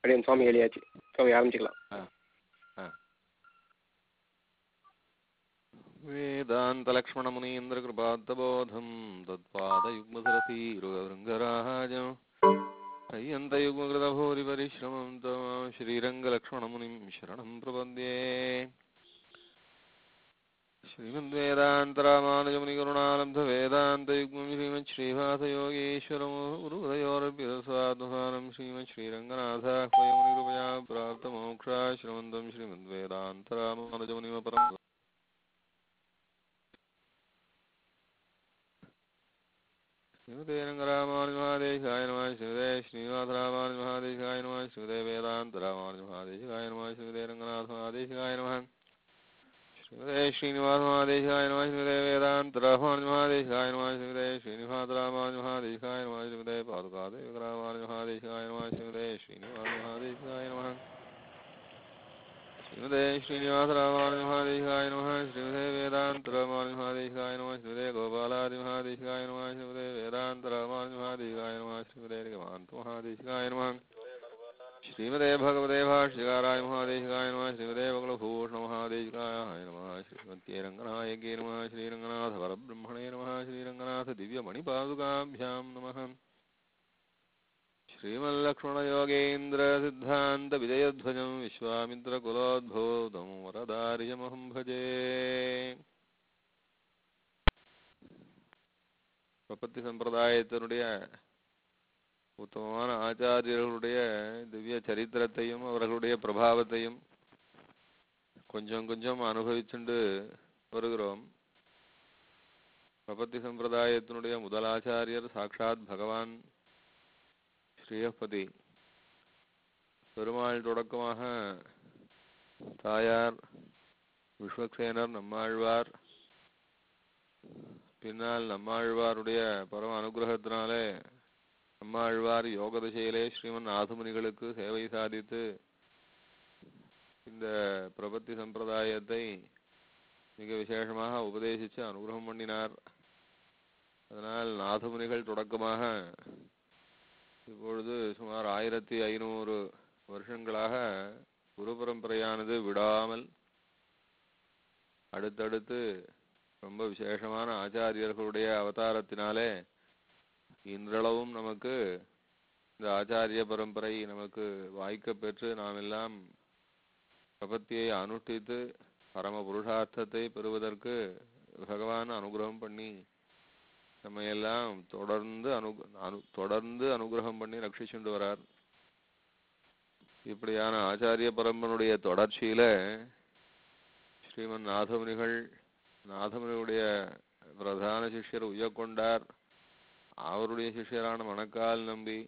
அப்படியே சுவாமி எழுதியாச்சு சுவாமி ஆரம்பிச்சுக்கலாம் ஆ ஆ वेदान्तलक्ष्मणमुनीन्द्रकृपात्तबोधं तत्पादयुग्मसरसीरुगभृङ्गराजम् अय्यन्तयुग्मकृतभूरिपरिश्रमं तव श्रीरङ्गलक्ष्मणमुनिं शरणं प्रपद्ये श्रीमद्वेदान्तरामानुजमुनिकरुणालब्धवेदान्तयुग्मं श्रीमच्छ्रीवासयोगीश्वरमुरुदयोरभ्यस्वात्मसानं श्रीमच्छ्रीरङ्गनाथाह्वयमुनिकृपया प्राप्तमोक्षाश्रमन्तं श्रीमद्वेदान्तरामानुजमुनिमपरम् श्रीमते रङ्गरामानुजमहादेशाय नमः श्रीमते श्रीनिवासरामानुजमहादेशाय नमः श्रीमते वेदान्तरामानुजमहादेशाय नमः श्रीमते रङ्गनाथमहादेशाय नमः श्रीमते श्रीनिवासमहादेशाय नमः श्रीमते वेदान्तरामानुजमहादेशाय नमः श्रीमते श्रीनिवासरामानुजमहादेशाय नमः श्रीमते पादुकादेवरामानुजमहादेशाय नमः श्रीमते श्रीनिवासमहादेशाय नमः श्रीमते श्रीनिवासरामानुजमहादेशाय नमः श्रीमते वेदान्तरामानुजमहादेशाय नमः श्रीमते गोपालादिमहादेशाय नमः श्रीमते वेदान्तरामानुजमहादेशाय नमः श्रीमते निगमान्तमहादेशाय नमः श्रीमते भगवते भाष्यकाराय महादेशिकाय नमः श्रीमते बकुलभूषणमहादेशिकाय नमः श्रीमत्ये रङ्गनायके नमः श्रीरङ्गनाथपरब्रह्मणे नमः श्रीरङ्गनाथदिव्यमणिपादुकाभ्यां नमः श्रीमल्लक्ष्मणयोगेन्द्रसिद्धान्तविजयध्वजं विश्वामित्रकुलोद्भूतं वरदार्यमहं भजे பிரபத்தி சம்பிரதாயத்தினுடைய உத்தமமான ஆச்சாரியர்களுடைய திவ்ய சரித்திரத்தையும் அவர்களுடைய பிரபாவத்தையும் கொஞ்சம் கொஞ்சம் அனுபவிச்சுண்டு வருகிறோம் பிரபத்தி சம்பிரதாயத்தினுடைய முதலாச்சாரியர் சாக்ஷாத் பகவான் ஸ்ரீயப்பதி பெருமாள் தொடக்கமாக தாயார் விஸ்வக்சேனர் நம்மாழ்வார் பின்னால் நம்மாழ்வாருடைய பரம அனுகிரகத்தினாலே நம்மாழ்வார் யோக திசையிலே ஸ்ரீமன் ஆதுமுனிகளுக்கு சேவை சாதித்து இந்த பிரபத்தி சம்பிரதாயத்தை மிக விசேஷமாக உபதேசித்து அனுகிரகம் பண்ணினார் அதனால் நாதமுனிகள் தொடக்கமாக இப்பொழுது சுமார் ஆயிரத்தி ஐநூறு வருஷங்களாக குரு பரம்பரையானது விடாமல் அடுத்தடுத்து ரொம்ப விசேஷமான ஆச்சாரியர்களுடைய அவதாரத்தினாலே இன்றளவும் நமக்கு இந்த ஆச்சாரிய பரம்பரை நமக்கு வாய்க்க பெற்று நாம் எல்லாம் பிரபத்தியை அனுஷ்டித்து பரம புருஷார்த்தத்தை பெறுவதற்கு பகவான் அனுகிரகம் பண்ணி நம்ம எல்லாம் தொடர்ந்து அனு அனு தொடர்ந்து அனுகிரகம் பண்ணி ரட்சிச்சுண்டு வரார் இப்படியான ஆச்சாரிய பரம்பனுடைய தொடர்ச்சியில ஸ்ரீமன் நாதமுனிகள் நாதமுனியுடைய பிரதான சிஷ்யர் உய்யக்கொண்டார் அவருடைய சிஷ்யரான மணக்கால் நம்பி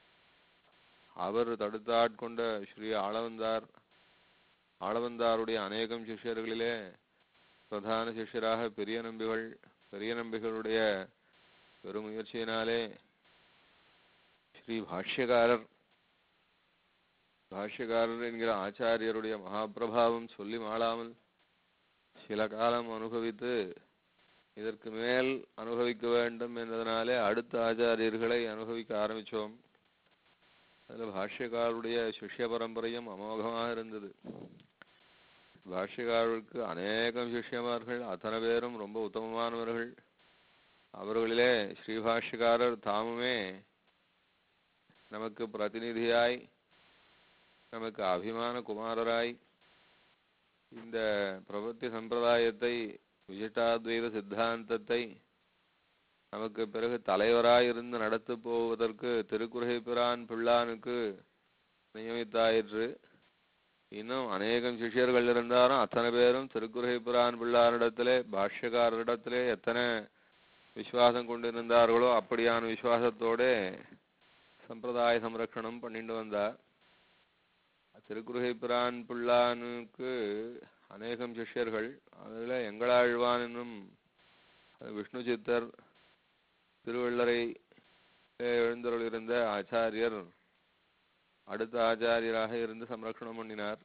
அவர் தடுத்தாட்கொண்ட ஸ்ரீ ஆளவந்தார் ஆளவந்தாருடைய அநேகம் சிஷ்யர்களிலே பிரதான சிஷ்யராக பெரிய நம்பிகள் பெரிய நம்பிகளுடைய பெருமுயற்சியினாலே ஸ்ரீ பாஷ்யகாரர் பாஷ்யகாரர் என்கிற ஆச்சாரியருடைய மகாபிரபாவம் சொல்லி மாளாமல் சில காலம் அனுபவித்து இதற்கு மேல் அனுபவிக்க வேண்டும் என்பதனாலே அடுத்த ஆச்சாரியர்களை அனுபவிக்க ஆரம்பித்தோம் அதில் பாஷ்யக்காரருடைய சிஷ்ய பரம்பரையும் அமோகமாக இருந்தது பாஷ்யக்காரருக்கு அநேகம் சிஷ்யமார்கள் அத்தனை பேரும் ரொம்ப உத்தமமானவர்கள் அவர்களிலே ஸ்ரீபாஷ்யக்காரர் தாமுமே நமக்கு பிரதிநிதியாய் நமக்கு அபிமான குமாரராய் இந்த பிரபத்தி சம்பிரதாயத்தை விசிஷ்டாத்வைத சித்தாந்தத்தை நமக்கு பிறகு தலைவராயிருந்து நடத்து போவதற்கு திருக்குறை பிரான் பிள்ளானுக்கு நியமித்தாயிற்று இன்னும் அநேகம் சிஷ்யர்கள் இருந்தாலும் அத்தனை பேரும் திருக்குறை பிரான் பிள்ளாரிடத்திலே பாஷ்யக்காரரிடத்திலே எத்தனை விசுவாசம் கொண்டிருந்தார்களோ அப்படியான விசுவாசத்தோட சம்பிரதாய சம்ரக்ஷணம் பண்ணிட்டு வந்தார் திருக்குறுகை பிரான் பிள்ளானுக்கு அநேகம் சிஷ்யர்கள் அதில் எங்களாழ்வான் என்னும் விஷ்ணு சித்தர் திருவள்ளரை எழுந்தருளிருந்த ஆச்சாரியர் அடுத்த ஆச்சாரியராக இருந்து சம்ரக்ஷணம் பண்ணினார்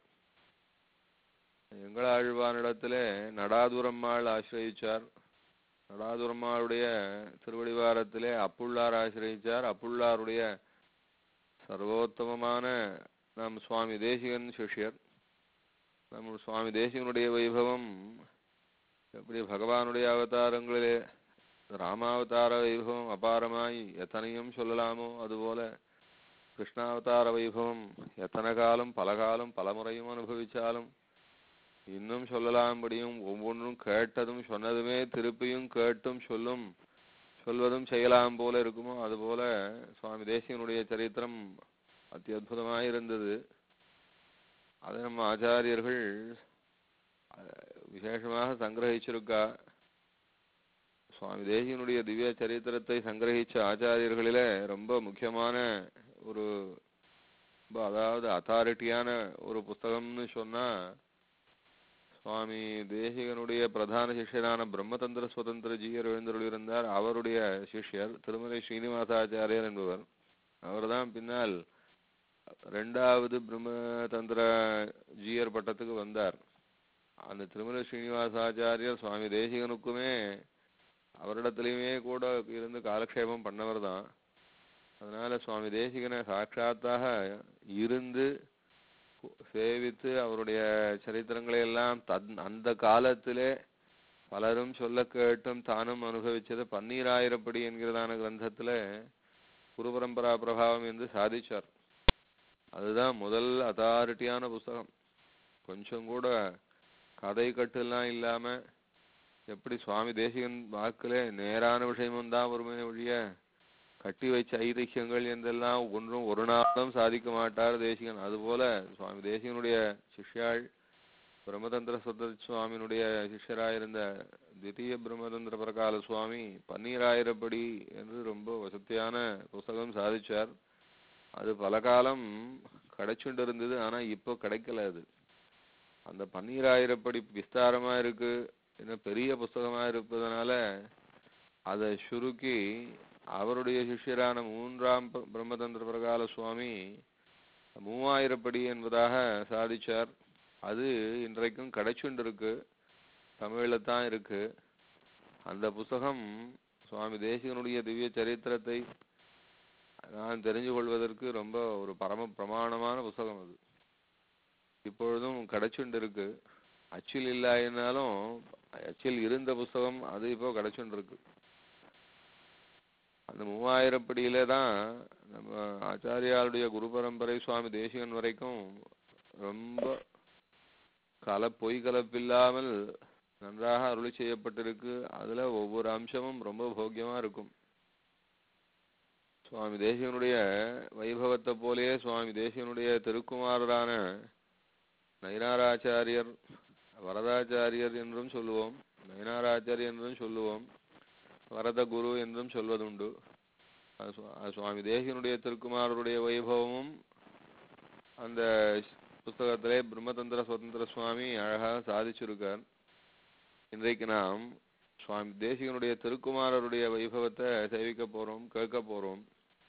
எங்களாழ்வானிடத்திலே நடாதுரம்மாள் ஆசிரயிச்சார் நடாதுரம்மாளுடைய திருவடிவாரத்திலே அப்புள்ளார் ஆசிரயிச்சார் அப்புள்ளாருடைய சர்வோத்தமமான நம் சுவாமி தேசிகன் சிஷ்யர் நம்ம சுவாமி தேசிகனுடைய வைபவம் எப்படி பகவானுடைய அவதாரங்களிலே ராமாவதார வைபவம் அபாரமாய் எத்தனையும் சொல்லலாமோ அதுபோல கிருஷ்ணாவதார வைபவம் எத்தனை காலம் பல காலம் பல முறையும் அனுபவிச்சாலும் இன்னும் சொல்லலாம்படியும் ஒவ்வொன்றும் கேட்டதும் சொன்னதுமே திருப்பியும் கேட்டும் சொல்லும் சொல்வதும் செய்யலாம் போல இருக்குமோ அதுபோல சுவாமி தேசிகனுடைய சரித்திரம் அத்தியுதமாய் இருந்தது அதை நம்ம ஆச்சாரியர்கள் அஹ், விசேஷமாக சங்கிரகிச்சிருக்கா சுவாமி தேசிகனுடைய திவ்ய சரித்திரத்தை சங்கிரகிச்ச ஆச்சாரியர்களிலே ரொம்ப முக்கியமான ஒரு ரொம்ப அதாவது அத்தாரிட்டியான ஒரு புஸ்தகம்னு சொன்னா சுவாமி தேசிகனுடைய பிரதான சிஷ்யரான பிரம்மதந்திர சுதந்திர ஜீயர் எழுந்தருளிருந்தார் அவருடைய சிஷ்யர் திருமலை ஸ்ரீனிவாசாச்சாரியர் என்பவர் அவர்தான் பின்னால் ரெண்டாவது பிரம்மதந்திர ஜீயர் பட்டத்துக்கு வந்தார் அந்த திருமலை ஸ்ரீனிவாசாச்சாரியர் சுவாமி தேசிகனுக்குமே அவரிடத்துலையுமே கூட இருந்து காலக்ஷேபம் பண்ணவர் தான் அதனால சுவாமி தேசிகனை சாட்சாத்தாக இருந்து சேவித்து அவருடைய சரித்திரங்களை எல்லாம் தன் அந்த காலத்திலே பலரும் சொல்ல கேட்டும் தானும் அனுபவிச்சது பன்னீராயிரப்படி என்கிறதான கிரந்தத்துல குரு பரம்பரா பிரபாவம் என்று சாதிச்சார் அதுதான் முதல் அத்தாரிட்டியான புஸ்தகம் கொஞ்சம் கூட கதை கட்டுலாம் இல்லாம எப்படி சுவாமி தேசிகன் வாக்குல நேரான விஷயமும் தான் ஒருமே ஒழிய கட்டி வச்ச ஐதிஹ்யங்கள் என்றெல்லாம் ஒன்றும் ஒரு நாளும் சாதிக்க மாட்டார் தேசிகன் அதுபோல சுவாமி தேசிகனுடைய சிஷ்யாள் பிரம்மதந்திர சுத்த சுவாமியினுடைய சிஷ்யராயிருந்த தித்திய பிரம்மதந்திர பிரகால சுவாமி பன்னீராயிரப்படி என்று ரொம்ப வசதியான புஸ்தகம் சாதிச்சார் அது பல காலம் கிடைச்சுண்டு இருந்தது ஆனா இப்போ கிடைக்கல அது அந்த பன்னீராயிரப்படி விஸ்தாரமா இருக்கு இன்னும் பெரிய புஸ்தகமா இருப்பதனால அதை சுருக்கி அவருடைய சிஷ்யரான மூன்றாம் ப- பிரம்மதந்திர பிரகால சுவாமி மூவாயிரப்படி என்பதாக சாதிச்சார் அது இன்றைக்கும் கிடைச்சுண்டு இருக்கு தமிழ்ல தான் இருக்கு அந்த புஸ்தகம் சுவாமி தேசிகனுடைய திவ்ய சரித்திரத்தை நான் தெரிஞ்சு கொள்வதற்கு ரொம்ப ஒரு பரம பிரமாணமான புஸ்தகம் அது இப்பொழுதும் கிடைச்சுண்டு இருக்கு அச்சில் இல்லாயினாலும் அச்சில் இருந்த புஸ்தகம் அது இப்போ கிடைச்சுண்டு இருக்கு அந்த மூவாயிரப்படியில தான் நம்ம ஆச்சாரியாருடைய குரு பரம்பரை சுவாமி தேசிகன் வரைக்கும் ரொம்ப கல பொய் கலப்பில்லாமல் நன்றாக அருளி செய்யப்பட்டிருக்கு அதுல ஒவ்வொரு அம்சமும் ரொம்ப போக்கியமா இருக்கும் சுவாமி தேசிகனுடைய வைபவத்தை போலயே சுவாமி தேசிகனுடைய திருக்குமாரரான நயினாராச்சாரியர் வரதாச்சாரியர் என்றும் சொல்லுவோம் நயினாராச்சாரியர் என்றும் சொல்லுவோம் வரத குரு என்றும் சொல்வதுண்டு அது சு- அது சுவாமி தேசிகனுடைய திருக்குமாரருடைய வைபவமும் அந்த புஸ்தகத்திலே பிரம்மதந்திர சுதந்திர சுவாமி அழகாக சாதிச்சிருக்கார் இன்றைக்கு நாம் சுவாமி தேசிகனுடைய திருக்குமாரருடைய வைபவத்தை சேவிக்க போறோம் கேட்க போறோம்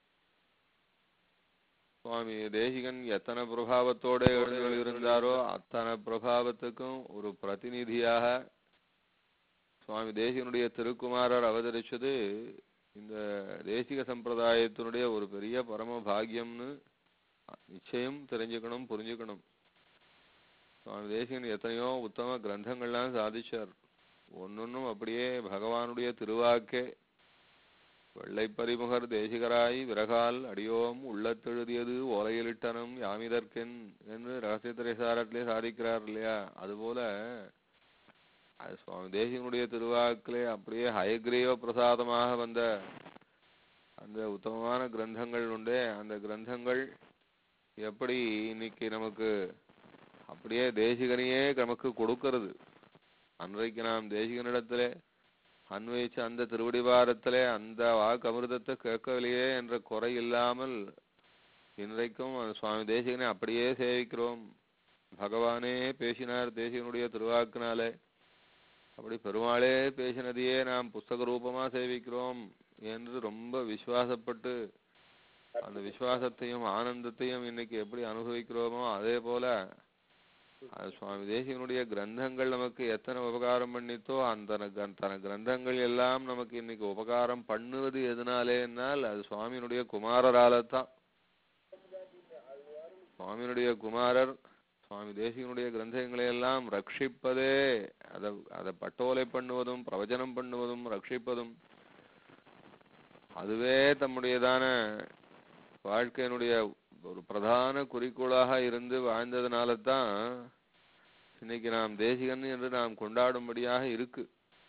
சுவாமி தேசிகன் எத்தனை பிரபாவத்தோட எழுந்தருளி இருந்தாரோ அத்தனை பிரபாவத்துக்கும் ஒரு பிரதிநிதியாக சுவாமி தேசிகனுடைய திருக்குமாரர் அவதரிச்சது இந்த தேசிக சம்பிரதாயத்தினுடைய ஒரு பெரிய பரம பாக்கியம்னு நிச்சயம் தெரிஞ்சுக்கணும் புரிஞ்சுக்கணும் சுவாமி தேசிகன் எத்தனையோ உத்தம கிரந்தங்கள்லாம் சாதிச்சார் ஒன்னொன்னும் அப்படியே பகவானுடைய திருவாக்கே வெள்ளைப்பரிமுகர் தேசிகராய் விறகால் அடியோம் உள்ளத்தெழுதியது ஓலையிலிட்டனம் யாமிதற்கென் என்று ரகசிய திரைசாரத்திலே சாதிக்கிறார் இல்லையா அதுபோல அது சுவாமி தேசிகனுடைய திருவாக்கிலே அப்படியே ஹயக்ரீவ பிரசாதமாக வந்த அந்த உத்தமமான கிரந்தங்கள் உண்டே அந்த கிரந்தங்கள் எப்படி இன்னைக்கு நமக்கு அப்படியே தேசிகனையே நமக்கு கொடுக்கிறது அன்றைக்கு நாம் தேசிகனிடத்திலே அன்வயிச்ச அந்த திருவடிவாரத்திலே அந்த வாக்கு அமிர்தத்தை கேட்கவில்லையே என்ற குறை இல்லாமல் இன்றைக்கும் அந்த சுவாமி தேசிகனை அப்படியே சேவிக்கிறோம் பகவானே பேசினார் தேசிகனுடைய திருவாக்கினாலே அப்படி பெருமாளே பேசினதையே நாம் புஸ்தக ரூபமா சேவிக்கிறோம் என்று ரொம்ப விசுவாசப்பட்டு அந்த விசுவாசத்தையும் ஆனந்தத்தையும் இன்னைக்கு எப்படி அனுபவிக்கிறோமோ அதே போல அது சுவாமி தேசிகனுடைய கிரந்தங்கள் நமக்கு எத்தனை உபகாரம் பண்ணித்தோ அந்த தன கிரந்தங்கள் எல்லாம் நமக்கு இன்னைக்கு உபகாரம் பண்ணுவது எதனாலேனால் அது சுவாமியினுடைய குமாரரால தான் சுவாமியினுடைய குமாரர் சுவாமி தேசிகனுடைய கிரந்தங்களை எல்லாம் ரட்சிப்பதே அதை அதை பட்டோலை பண்ணுவதும் பிரவச்சனம் பண்ணுவதும் ரட்சிப்பதும் அதுவே தம்முடையதான வாழ்க்கையினுடைய ஒரு பிரதான குறிக்கோளாக இருந்து வாழ்ந்ததுனால தான் இன்னைக்கு நாம் தேசிகன் என்று நாம் கொண்டாடும்படியாக இருக்கு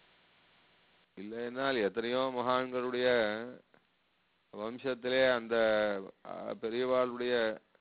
இல்லைன்னால் எத்தனையோ மகான்களுடைய வம்சத்திலே அந்த அஹ், பெரியவாளுடைய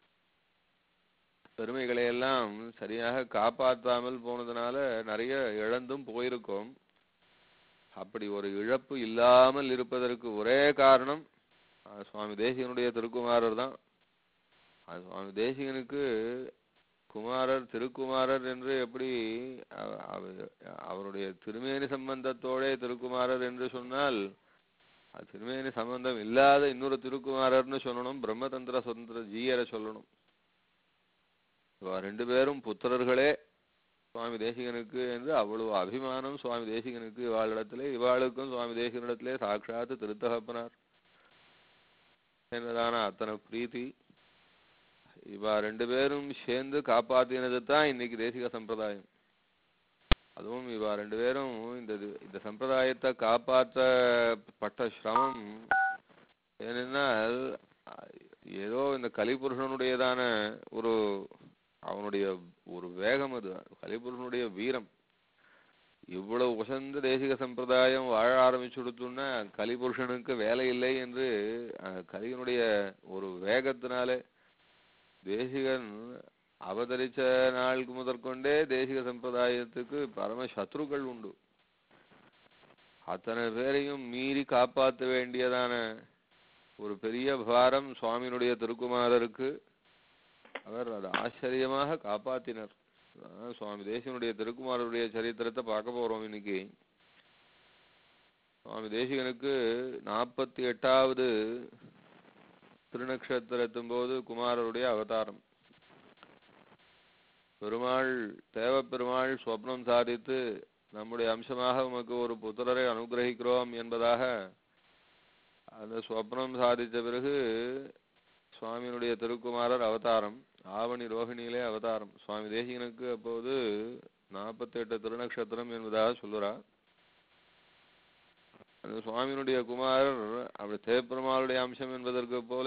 பெருமைகளை எல்லாம் சரியாக காப்பாற்றாமல் போனதுனால நிறைய இழந்தும் போயிருக்கோம் அப்படி ஒரு இழப்பு இல்லாமல் இருப்பதற்கு ஒரே காரணம் அஹ், சுவாமி தேசிகனுடைய திருக்குமாரர் தான் அது சுவாமி தேசிகனுக்கு குமாரர் திருக்குமாரர் என்று எப்படி அவ- அவ- அவருடைய திருமேனி சம்பந்தத்தோடே திருக்குமாரர் என்று சொன்னால் அது திருமேனி சம்பந்தம் இல்லாத இன்னொரு திருக்குமாரர்னு சொல்லணும் பிரம்மதந்திர சுதந்திர ஜீயரை சொல்லணும் இவ ரெண்டு பேரும் புத்திரர்களே சுவாமி தேசிகனுக்கு என்று அவ்வளவு அபிமானம் சுவாமி தேசிகனுக்கு இவாளிடத்திலே இவாளுக்கும் சுவாமி தேசிகனிடத்திலே சாட்சாத்து திருத்தகப்பனார் என்பதான அத்தனை பிரீத்தி இவ ரெண்டு பேரும் சேர்ந்து காப்பாத்தினது தான் இன்னைக்கு தேசிக சம்பிரதாயம் அதுவும் இவ ரெண்டு பேரும் இந்த இது- இந்த சம்பிரதாயத்தை காப்பாற்றப்பட்ட சிரமம் ஏனென்றால் அஹ், ஏதோ இந்த கலிபுருஷனுடையதான ஒரு அவனுடைய ஒரு வேகம் அது கலிபுருஷனுடைய வீரம் இவ்வளவு உசந்த தேசிக சம்பிரதாயம் வாழ ஆரம்பிச்சு கொடுத்தோன்னா கலிபுருஷனுக்கு வேலை இல்லை என்று அஹ், கலியினுடைய ஒரு வேகத்தினாலே தேசிகன் அவதரிச்ச நாளுக்கு முதற்கொண்டே தேசிக சம்பிரதாயத்துக்கு பரம சத்ருக்கள் உண்டு அத்தனை பேரையும் மீறி காப்பாற்ற வேண்டியதான ஒரு பெரிய பாரம் சுவாமியினுடைய திருக்குமாரருக்கு அவர் அதை ஆச்சரியமாக காப்பாத்தினர் அதான் சுவாமி தேசிகனுடைய திருக்குமாரருடைய சரித்திரத்தை பார்க்க போறோம் இன்னைக்கு சுவாமி தேசிகனுக்கு நாற்பத்தி எட்டாவது திருநக்ஷத்திரத்தும் போது குமாரருடைய அவதாரம் பெருமாள் தேவப்பெருமாள் சொப்னம் சாதித்து நம்முடைய அம்சமாக உமக்கு ஒரு புத்திரரை அனுகிரகிக்கிறோம் என்பதாக அந்த சொப்னம் சாதித்த பிறகு சுவாமியினுடைய திருக்குமாரர் அவதாரம் ஆவணி ரோகிணியிலே அவதாரம் சுவாமி தேசிகனுக்கு அப்போது நாற்பத்தி எட்டு திருநக்ஷத்திரம் என்பதாக சொல்லுறார் அந்த சுவாமியினுடைய குமாரர் அப்படி தேவப்பெருமாளுடைய அம்சம் என்பதற்கு போல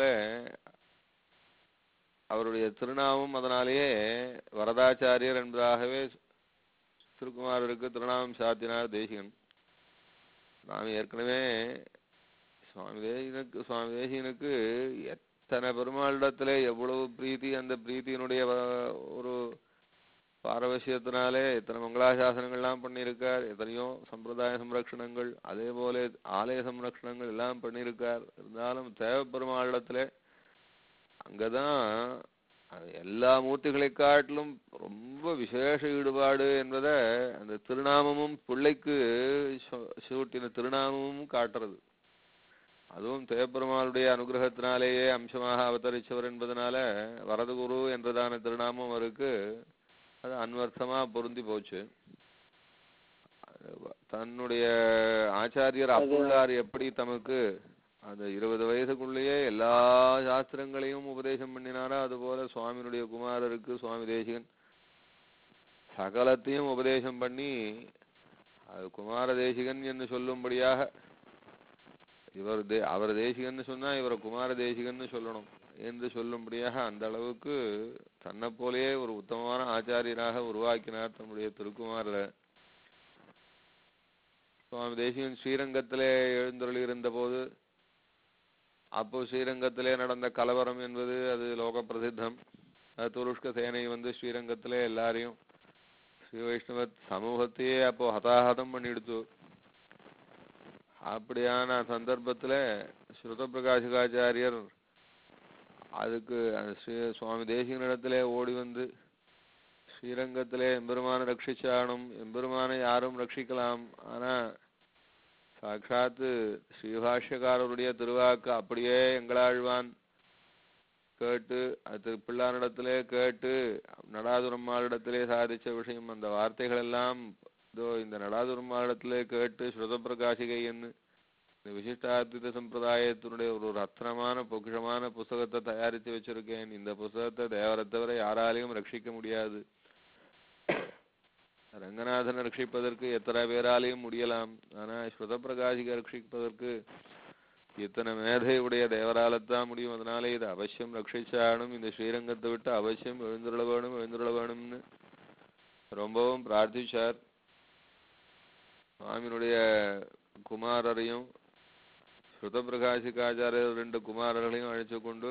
அவருடைய திருநாமம் அதனாலேயே வரதாச்சாரியர் என்பதாகவே திருக்குமாரருக்கு திருநாமம் சாத்தினார் தேசிகன் நாம் ஏற்கனவே சுவாமி தேசிகனுக்கு சுவாமி தேசிகனுக்கு எத்தனை பெருமாளிடத்திலே எவ்வளவு பிரீத்தி அந்த பிரீத்தியினுடைய வ- ஒரு பாரவசியத்தினாலே எத்தனை மங்களாசாசனங்கள்லாம் பண்ணியிருக்கார் எத்தனையோ சம்பிரதாய சம்ரக்ஷணங்கள் அதே போல ஆலய சம்ரக்ஷணங்கள் எல்லாம் பண்ணியிருக்கார் இருந்தாலும் தேவப்பெருமாளிடத்திலே அங்கதான் அது எல்லா மூர்த்திகளை காட்டிலும் ரொம்ப விசேஷ ஈடுபாடு என்பதை அந்த திருநாமமும் பிள்ளைக்கு சு- சூட்டின திருநாமமும் காட்டுறது அதுவும் தேவப்பெருமாளுடைய அனுகிரகத்தினாலேயே அம்சமாக அவதரிச்சவர் என்பதனால வரதகுரு என்றதான திருநாமம் அவருக்கு அது அன்வர்த்தமா பொருந்தி போச்சு அது வ- தன்னுடைய ஆச்சாரியர் அது- அப்புள்ளார் எப்படி தமக்கு அந்த இருபது வயசுக்குள்ளேயே எல்லா சாஸ்திரங்களையும் உபதேசம் பண்ணினாரோ அதுபோல சுவாமியினுடைய குமாரருக்கு சுவாமி தேசிகன் சகலத்தையும் உபதேசம் பண்ணி அது குமார தேசிகன் என்று சொல்லும்படியாக இவர் தே அவர் தேசிகன்னு சொன்னா இவரை குமார தேசிகன்னு சொல்லணும் என்று சொல்லும்படியாக அந்த அளவுக்கு தன்னை போலயே ஒரு உத்தமமான ஆச்சாரியராக உருவாக்கினார் தம்முடைய திருக்குமாரரை சுவாமி தேசிகன் ஸ்ரீரங்கத்திலே எழுந்தருளி இருந்தபோது அப்போ ஸ்ரீரங்கத்திலே நடந்த கலவரம் என்பது அது லோக பிரசித்தம் அது துருஷ்க சேனை வந்து ஸ்ரீரங்கத்திலே எல்லாரையும் ஸ்ரீ வைஷ்ணவ சமூகத்தையே அப்போ ஹதாஹதம் பண்ணிடுத்து அப்படியான சந்தர்ப்பத்துல ஸ்ருத பிரகாசிகாச்சாரியர் அதுக்கு அந்த ஸ்ரீ சுவாமி தேசிகனிடத்திலே ஓடி வந்து ஸ்ரீரங்கத்திலே எம்பெருமானை ரட்சிச்சானும் எம்பெருமானை யாரும் ரட்சிக்கலாம் ஆனா சாட்சாத்து ஸ்ரீபாஷ்யக்காரருடைய திருவாக்கு அப்படியே எங்களாழ்வான் கேட்டு அது பிள்ளானிடத்திலே கேட்டு நடாதுரம்மாளிடத்திலே சாதிச்ச விஷயம் அந்த வார்த்தைகள் எல்லாம் இதோ இந்த நடாதுரம்மாளிடத்திலே கேட்டு ஸ்ருத பிரகாசிகை என்று இந்த விசிஷ்டாத்வித சம்பிரதாயத்தினுடைய ஒரு ரத்னமான பொக்கிஷமான புஸ்தகத்தை தயாரித்து வச்சிருக்கேன் இந்த புஸ்தகத்தை தேவரை தவிர யாராலையும் ரட்சிக்க முடியாது ரங்கநாதனை ரட்சிப்பதற்கு எத்தனை பேராலையும் முடியலாம் ஆனா ஸ்ருத பிரகாசிக ரட்சிப்பதற்கு இத்தனை மேதையுடைய தேவராலத்தான் முடியும் அதனால இதை அவசியம் ரட்சிச்சானும் இந்த ஸ்ரீரங்கத்தை விட்டு அவசியம் எழுந்துருள வேணும் எழுந்துருள வேணும்னு ரொம்பவும் பிரார்த்திச்சார் சுவாமியினுடைய குமாரரையும் ஸ்ருத பிரகாசிகாச்சாரியர் ரெண்டு குமாரர்களையும் அழைச்சு கொண்டு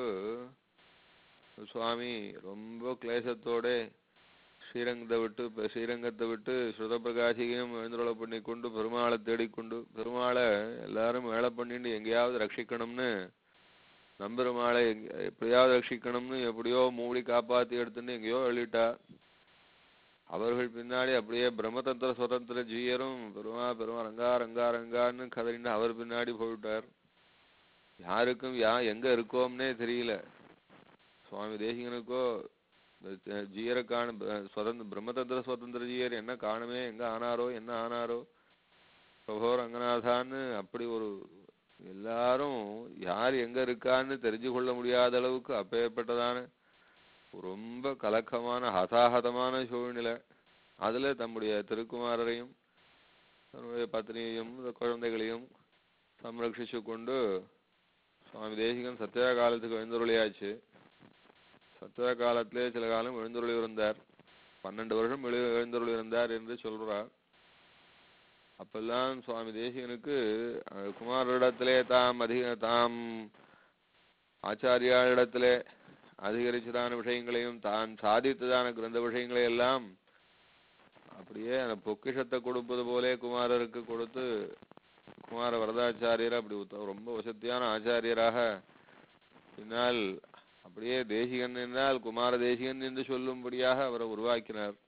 சுவாமி ரொம்ப கிளேசத்தோட ஸ்ரீரங்கத்தை விட்டு இப்ப ஸ்ரீரங்கத்தை விட்டு ஸ்ருத பிரகாசிகையும் எழுந்துருள பண்ணி கொண்டு பெருமாளை தேடிக்கொண்டு பெருமாளை எல்லாரும் வேலை பண்ணிட்டு எங்கேயாவது ரட்சிக்கணும்னு நம்பெருமாளை எங்க- எப்படியாவது ரட்சிக்கணும்னு எப்படியோ மூடி காப்பாத்தி எடுத்துன்னு எங்கேயோ எழுதிட்டா அவர்கள் பின்னாடி அப்படியே பிரம்மதந்திர சுதந்திர ஜீயரும் பெருமா பெருமா ரங்கா ரங்கா ரங்கான்னு கதறிண்டு அவர் பின்னாடி போயிட்டார் யாருக்கும் யா எங்க இருக்கோம்னே தெரியல சுவாமி தேசிகனுக்கோ இந்த த- ஜீயரை காண சுதந்திர பிரம்மதந்திர சுதந்திர ஜீயர் என்ன காணுமே எங்க ஆனாரோ என்ன ஆனாரோ பிரபோ ரங்கநாதான்னு அப்படி ஒரு எல்லாரும் யார் எங்க இருக்கான்னு தெரிஞ்சு கொள்ள முடியாத அளவுக்கு அப்பேற்பட்டதான ரொம்ப கலக்கமான ஹதாஹதமான சூழ்நிலை அதுல தம்முடைய திருக்குமாரரையும் தன்னுடைய பத்னியையும் இந்த குழந்தைகளையும் சம்ரட்சிச்சு கொண்டு சுவாமி தேசிகன் சத்தியா காலத்துக்கு எழுந்தருளியாச்சு சத்தியா காலத்திலே சில காலம் எழுந்தருளி இருந்தார் பன்னெண்டு வருஷம் எழு எழுந்தருளி இருந்தார் என்று சொல்றார் அப்பெல்லாம் சுவாமி தேசிகனுக்கு அஹ், குமாரரிடத்திலே தாம் அதிக தாம் ஆச்சாரியாளிடத்திலே அதிகரிச்சதான விஷயங்களையும் தான் சாதித்ததான கிரந்த விஷயங்களை எல்லாம் அப்படியே அந்த பொக்கிஷத்தை கொடுப்பது போலே குமாரருக்கு கொடுத்து குமார வரதாச்சாரியர் அப்படி உத்த- ரொம்ப வசத்தியான ஆச்சாரியராக பின்னால் அப்படியே தேசிகன் என்றால் குமார தேசிகன் என்று சொல்லும்படியாக அவரை உருவாக்கினார்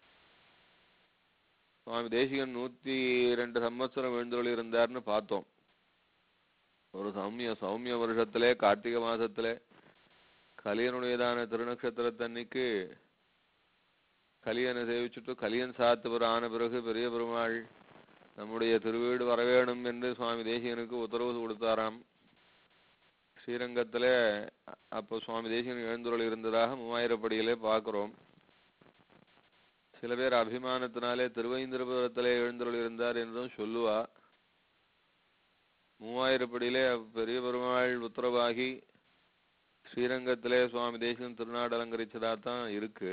சுவாமி தேசிகன் நூத்தி ரெண்டு சம்வத்சரம் எழுந்தொழி இருந்தார்னு பார்த்தோம் ஒரு சௌமிய சௌமிய வருஷத்திலே கார்த்திகை மாசத்திலே கலியனுடையதான திருநக்ஷத்திரத்தன்னைக்கு கலியனை சேவிச்சுட்டு கலியன் சாத்துவர் ஆன பிறகு பெரிய பெருமாள் நம்முடைய திருவீடு வரவேணும் என்று சுவாமி தேசிகனுக்கு உத்தரவு கொடுத்தாராம் ஸ்ரீரங்கத்திலே அ- அப்போ சுவாமி தேசிகன் எழுந்துருள் இருந்ததாக மூவாயிரப்படியிலே பார்க்கிறோம் சில பேர் அபிமானத்தினாலே திருவைந்திரபுரத்திலே எழுந்துருள் இருந்தார் என்றும் சொல்லுவா மூவாயிரப்படியிலே பெரிய பெருமாள் உத்தரவாகி ஸ்ரீரங்கத்திலே சுவாமி தேசிகன் திருநாடு அலங்கரிச்சதா தான் இருக்கு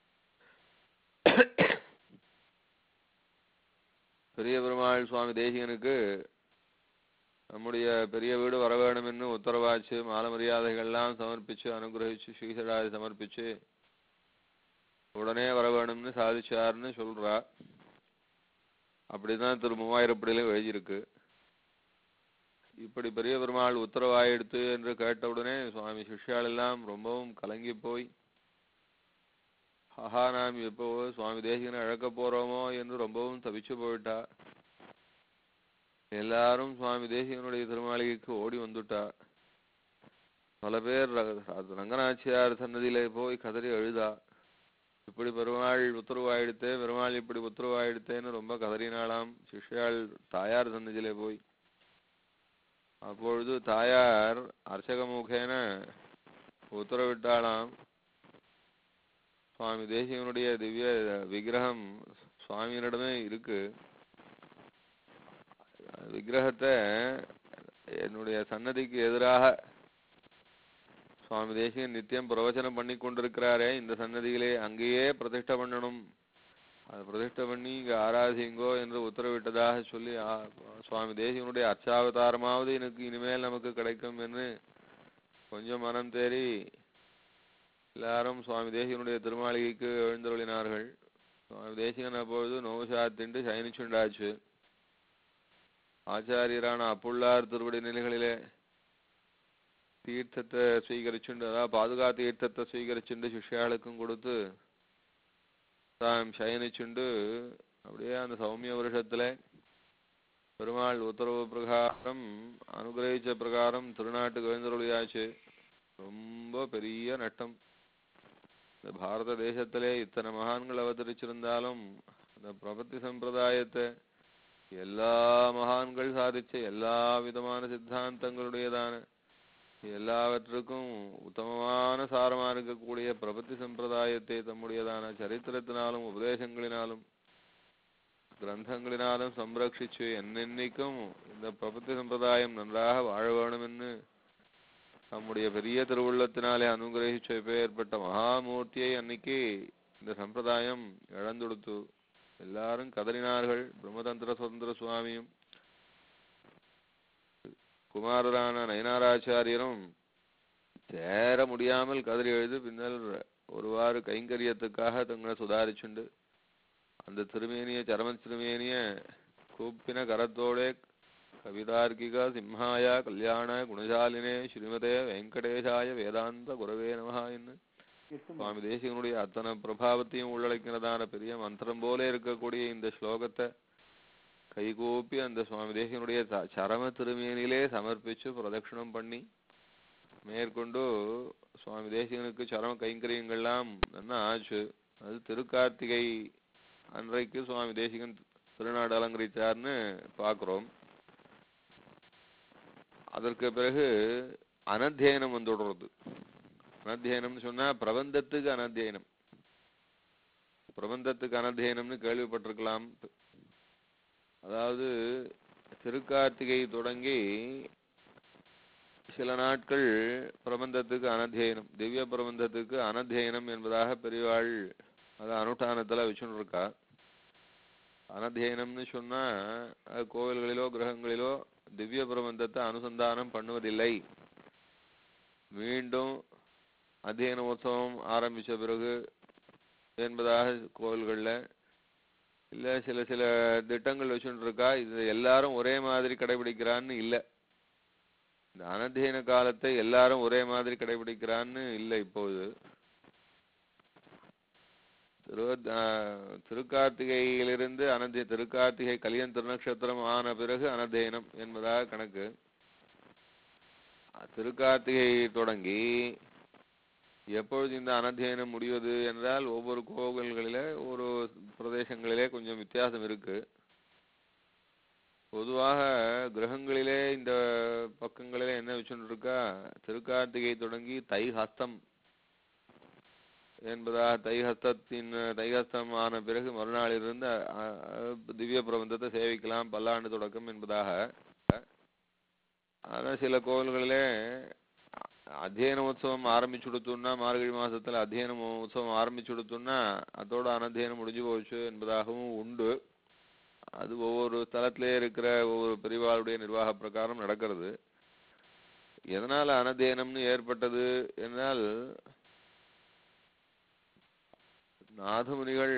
பெரிய பெருமாள் சுவாமி தேசிகனுக்கு நம்முடைய பெரிய வீடு வர வேணும்னு உத்தரவாச்சு மால மரியாதைகள்லாம் சமர்ப்பிச்சு அனுகிரகிச்சு ஸ்ரீசடாதி சமர்ப்பிச்சு உடனே வர வேணும்னு சாதிச்சாருன்னு சொல்றா அப்படிதான் திரு மூவாயிரப்படியில எழுதியிருக்கு இப்படி பெரிய பெருமாள் உத்தரவாயிடுத்து என்று கேட்டவுடனே சுவாமி சிஷ்யாள் எல்லாம் ரொம்பவும் கலங்கி போய் ஆஹா நாம் எப்போ சுவாமி தேசிகனை இழக்க போறோமோ என்று ரொம்பவும் தவிச்சு போயிட்டா எல்லாரும் சுவாமி தேசிகனுடைய திருமாளிகைக்கு ஓடி வந்துட்டா பல பேர் ர- ரங்கநாச்சியார் சன்னதியில போய் கதறி அழுதா இப்படி பெருமாள் உத்தரவாயிடுத்தே பெருமாள் இப்படி உத்தரவாயிடுத்தேன்னு ரொம்ப கதறினாளாம் சிஷ்யாள் தாயார் சன்னதியிலே போய் அப்பொழுது தாயார் அர்ச்சகமுகேன உத்தரவிட்டாளாம் சுவாமி தேசிகனுடைய திவ்ய விக்கிரகம் சுவாமியினிடமே இருக்கு விக்கிரகத்தை என்னுடைய சன்னதிக்கு எதிராக சுவாமி தேசிகன் நித்தியம் பிரவச்சனம் பண்ணி கொண்டிருக்கிறாரே இந்த சன்னதியிலே அங்கேயே பிரதிஷ்டை பண்ணணும் அது பிரதிஷ்டை பண்ணி இங்க ஆராதிங்கோ என்று உத்தரவிட்டதாக சொல்லி ஆ- சுவாமி தேசிகனுடைய அர்ச்சாவதாரமாவது எனக்கு இனிமேல் நமக்கு கிடைக்கும் என்று கொஞ்சம் மனம் தேறி எல்லாரும் சுவாமி தேசிகனுடைய திருமாளிகைக்கு எழுந்தருளினார்கள் சுவாமி தேசிகன் அப்பொழுது நோவு சாத்திண்டு சயனிச்சுண்டாச்சு ஆச்சாரியரான அப்புள்ளார் திருவடி நிலைகளிலே தீர்த்தத்தை ஸ்வீகரிச்சுண்டு அதாவது பாதுகா தீர்த்தத்தை ஸ்வீகரிச்சுண்டு சிஷ்யாளுக்கும் கொடுத்து தாம் சயனிச்சுண்டு அப்படியே அந்த சௌமிய வருஷத்துல பெருமாள் உத்தரவு பிரகாரம் அனுகிரகிச்ச பிரகாரம் திருநாட்டுக்கு எழுந்தருளியாச்சு ரொம்ப பெரிய நட்டம் இந்த பாரத தேசத்திலே இத்தனை மகான்கள் அவதரிச்சிருந்தாலும் அந்த பிரபத்தி சம்பிரதாயத்தை எல்லா மகான்கள் சாதிச்ச எல்லா விதமான சித்தாந்தங்களுடையதான எல்லாவற்றுக்கும் உத்தமமான சாரமா இருக்கக்கூடிய பிரபத்தி சம்பிரதாயத்தை தம்முடையதான சரித்திரத்தினாலும் உபதேசங்களினாலும் கிரந்தங்களினாலும் சம்ரட்சிச்சு என்னென்னைக்கும் இந்த பிரபத்தி சம்பிரதாயம் நன்றாக வாழ வேணுமென்னு நம்முடைய பெரிய திருவுள்ளத்தினாலே அனுகிரகிச்ச ஏற்பட்ட மகாமூர்த்தியை அன்னைக்கு இந்த சம்பிரதாயம் இழந்துடுத்து எல்லாரும் கதறினார்கள் பிரம்மதந்திர சுதந்திர சுவாமியும் குமாரரான நயனாராச்சாரியரும் சேர முடியாமல் கதறி எழுது பின்னர் ஒருவாறு கைங்கரியத்துக்காக தங்களை சுதாரிச்சுண்டு அந்த திருமேனிய சரம திருமேனிய கூப்பின கரத்தோடே கவிதார்க்கிக சிம்ஹாய கல்யாண குணசாலினே ஸ்ரீமதே வெங்கடேஷாய வேதாந்த குரவே நமஹா என்று சுவாமி தேசிகனுடைய அத்தனை பிரபாவத்தையும் உள்ளடக்கினதான பெரிய மந்திரம் போல இருக்கக்கூடிய இந்த ஸ்லோகத்தை கைகூப்பி அந்த சுவாமி தேசிகனுடைய ச- சரம திருமேனிலே சமர்ப்பிச்சு பிரதட்சிணம் பண்ணி மேற்கொண்டு சுவாமி தேசிகனுக்கு சரம கைங்கரியங்கள்லாம் என்ன ஆச்சு அது திருக்கார்த்திகை அன்றைக்கு சுவாமி தேசிகன் திருநாடு அலங்கரித்தார்னு பார்க்கிறோம் அதற்கு பிறகு அனத்தியனம் வந்துடுறது அனத்தியனம்னு சொன்னா பிரபந்தத்துக்கு அனத்தியனம் பிரபந்தத்துக்கு அனத்தியனம்னு கேள்விப்பட்டிருக்கலாம் அதாவது திருக்கார்த்திகை தொடங்கி சில நாட்கள் பிரபந்தத்துக்கு அனத்தியனம் திவ்ய பிரபந்தத்துக்கு அனத்தியனம் என்பதாக பெரியவாள் அது அனுஷ்டானத்துல வச்சுன்னு இருக்கா அனத்தியனம்னு சொன்னா அது கோவில்களிலோ கிரகங்களிலோ திவ்ய பிரபந்தத்தை அனுசந்தானம் பண்ணுவதில்லை மீண்டும் அத்தியன உற்சவம் ஆரம்பிச்ச பிறகு என்பதாக கோவில்கள்ல இல்ல சில சில திட்டங்கள் வச்சுட்டு இருக்கா இது எல்லாரும் ஒரே மாதிரி கடைபிடிக்கிறான்னு இல்ல இந்த அனத்தியன காலத்தை எல்லாரும் ஒரே மாதிரி கடைபிடிக்கிறான்னு இல்லை இப்போது திரு ஆஹ் திருக்கார்த்திகையிலிருந்து அனத்திய திருக்கார்த்திகை கலியன் திருநக்ஷத்திரம் ஆன பிறகு அனத்தியனம் என்பதாக கணக்கு அஹ் திருக்கார்த்திகை தொடங்கி எப்பொழுது இந்த அனத்தியனம் முடிவது என்றால் ஒவ்வொரு கோவில்களிலே ஒரு பிரதேசங்களிலே கொஞ்சம் வித்தியாசம் இருக்கு பொதுவாக கிரகங்களிலே இந்த பக்கங்களிலே என்ன வச்சுட்டு இருக்கா திருக்கார்த்திகை தொடங்கி தை ஹஸ்தம் என்பதாக தைஹஸ்தத்தின் தைஹஸ்தம் ஆன பிறகு மறுநாளிலிருந்து அ- அ- திவ்ய பிரபந்தத்தை சேவிக்கலாம் பல்லாண்டு தொடக்கம் என்பதாக ஆனால் சில கோவில்களிலே அ- அத்தியன உற்சவம் ஆரம்பிச்சு கொடுத்தோம்னா மார்கழி மாசத்துல அத்தியன உற்சவம் ஆரம்பிச்சு கொடுத்தோம்னா அதோட அனத்தியனம் முடிஞ்சு போச்சு என்பதாகவும் உண்டு அது ஒவ்வொரு ஸ்தலத்திலே இருக்கிற ஒவ்வொரு பெரிவாளுடைய நிர்வாக பிரகாரம் நடக்கிறது எதனால அனத்தியனம்னு ஏற்பட்டது என்றால் நாதமுனிகள்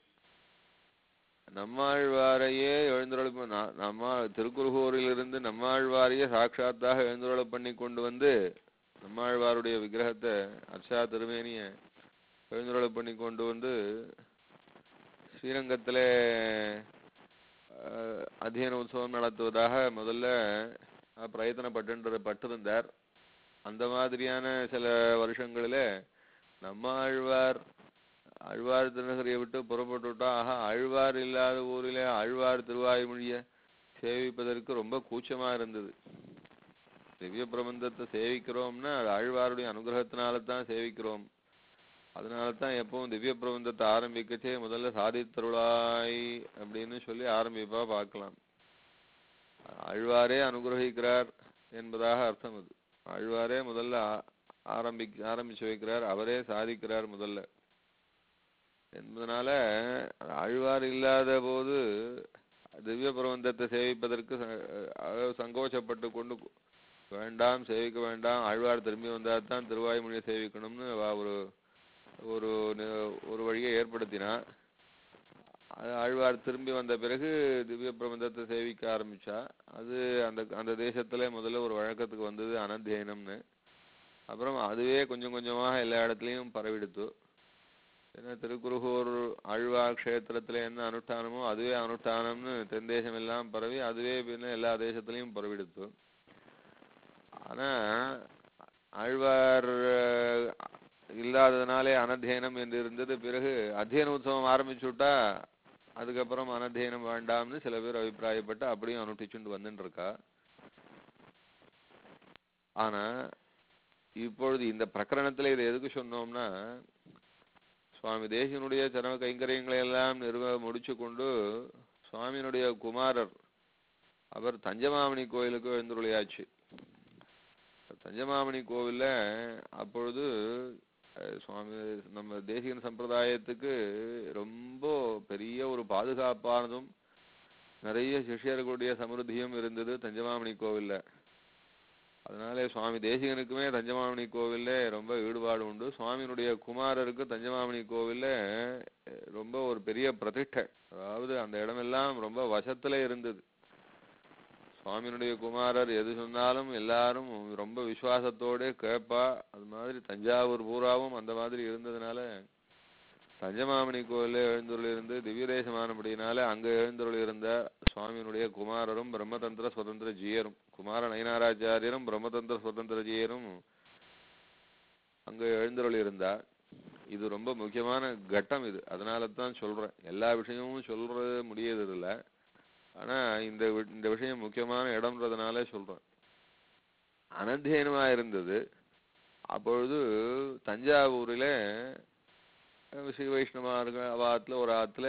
நம்மாழ்வாரையே எழுந்துருள நம்ம திருக்குறுகூரிலிருந்து நம்மாழ்வாரையே சாட்சாத்தாக எழுந்துருள பண்ணி கொண்டு வந்து நம்மாழ்வாருடைய விக்கிரகத்தை அர்ச்சா திருமேனிய எழுந்துருள பண்ணி கொண்டு வந்து ஸ்ரீரங்கத்திலே அஹ், அத்தியன உற்சவம் நடத்துவதாக முதல்ல அஹ், பிரயத்தனப்பட்டு பட்டிருந்தார் அந்த மாதிரியான சில வருஷங்களில நம்ம ஆழ்வார் ஆழ்வார் திருநகரியை விட்டு புறப்பட்டு விட்டா ஆஹா ஆழ்வார் இல்லாத ஊரிலே ஆழ்வார் திருவாய்மொழிய சேவிப்பதற்கு ரொம்ப கூச்சமா இருந்தது திவ்ய பிரபந்தத்தை சேவிக்கிறோம்னா அது ஆழ்வாருடைய அனுகிரகத்தினால தான் சேவிக்கிறோம் அதனால தான் எப்பவும் திவ்ய பிரபந்தத்தை ஆரம்பிக்கச்சே முதல்ல சாதித்தருளாய் அப்படின்னு சொல்லி ஆரம்பிப்பா பார்க்கலாம் ஆழ்வாரே அனுகிரகிக்கிறார் என்பதாக அர்த்தம் அது ஆழ்வாரே முதல்ல ஆ- ஆரம்பி ஆரம்பிச்சு வைக்கிறார் அவரே சாதிக்கிறார் முதல்ல என்பதனால ஆழ்வார் இல்லாத போது திவ்ய பிரபந்தத்தை சேவிப்பதற்கு ச- அஹ் சங்கோச்சப்பட்டு கொண்டு வேண்டாம் சேவிக்க வேண்டாம் ஆழ்வார் திரும்பி வந்தால் தான் திருவாய்மொழியை சேவிக்கணும்னு அவ ஒரு ஒரு நி- ஒரு வழியை ஏற்படுத்தினா அது ஆழ்வார் திரும்பி வந்த பிறகு திவ்ய பிரபந்தத்தை சேவிக்க ஆரம்பிச்சா அது அந்த அந்த தேசத்துல முதல்ல ஒரு வழக்கத்துக்கு வந்தது அனத்தியனம்னு அப்புறம் அதுவே கொஞ்சம் கொஞ்சமாக எல்லா இடத்துலையும் பரவிடுத்து ஏன்னா திருக்குறுகூர் ஆழ்வார் க்ஷேத்திரத்துல என்ன அனுஷ்டானமோ அதுவே அனுஷ்டானம்னு தென் தேசம் எல்லாம் பரவி அதுவே பின்ன எல்லா தேசத்துலையும் பரவிடுத்து ஆனா ஆழ்வார் அஹ், இல்லாததுனாலே அனத்தியனம் என்று இருந்தது பிறகு அத்தியன உற்சவம் ஆரம்பிச்சு விட்டா அதுக்கப்புறம் அனத்தியனம் வேண்டாம்னு சில பேர் அபிப்பிராயப்பட்டு அப்படியும் அனுஷ்டிச்சுட்டு வந்துட்டு இருக்கா ஆனா இப்பொழுது இந்த பிரகரணத்துல இதை எதுக்கு சொன்னோம்னா சுவாமி தேசியனுடைய சரம கைங்கரியங்களை எல்லாம் நிறுவ முடிச்சு கொண்டு சுவாமியினுடைய குமாரர் அவர் தஞ்சமாமணி கோயிலுக்கு எழுந்துருளியாச்சு தஞ்சமாமணி கோவில்ல அப்பொழுது அஹ், சுவாமி நம்ம தேசிகன் சம்பிரதாயத்துக்கு ரொம்ப பெரிய ஒரு பாதுகாப்பானதும் நிறைய சிஷ்யர்களுடைய சமிருத்தியும் இருந்தது தஞ்சமாமணி கோவில்ல அதனால சுவாமி தேசிகனுக்குமே தஞ்சமாமணி கோவில்ல ரொம்ப ஈடுபாடு உண்டு சுவாமியினுடைய குமாரருக்கு தஞ்சமாமணி கோவில்ல அஹ், ரொம்ப ஒரு பெரிய பிரதிஷ்டை அதாவது அந்த இடமெல்லாம் ரொம்ப வசத்துல இருந்தது சுவாமியினுடைய குமாரர் எது சொன்னாலும் எல்லாரும் ரொம்ப விசுவாசத்தோட கேட்பா அது மாதிரி தஞ்சாவூர் பூராவும் அந்த மாதிரி இருந்ததுனால தஞ்சமாமணி கோயிலே எழுந்துள்ள இருந்து திவ்யதேசமானபடினால அங்க எழுந்துள்ள இருந்த சுவாமியினுடைய குமாரரும் பிரம்மதந்திர சுதந்திர ஜீயரும் குமார நயனாராச்சாரியரும் பிரம்மதந்திர சுதந்திர ஜீயரும் அங்க எழுந்துள்ள இருந்தார் இது ரொம்ப முக்கியமான கட்டம் இது அதனால தான் சொல்றேன் எல்லா விஷயமும் சொல்றது முடியறது இல்ல ஆனா இந்த வி- இந்த விஷயம் முக்கியமான இடம்ன்றதுனால சொல்றேன் அனத்தியனமா இருந்தது அப்பொழுது தஞ்சாவூரில் ஸ்ரீ வைஷ்ணவார்கள் அவ ஆத்துல ஒரு ஆத்துல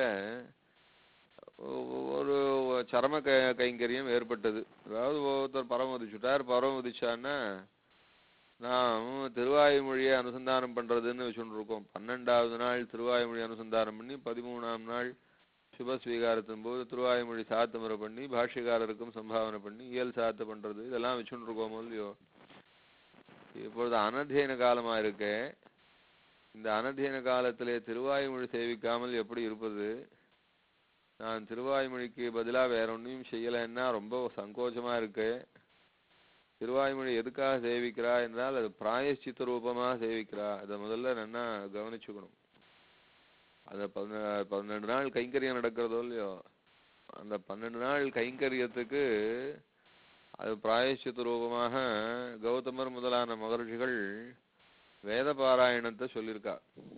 ஒ- ஒரு சரம க கைங்கரியம் ஏற்பட்டது அதாவது ஒருத்தர் பரமதிச்சுட்டார் பரமதிச்சான்னா நாம் திருவாய்மொழியை அனுசந்தானம் பண்றதுன்னு வச்சுட்டு இருக்கோம் பன்னெண்டாவது நாள் திருவாய்மொழி அனுசந்தானம் பண்ணி பதிமூணாம் நாள் சுப ஸ்வீகாரத்தின் போது திருவாய்மொழி சாத்து முறை பண்ணி பாஷ்யக்காரருக்கும் சம்பாவனை பண்ணி இயல் சாத்து பண்றது இதெல்லாம் வச்சுட்டு இருக்கோம் இல்லையோ இப்பொழுது அனத்தியன காலமா இருக்கே இந்த அனத்தியன காலத்திலே திருவாய்மொழி சேவிக்காமல் எப்படி இருப்பது நான் திருவாய்மொழிக்கு பதிலா வேற ஒன்றையும் செய்யலைன்னா ரொம்ப சங்கோச்சமா இருக்கு திருவாய்மொழி எதுக்காக சேவிக்கிறா என்றால் அது பிராயஷ்சித்த ரூபமா சேவிக்கிறா அதை முதல்ல நன்னா கவனிச்சுக்கணும் அந்த பதின பன்னெண்டு நாள் கைங்கரியம் நடக்கிறதோ இல்லையோ அந்த பன்னெண்டு நாள் கைங்கரியத்துக்கு அது பிராயஷ்சித்த ரூபமாக கௌதமர் முதலான மகர்ஷிகள் வேத பாராயணத்தை சொல்லியிருக்கா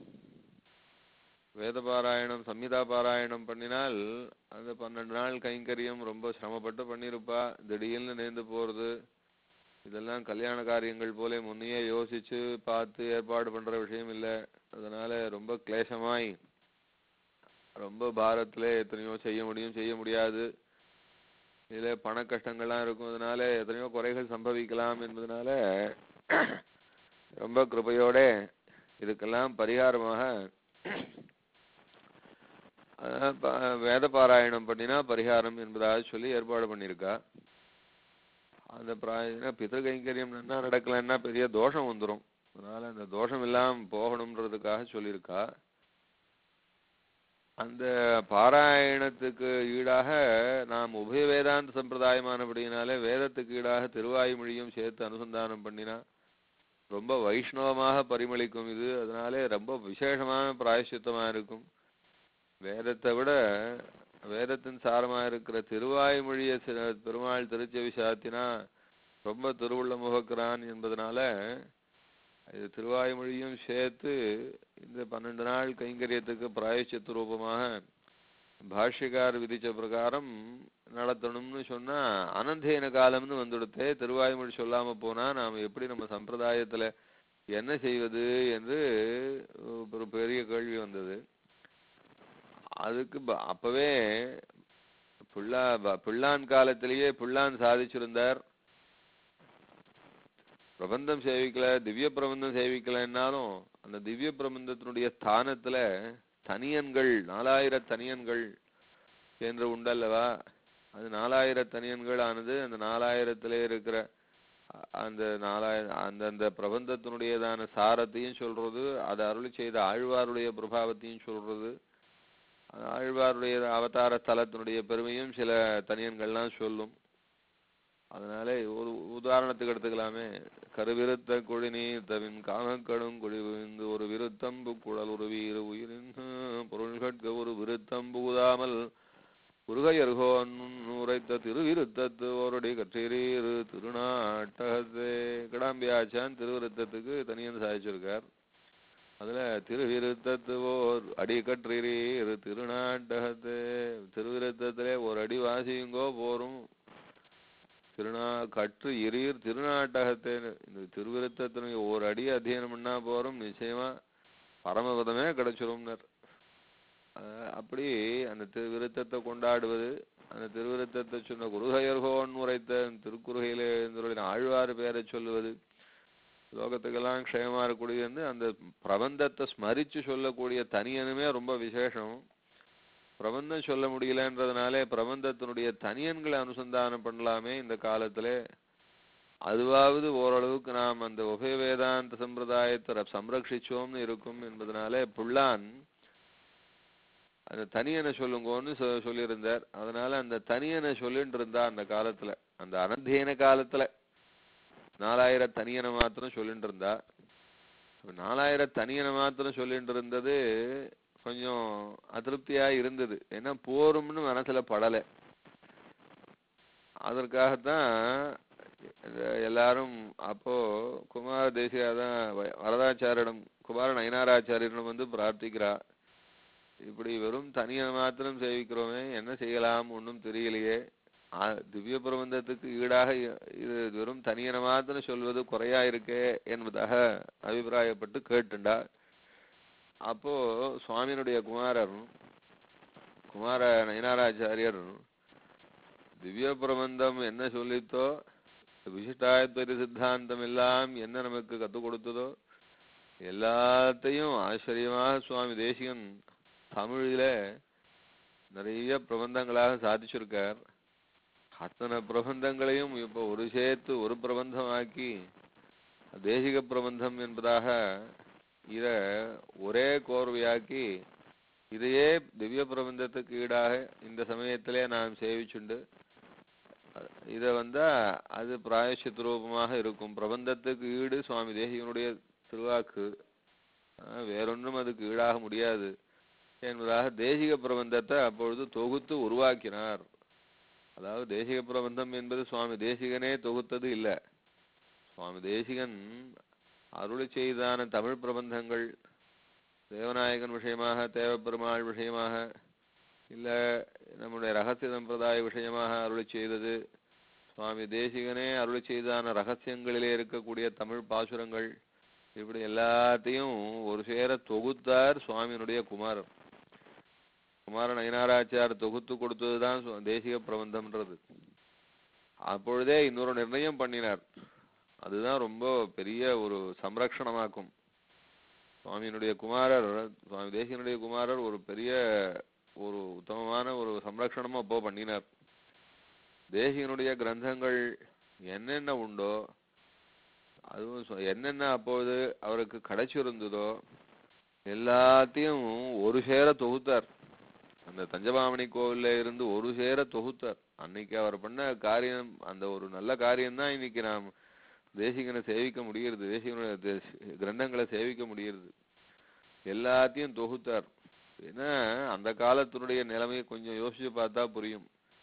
வேத பாராயணம் சம்ஹிதா பாராயணம் பண்ணினால் அந்த பன்னெண்டு நாள் கைங்கரியம் ரொம்ப சிரமப்பட்டு பண்ணியிருப்பா திடீர்னு நேர்ந்து போறது இதெல்லாம் கல்யாண காரியங்கள் போல முன்னையே யோசிச்சு பார்த்து ஏற்பாடு பண்ற விஷயம் இல்லை அதனால ரொம்ப கிளேசமாய் ரொம்ப பாரத்துல எத்தனையோ செய்ய முடியும் செய்ய முடியாது இதுல பண கஷ்டங்கள்லாம் இருக்கும் அதனால எத்தனையோ குறைகள் சம்பவிக்கலாம் என்பதனால ரொம்ப கிருபையோட இதுக்கெல்லாம் பரிகாரமாக அஹ், ப- வேத பாராயணம் பண்ணினா பரிகாரம் என்பதாக சொல்லி ஏற்பாடு பண்ணியிருக்கா அந்த பிராயண பிதൃ கைங்கரியம் என்ன நடக்கலைன்னா பெரிய தோஷம் வந்துரும் அதனால அந்த தோஷம் இல்லாம போகணுன்றதுக்காக சொல்லியிருக்கா அந்த பாராயணத்துக்கு ஈடாக நாம் உபய வேதாந்த சம்பிரதாயமானபடியினாலே வேதத்துக்கு ஈடாக திருவாய்மொழியும் சேர்த்து அனுசந்தானம் பண்ணினா ரொம்ப வைஷ்ணவமாக பரிமளிக்கும் இது அதனாலே ரொம்ப விசேஷமான பிராயசித்தமா இருக்கும் வேதத்தை விட வேதத்தின் சாரமா இருக்கிற திருவாய்மொழியை சி- பெருமாள் திருச்செவி சாத்தினா ரொம்ப திருவுள்ள முகக்கிறான் என்பதனால இது திருவாய்மொழியும் சேர்த்து இந்த பன்னெண்டு நாள் கைங்கரியத்துக்கு பிராயச்சித்த ரூபமாக பாஷ்யக்கார் விதிச்ச பிரகாரம் நடத்தணும்னு சொன்னா அனந்தேன காலம்னு வந்துடுத்தே திருவாய்மொழி சொல்லாம போனா நாம எப்படி நம்ம சம்பிரதாயத்துல என்ன செய்வது என்று ஒரு பெரிய கேள்வி வந்தது அதுக்கு ப- அப்பவே புள்ளா ப- பிள்ளான் காலத்திலேயே பிள்ளான் சாதிச்சிருந்தார் பிரபந்தம் சேவிக்கல திவ்ய பிரபந்தம் சேவிக்கலைன்னாலும் அந்த திவ்ய பிரபந்தத்தினுடைய ஸ்தானத்துல தனியன்கள் நாலாயிரம் தனியன்கள் என்று உண்டல்லவா அது நாலாயிரம் தனியன்கள் ஆனது அந்த நாலாயிரத்திலே இருக்கிற அ- அந்த நாலாயிரம் அந்த அந்த பிரபந்தத்தினுடையதான சாரத்தையும் சொல்றது அதை அருளி செய்த ஆழ்வாருடைய பிரபாவத்தையும் சொல்றது அந்த ஆழ்வாருடைய அவதார ஸ்தலத்தினுடைய பெருமையும் சில தனியன்கள்லாம் சொல்லும் அதனால ஒரு உதாரணத்துக்கு எடுத்துக்கலாமே கருவிருத்த குழிநீர் தவின் காமக்கடும் குழிவிந்து ஒரு விருத்தம்பு குழல் ஒரு வீறு உயிரின் பொருள்கட்க ஒரு விருத்தம்பு உதாமல் உருகையர்கோ உரைத்த திருவிருத்தத்து ஓரடி கற்றீரீரு திருநாட்டகத்தே கிடாம்பியாச்சான் திருவிருத்தத்துக்கு தனியன் சாதிச்சிருக்கார் அதுல திருவிருத்தத்துவோர் அடிக்கற்றீர் திருநாட்டகத்து திருவிருத்தத்திலே ஒரு அடி வாசியுங்கோ போரும் திருநா கற்று இரீர் திருநாட்டகத்தை இந்த திருவிருத்தத்தினுடைய ஒரு அடி அத்தியனம் பண்ணா போறோம் நிச்சயமா பரமபதமே கிடைச்சிரும்னர் அஹ் அப்படி அந்த திருவிருத்தத்தை கொண்டாடுவது அந்த திருவிருத்தத்தை சொன்ன குருகையர்கோன் உரைத்த திருக்குறுகையிலே இருந்தவர்களின் ஆழ்வார் பெயரை சொல்லுவது லோகத்துக்கெல்லாம் க்ஷேமா இருக்கக்கூடிய வந்து அந்த பிரபந்தத்தை ஸ்மரிச்சு சொல்லக்கூடிய தனியனுமே ரொம்ப விசேஷம் பிரபந்தம் சொல்ல முடியலன்றதுனாலே பிரபந்தத்தினுடைய தனியன்களை அனுசந்தானம் பண்ணலாமே இந்த காலத்திலே அதுவாவது ஓரளவுக்கு நாம் அந்த உபய வேதாந்த சம்பிரதாயத்தை ர- சம்ரட்சிச்சோம்னு இருக்கும் என்பதனாலே புள்ளான் அந்த தனியனை சொல்லுங்கன்னு சொ- சொல்லியிருந்தார் அதனால அந்த தனியனை சொல்லிட்டு இருந்தா அந்த காலத்துல அந்த அனந்தீன காலத்துல நாலாயிரம் தனியனை மாத்திரம் சொல்லிட்டு இருந்தா இப்ப நாலாயிரம் தனியனை மாத்திரம் சொல்லிட்டு இருந்தது கொஞ்சம் அதிருப்தியா இருந்தது ஏன்னா போரும்னு மனசுல படல அதற்காகத்தான் இந்த எல்லாரும் அப்போ குமார தேசியாதான் வ- வரதாச்சாரியிடம் குமார நயனாராச்சாரியரிடம் வந்து பிரார்த்திக்கிறா இப்படி வெறும் தனியை மாத்திரம் சேவிக்கிறோமே என்ன செய்யலாம் ஒன்றும் தெரியலையே ஆ, திவ்ய பிரபந்தத்துக்கு ஈடாக இ- இது வெறும் தனியனை மாத்திரம் சொல்வது குறையா இருக்கே என்பதாக அபிப்பிராயப்பட்டு கேட்டுண்டா அப்போ சுவாமியினுடைய குமாரர் குமார நயனாராச்சாரியர் திவ்ய பிரபந்தம் என்ன சொல்லித்தோ விசிஷ்டாயத்வரி சித்தாந்தம் எல்லாம் என்ன நமக்கு கற்றுக் கொடுத்ததோ எல்லாத்தையும் ஆச்சரியமாக சுவாமி தேசிகன் தமிழில நிறைய பிரபந்தங்களாக சாதிச்சிருக்கார் அத்தனை பிரபந்தங்களையும் இப்போ ஒரு சேர்த்து ஒரு பிரபந்தமாக்கி தேசிக பிரபந்தம் என்பதாக இத ஒரே கோர்வையாக்கி இதையே திவ்ய பிரபந்தத்துக்கு ஈடாக இந்த சமயத்திலே நாம் சேவிச்சுண்டு அ- இத வந்தா அது பிராயசித்த ரூபமாக இருக்கும் பிரபந்தத்துக்கு ஈடு சுவாமி தேசிகனுடைய திருவாக்கு ஆஹ் வேறொன்றும் அதுக்கு ஈடாக முடியாது என்பதாக தேசிக பிரபந்தத்தை அப்பொழுது தொகுத்து உருவாக்கினார் அதாவது தேசிக பிரபந்தம் என்பது சுவாமி தேசிகனே தொகுத்தது இல்ல சுவாமி தேசிகன் அருளி செய்தான தமிழ் பிரபந்தங்கள் தேவநாயகன் விஷயமாக தேவப்பெருமாள் விஷயமாக இல்ல நம்முடைய ரகசிய சம்பிரதாய விஷயமாக அருளி செய்தது சுவாமி தேசிகனே அருளி செய்தான ரகசியங்களிலே இருக்கக்கூடிய தமிழ் பாசுரங்கள் இப்படி எல்லாத்தையும் ஒரு சேர தொகுத்தார் சுவாமியினுடைய குமாரர் குமார நயனாராச்சார் தொகுத்து கொடுத்ததுதான் சு- தேசிக பிரபந்தம்ன்றது அப்பொழுதே இன்னொரு நிர்ணயம் பண்ணினார் அதுதான் ரொம்ப பெரிய ஒரு சம்ரக்ஷணமாக்கும் சுவாமியினுடைய குமாரர் சுவாமி தேசிகனுடைய குமாரர் ஒரு பெரிய ஒரு உத்தமமான ஒரு சம்ரக்ஷணமும் அப்போ பண்ணினார் தேசிகனுடைய கிரந்தங்கள் என்னென்ன உண்டோ அதுவும் சொ- என்னென்ன அப்போது அவருக்கு கிடைச்சிருந்ததோ எல்லாத்தையும் ஒரு சேர தொகுத்தார் அந்த தஞ்சபாமணி கோவில்ல இருந்து ஒரு சேர தொகுத்தார் அன்னைக்கு அவர் பண்ண காரியம் அந்த ஒரு நல்ல காரியம்தான் இன்னைக்கு நாம் தேசிகனை சேவிக்க முடிகிறது தேசிகனுடைய தேசி- கிரந்தங்களை சேவிக்க முடிகிறது எல்லாத்தையும் தொகுத்தார் ஏன்னா அந்த காலத்தினுடைய நிலைமையை கொஞ்சம் யோசிச்சு பார்த்தா புரியும்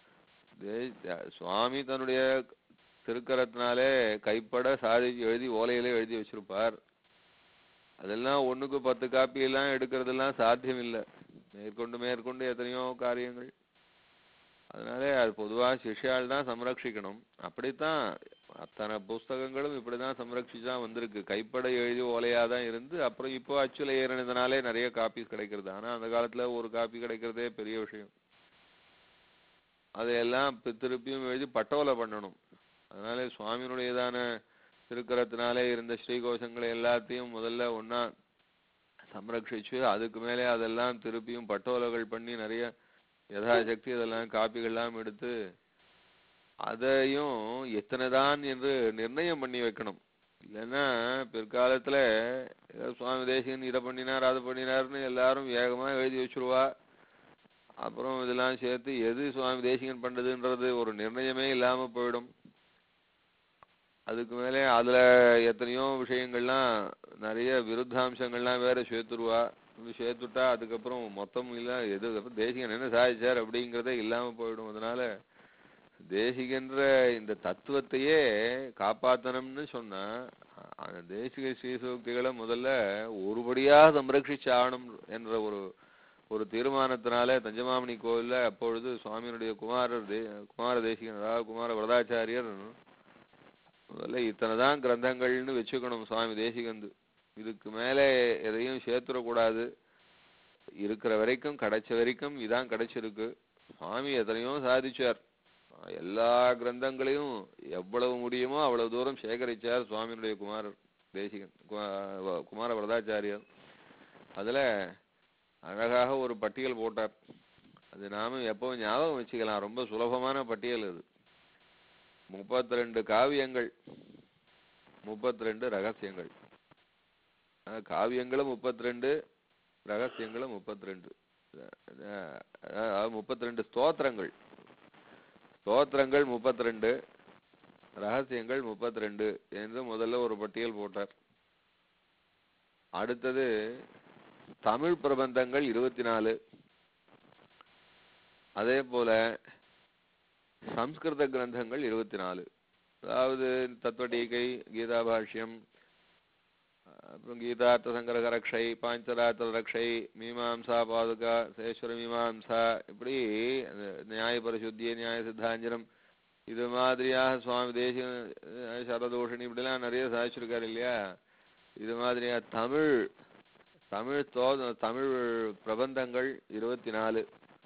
தே- த- சுவாமி தன்னுடைய திருக்கரத்தினாலே கைப்பட சாதி எழுதி ஓலையிலே எழுதி வச்சிருப்பார் அதெல்லாம் ஒண்ணுக்கு பத்து காப்பி எல்லாம் எடுக்கிறதெல்லாம் சாத்தியம் இல்லை மேற்கொண்டு மேற்கொண்டு எத்தனையோ காரியங்கள் அதனால அது பொதுவா சிஷ்யால் தான் சம்ரட்சிக்கணும் அப்படித்தான் அத்தனை புஸ்தகங்களும் இப்படிதான் சம்ரட்சிச்சா வந்திருக்கு கைப்பட எழுதி ஓலையா தான் இருந்து அப்புறம் இப்போ அச்சுல ஏறினதுனாலே நிறைய காப்பீஸ் கிடைக்கிறது ஆனா அந்த காலத்துல ஒரு காப்பி கிடைக்கிறதே பெரிய விஷயம் அதையெல்லாம் பி- திருப்பியும் எழுதி பட்டோலை பண்ணணும் அதனால சுவாமியினுடையதான திருக்கரத்தினாலே இருந்த ஸ்ரீகோஷங்களை எல்லாத்தையும் முதல்ல ஒண்ணா சம்ரட்சிச்சு அதுக்கு மேலே அதெல்லாம் திருப்பியும் பட்டோலைகள் பண்ணி நிறைய யதாசக்தி அதெல்லாம் காப்பிகள்லாம் எடுத்து அதையும் எத்தனைதான் என்று நிர்ணயம் பண்ணி வைக்கணும் இல்லைன்னா பிற்காலத்துல ஏதோ சுவாமி தேசிகன் இதை பண்ணினார் அதை பண்ணினார்னு எல்லாரும் வேகமா எழுதி வச்சிருவா அப்புறம் இதெல்லாம் சேர்த்து எது சுவாமி தேசிகன் பண்றதுன்றது ஒரு நிர்ணயமே இல்லாம போயிடும் அதுக்கு மேலே அதுல எத்தனையோ விஷயங்கள்லாம் நிறைய விருத்தாம்சங்கள்லாம் வேற சேர்த்துருவா இப்படி சேர்த்துட்டா அதுக்கப்புறம் மொத்தம் இல்ல எது அப்புறம் தேசிகன் என்ன சாதிச்சார் அப்படிங்கிறதே இல்லாம போயிடும் அதனால தேசிகன்ற இந்த தத்துவத்தையே காப்பாத்தணும்னு சொன்னா அந்த தேசிக ஸ்ரீசூக்திகளை முதல்ல ஒருபடியா சம்ரட்சிச்சாகணும் என்ற ஒரு ஒரு தீர்மானத்தினால தஞ்சமாமணி கோவில்ல அப்பொழுது சுவாமியினுடைய குமாரர் தே குமார தேசிகன் அதாவது குமார வரதாச்சாரியர் முதல்ல இத்தனைதான் கிரந்தங்கள்னு வச்சுக்கணும் சுவாமி தேசிகந்து இதுக்கு மேல எதையும் சேர்த்துடக்கூடாது இருக்கிற வரைக்கும் கிடைச்ச வரைக்கும் இதான் கிடைச்சிருக்கு சுவாமி எத்தனையோ சாதிச்சார் எல்லா கிரந்தங்களையும் எவ்வளவு முடியுமோ அவ்வளவு தூரம் சேகரிச்சார் சுவாமியினுடைய குமாரர் தேசிகன் குமா- குமார வரதாச்சாரியர் அதுல அழகாக ஒரு பட்டியல் போட்டார் அது நாம எப்பவும் ஞாபகம் வச்சுக்கலாம் ரொம்ப சுலபமான பட்டியல் அது முப்பத்தி ரெண்டு காவியங்கள் முப்பத்தி ரெண்டு ரகசியங்கள் அஹ் காவியங்களும் முப்பத்தி ரெண்டு ரகசியங்களும் முப்பத்தி ரெண்டு முப்பத்தி ரெண்டு ஸ்தோத்திரங்கள் ஸ்தோத்திரங்கள் முப்பத்தி ரெண்டு ரகசியங்கள் முப்பத்தி ரெண்டு என்று முதல்ல ஒரு பட்டியல் போட்டார் அடுத்தது தமிழ் பிரபந்தங்கள் இருபத்தி நாலு அதே போல சம்ஸ்கிருத கிரந்தங்கள் இருபத்தி நாலு அதாவது தத்துவடீகை கீதா பாஷ்யம் அப்புறம் கீதார்த்த சங்கரக ரக்ஷை பாஞ்சராத்திர ரக்ஷை மீமாம்சா பாதுகா சேஸ்வர மீமாம்சா இப்படி அந்த நியாய பரிசுத்திய நியாய சித்தாஞ்சனம் இது மாதிரியாக சுவாமி தேசிய சரதோஷணி இப்படிலாம் நிறைய சாதிச்சிருக்காரு இல்லையா இது மாதிரியா தமிழ் தமிழ் தோ தமிழ் பிரபந்தங்கள் இருபத்தி நாலு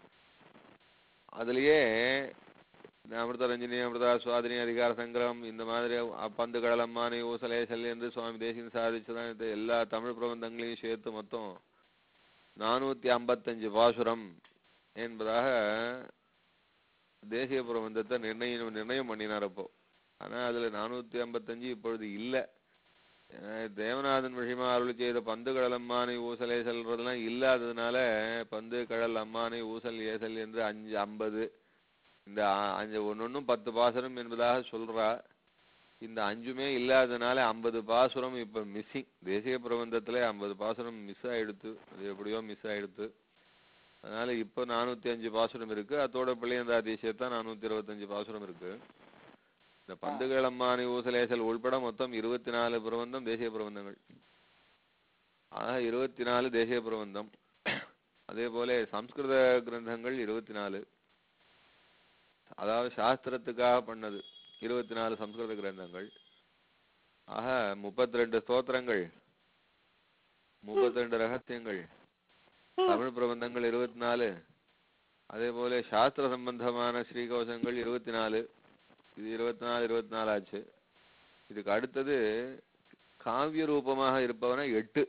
அதுலயே இந்த அமிர்தரஞ்சினி அமிர்தா சுவாதினி அதிகார சங்கிரகம் இந்த மாதிரி அ- பந்து கடலம்மானி ஊசலேசல் என்று சுவாமி தேசிகன் சாதிச்சுதான் இந்த எல்லா தமிழ் பிரபந்தங்களையும் சேர்த்து மொத்தம் நானூத்தி ஐம்பத்தஞ்சு பாசுரம் என்பதாக தேசிய பிரபந்தத்தை நிர்ணயம் நிர்ணயம் பண்ணினார் அப்போ ஆனா அதுல நானூத்தி ஐம்பத்தஞ்சு இப்பொழுது இல்ல ஏன்னா தேவநாதன் விஷயமா அருள் செய்த பந்து கடல் அம்மானை ஊசல் ஏசல்றதெல்லாம் இல்லாததுனால பந்து கடல் அம்மானை ஊசல் ஏசல் என்று அஞ்சு ஐம்பது இந்த அ- அஞ்சு ஒன்னொன்னும் பத்து பாசுரம் என்பதாக சொல்றா இந்த அஞ்சுமே இல்லாததுனால ஐம்பது பாசுரம் இப்ப மிஸ்ஸிங் தேசிய பிரபந்தத்துல ஐம்பது பாசுரம் மிஸ் ஆயிடுத்து அது எப்படியோ மிஸ் ஆயிடுத்து அதனால இப்ப நானூத்தி அஞ்சு பாசுரம் இருக்கு அதோட பிள்ளையந்தாதி சேர்த்தா நானூத்தி இருபத்தஞ்சு பாசுரம் இருக்கு இந்த பந்துகள் அம்மானி ஊசலேசல் உள்பட மொத்தம் இருபத்தி நாலு பிரபந்தம் தேசிய பிரபந்தங்கள் ஆக இருபத்தி நாலு தேசிய பிரபந்தம் அதே போல சம்ஸ்கிருத கிரந்தங்கள் இருபத்தி நாலு அதாவது சாஸ்திரத்துக்காக பண்ணது இருபத்தி நாலு சம்ஸ்கிருத கிரந்தங்கள் ஆக முப்பத்தி ரெண்டு ஸ்தோத்திரங்கள் முப்பத்தி ரெண்டு ரகசியங்கள் தமிழ் பிரபந்தங்கள் இருபத்தி நாலு அதே போல சாஸ்திர சம்பந்தமான ஸ்ரீகோஷங்கள் இருபத்தி நாலு இது இருபத்தி நாலு இருபத்தி நாலு ஆச்சு இதுக்கு அடுத்தது காவிய ரூபமாக இருப்பவன எட்டு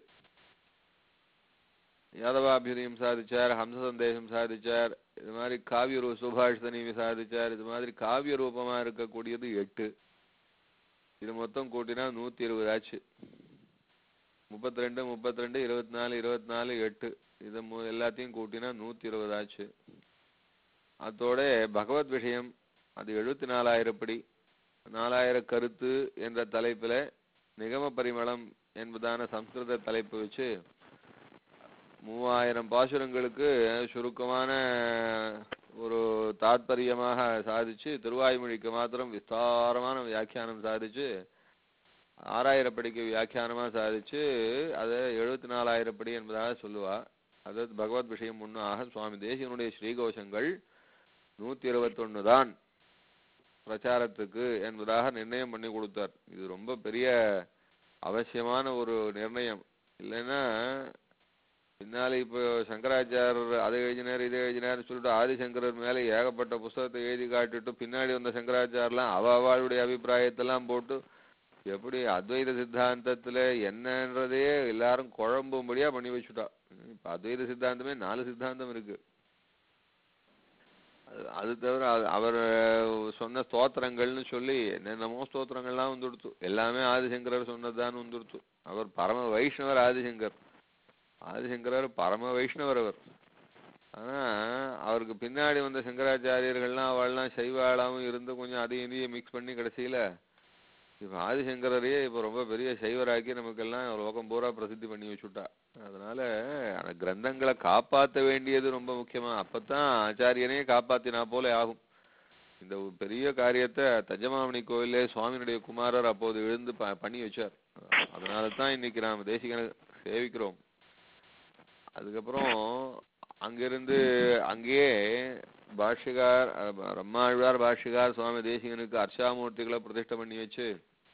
யாதவாபியுதயம் சாதிச்சார் ஹம்ச சந்தேசம் சாதிச்சார் இது மாதிரி காவிய ரூ சுபாஷிதனி சாதிச்சார் இது மாதிரி காவிய ரூபமா இருக்கக்கூடியது எட்டு இது மொத்தம் கூட்டினா நூத்தி இருபது ஆச்சு முப்பத்தி ரெண்டு முப்பத்தி ரெண்டு இருபத்தி நாலு இருபத்தி நாலு எட்டு இது மு- எல்லாத்தையும் கூட்டினா நூத்தி இருபது ஆச்சு அதோட பகவத் விஷயம் அது எழுபத்தி நாலாயிரப்படி நாலாயிர கருத்து என்ற தலைப்புல நிகம பரிமளம் என்பதான சம்ஸ்கிருத தலைப்பு வச்சு மூவாயிரம் பாசுரங்களுக்கு சுருக்கமான ஒரு தாத்பரியமாக சாதிச்சு திருவாய்மொழிக்கு மாத்திரம் விஸ்தாரமான வியாக்கியானம் சாதிச்சு ஆறாயிரப்படிக்கு வியாக்கியானமா சாதிச்சு அதை எழுபத்தி நாலாயிரப்படி என்பதாக சொல்லுவா அது பகவத் விஷயம் முன்னாக சுவாமி தேசிகனுடைய ஸ்ரீகோஷங்கள் நூத்தி இருபத்தொன்னு தான் பிரச்சாரத்துக்கு என்பதாக நிர்ணயம் பண்ணி கொடுத்தார் இது ரொம்ப பெரிய அவசியமான ஒரு நிர்ணயம் இல்லைன்னா பின்னால இப்போ சங்கராச்சாரர் அதை எழுதினார் இதை எழுதினார்னு சொல்லிட்டு ஆதிசங்கரர் மேல ஏகப்பட்ட புஸ்தகத்தை எழுதி காட்டிட்டு பின்னாடி வந்த சங்கராச்சாரலாம் அவ அவளுடைய அபிப்பிராயத்தெல்லாம் போட்டு எப்படி அத்வைத சித்தாந்தத்துல என்னன்றதே எல்லாரும் குழம்பும்படியா பண்ணி வச்சுட்டா இப்ப அத்வைத சித்தாந்தமே நாலு சித்தாந்தம் இருக்கு அது- அது தவிர அது- அவர் சொன்ன ஸ்தோத்திரங்கள்னு சொல்லி என்னென்னமோ ஸ்தோத்திரங்கள்லாம் வந்துடுத்து எல்லாமே ஆதிசங்கரர் சொன்னதுதான் வந்துடுத்து அவர் பரம வைஷ்ணவர் ஆதிசங்கர் ஆதிசங்கரர் பரம வைஷ்ணவர் அவர் ஆனா அவருக்கு பின்னாடி வந்த சங்கராச்சாரியர்கள்லாம் அவள்லாம் சைவாளாவும் இருந்து கொஞ்சம் அதையும் இதையும் மிக்ஸ் பண்ணி கடைசியில இப்ப ஆதிசங்கரையே இப்ப ரொம்ப பெரிய சைவராக்கி நமக்கெல்லாம் லோகம் பூரா பிரசித்தி பண்ணி வச்சுட்டா அதனால அந்த கிரந்தங்களை காப்பாத்த வேண்டியது ரொம்ப முக்கியமா அப்பதான் ஆச்சாரியனே காப்பாத்தினா போல ஆகும் இந்த ஒரு பெரிய காரியத்தை தஞ்சமாமணி கோயிலே சுவாமியினுடைய குமாரர் அப்போது எழுந்து ப- பண்ணி வச்சார் அதனால தான் இன்னைக்கு நாம் தேசிகனை சேவிக்கிறோம் அதுக்கப்புறம் அங்கிருந்து அங்கேயே பாஷ்யகார் அஹ், ரம்மாழ்வார் பாஷ்யகார் சுவாமி தேசிகனுக்கு அர்ச்சாமூர்த்திகளை பிரதிஷ்டை பண்ணி வச்சு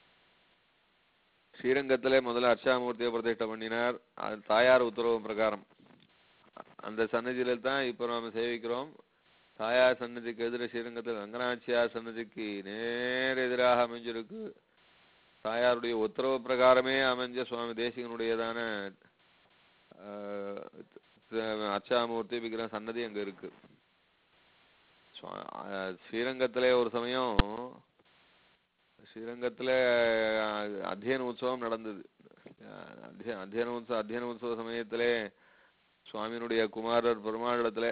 ஸ்ரீரங்கத்திலே முதல்ல அர்ச்சாமூர்த்தியை பிரதிஷ்டை பண்ணினார் அது தாயார் உத்தரவு பிரகாரம் அந்த சன்னதியில தான் இப்போ நாம சேவிக்கிறோம் தாயார் சன்னதிக்கு எதிர ஸ்ரீரங்கத்தில் ரங்கநாச்சியார் சன்னதிக்கு நேர் எதிராக அமைஞ்சிருக்கு தாயாருடைய உத்தரவு பிரகாரமே அமைஞ்ச சுவாமி தேசிகனுடையதான ஆஹ், த- அர்ச்சாமூர்த்தி விக்கிரக சன்னதி அங்க இருக்கு சுவா- ஆஹ், ஸ்ரீரங்கத்திலே ஒரு சமயம் ஸ்ரீரங்கத்துல அஹ், அத்தியன உற்சவம் நடந்தது அஹ், அத்திய- அத்தியன உற்சவ அத்தியன உற்சவ சமயத்திலே சுவாமியினுடைய குமாரர் பெருமாளிடத்துல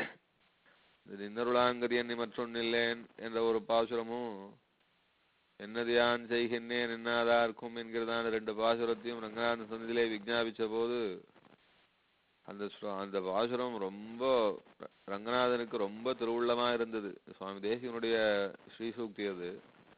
இது இன்னருளாங்கதி மற்றொன்னில்லேன் என்ற ஒரு பாசுரமும் என்னது யான் செய்கின்றேன் என்னாதா இருக்கும் என்கிறதான ரெண்டு பாசுரத்தையும் ரங்கநாத சந்திலே விஞ்ஞாபிச்ச போது அந்த ஸ்லோ- அந்த பாசுரம் ரொம்ப ர- ரங்கநாதனுக்கு ரொம்ப திருவுள்ளமா இருந்தது சுவாமி தேசிகனுடைய ஸ்ரீசூக்தி அது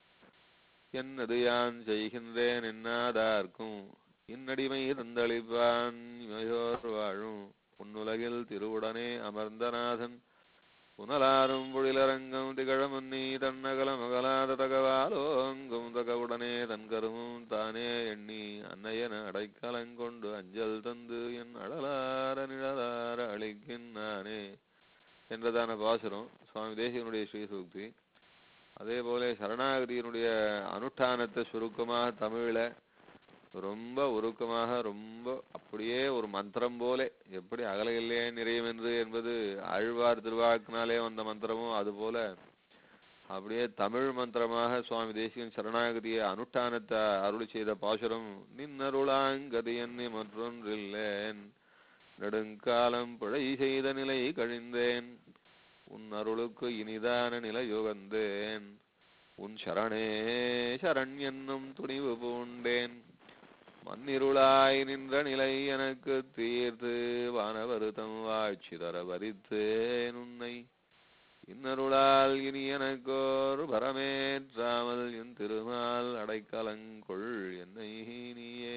என்னது யான் செய்கின்றேன் என்னாதார்க்கும் இன்னடிமை தந்தளிப்பான் இமையோர் வாழும் உன்னுலகில் திருவுடனே அமர்ந்தநாதன் புனலாரும் பொழிலரங்கம் திகழமன்னி தன்னகல மகளாத தகவாலோங்கும் தகவுடனே தன் கருமும் தானே எண்ணி அன்னையன அடைக்கலங்கொண்டு அஞ்சல் தந்து என் அழலார நிழலார அழிக்கின்றானே என்றதான பாசுரம் சுவாமி தேசிகனுடைய ஸ்ரீசூக்தி அதே போல சரணாகதியினுடைய அனுஷ்டானத்தை சுருக்கமாக தமிழ்ல ரொம்ப உருக்கமாக ரொம்ப அப்படியே ஒரு மந்திரம் போல எப்படி அகலையிலே நிறையும் என்று என்பது ஆழ்வார் திருவாக்கினாலே வந்த மந்திரமும் அது போல அப்படியே தமிழ் மந்திரமாக சுவாமி தேசிகன் சரணாகதியை அனுஷ்டானத்தை அருளி செய்த பாசுரம் நின்னருளாங்கதி என்னை மற்றொன்றில்லேன் நெடுங்காலம் பிழை செய்த நிலை கழிந்தேன் உன் அருளுக்கு இனிதான நிலையோ வந்தேன் உன் சரணே சரண் என்னும் துணிவு பூண்டேன் மண்ணிருளாய் நின்ற நிலை எனக்கு தீர்த்து வானவருத்தம் வாழ்ச்சி தர வரித்தேன் உன்னை இன்னருளால் இனி எனக்கோர் பரமேற்றாமல் என் திருமால் அடைக்கலங்கொள் என்னை நீயே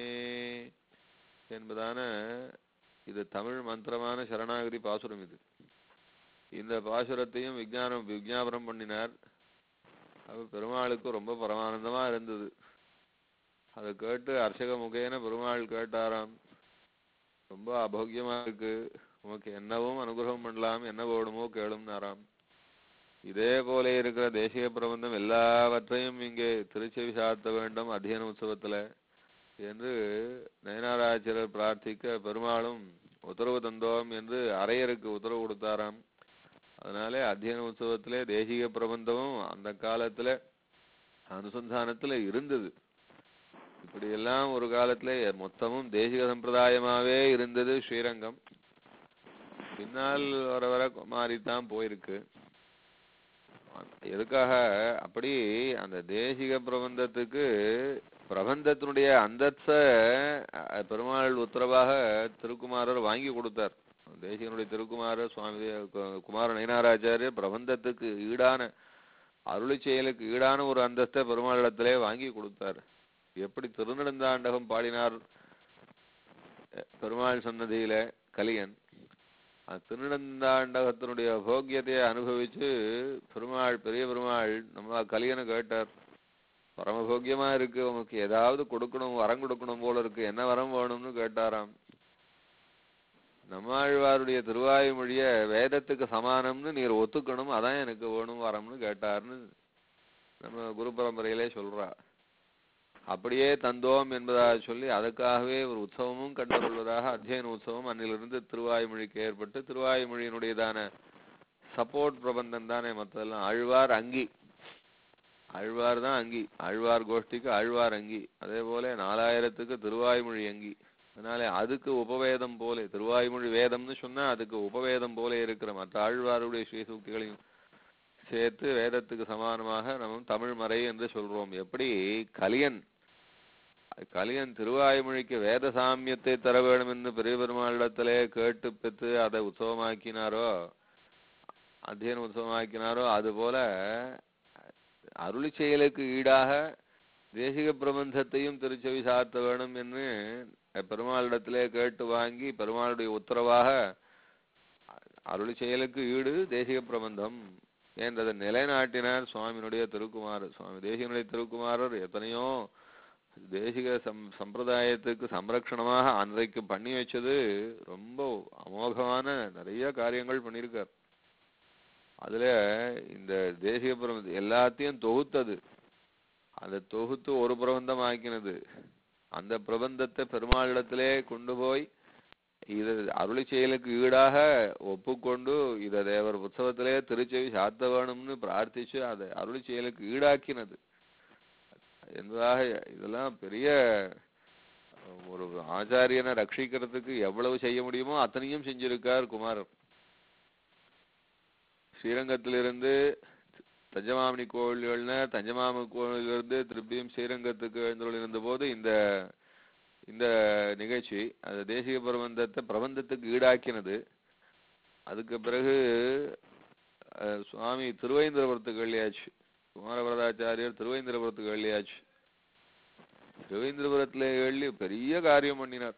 என்பதான இது தமிழ் மந்திரமான சரணாகதி பாசுரம் இது இந்த பாசுரத்தையும் விஞ்ஞானம் விஞ்ஞாபனம் பண்ணினார் அது பெருமாளுக்கு ரொம்ப பரமானந்தமா இருந்தது அதை கேட்டு அர்ச்சக முகேன பெருமாள் கேட்டாராம் ரொம்ப அபோக்கியமா இருக்கு உமக்கு என்னவும் அனுகிரகம் பண்ணலாம் என்ன வேணுமோ கேளும்னாராம் இதே போல இருக்கிற தேசிய பிரபந்தம் எல்லாவற்றையும் இங்கே திருச்செவி சாத்த வேண்டும் அத்தியன உற்சவத்துல என்று நயனாராச்சியர் பிரார்த்திக்க பெருமாளும் உத்தரவு தந்தோம் என்று அரையருக்கு உத்தரவு கொடுத்தாராம் அதனாலே அத்தியன உற்சவத்திலே தேசிக பிரபந்தமும் அந்த காலத்துல அனுசந்தானத்துல இருந்தது இப்படியெல்லாம் ஒரு காலத்துல மொத்தமும் தேசிக சம்பிரதாயமாவே இருந்தது ஸ்ரீரங்கம் பின்னால் வர வர மாறித்தான் போயிருக்கு எதுக்காக அப்படி அந்த தேசிக பிரபந்தத்துக்கு பிரபந்தத்தினுடைய அந்தஸ்த அஹ், பெருமாள் உத்தரவாக திருக்குமாரர் வாங்கி கொடுத்தார் தேசிகனுடைய திருக்குமாரர் சுவாமி தே- கு- குமார நயனாராச்சாரியர் பிரபந்தத்துக்கு ஈடான அருளி செயலுக்கு ஈடான ஒரு அந்தஸ்தை பெருமாளிடத்திலே வாங்கி கொடுத்தார் எப்படி திருநெடுந்தாண்டகம் பாடினார் அஹ், பெருமாள் சன்னதியில கலியன் அந்த திருநெடுந்தாண்டகத்தினுடைய போக்கியத்தை அனுபவிச்சு பெருமாள் பெரிய பெருமாள் நம்ம கலியனை கேட்டார் பரமபோக்கியமா இருக்கு உனக்கு ஏதாவது கொடுக்கணும் வரம் கொடுக்கணும் போல இருக்கு என்ன வரம் வேணும்னு கேட்டாராம் நம்மாழ்வாருடைய திருவாய்மொழிய வேதத்துக்கு சமானம்னு நீர் ஒத்துக்கணும் அதான் எனக்கு வேணும் வரம்னு கேட்டார்னு நம்ம குரு பரம்பரையிலே சொல்றா அப்படியே தந்தோம் என்பதாக சொல்லி அதுக்காகவே ஒரு உற்சவமும் கண்டுகொள்வதாக அத்தியன உற்சவம் அன்னிலிருந்து திருவாய்மொழிக்கு ஏற்பட்டு திருவாய்மொழியினுடையதான சப்போர்ட் பிரபந்தம் தானே மற்றதெல்லாம் ஆழ்வார் அங்கி ஆழ்வார் தான் அங்கி ஆழ்வார் கோஷ்டிக்கு ஆழ்வார் அங்கி அதே போல நாலாயிரத்துக்கு திருவாய்மொழி அங்கி அதனால அதுக்கு உபவேதம் போல திருவாய்மொழி வேதம்னு சொன்னா அதுக்கு உபவேதம் போல இருக்கிற மற்ற ஆழ்வாருடைய ஸ்ரீசூக்திகளையும் சேர்த்து வேதத்துக்கு சமானமாக நம்ம தமிழ் மறை என்று சொல்றோம் எப்படி கலியன் கலியன் திருவாய்மொழிக்கு வேத சாமியத்தை தர வேண்டும் என்று பெரிய பெருமாளிடத்திலே கேட்டு பெற்று அதை உற்சவமாக்கினாரோ அத்தியன உற்சவமாக்கினாரோ அதுபோல அருளி செயலுக்கு ஈடாக தேசிக பிரபந்தத்தையும் திருச்செவி சாத்த வேணும் என்று பெருமாளிடத்திலே கேட்டு வாங்கி பெருமாளுடைய உத்தரவாக அருளி செயலுக்கு ஈடு தேசிக பிரபந்தம் என்றதை நிலைநாட்டினார் சுவாமியினுடைய திருக்குமாரர் சுவாமி தேசிகனுடைய திருக்குமாரர் எத்தனையோ தேசிக சம் சம்பிரதாயத்துக்கு சம்ரக்ஷணமாக அன்றைக்கு பண்ணி வச்சது ரொம்ப அமோகமான நிறைய காரியங்கள் பண்ணியிருக்கார் அதுல இந்த தேசிக பிரபந்தம் எல்லாத்தையும் தொகுத்தது அதை தொகுத்து ஒரு பிரபந்தம் ஆக்கினது அந்த பிரபந்தத்தை பெருமாளிடத்திலே கொண்டு போய் இது அருளி செயலுக்கு ஈடாக ஒப்புக்கொண்டு இத தேவர் உற்சவத்திலே திருச்செவி சாத்த வேணும்னு பிரார்த்திச்சு அதை அருளி செயலுக்கு ஈடாக்கினது என்பதாக இதெல்லாம் பெரிய ஒரு ஆச்சாரியனை ரட்சிக்கிறதுக்கு எவ்வளவு செய்ய முடியுமோ அத்தனையும் செஞ்சிருக்கார் குமாரர் ஸ்ரீரங்கத்திலிருந்து தஞ்சமாமணி கோவில்கள்ல தஞ்சமாம கோவிலிருந்து திருப்பியும் ஸ்ரீரங்கத்துக்கு எழுந்தருள் போது இந்த இந்த நிகழ்ச்சி அந்த தேசிக பிரபந்தத்தை பிரபந்தத்துக்கு ஈடாக்கினது அதுக்கு பிறகு அஹ், சுவாமி திருவேந்திரபுரத்துக்கு வெள்ளியாச்சு குமாரவரதாச்சாரியர் திருவேந்திரபுரத்துக்கு வெள்ளியாச்சு திருவேந்திரபுரத்துல வெள்ளி பெரிய காரியம் பண்ணினார்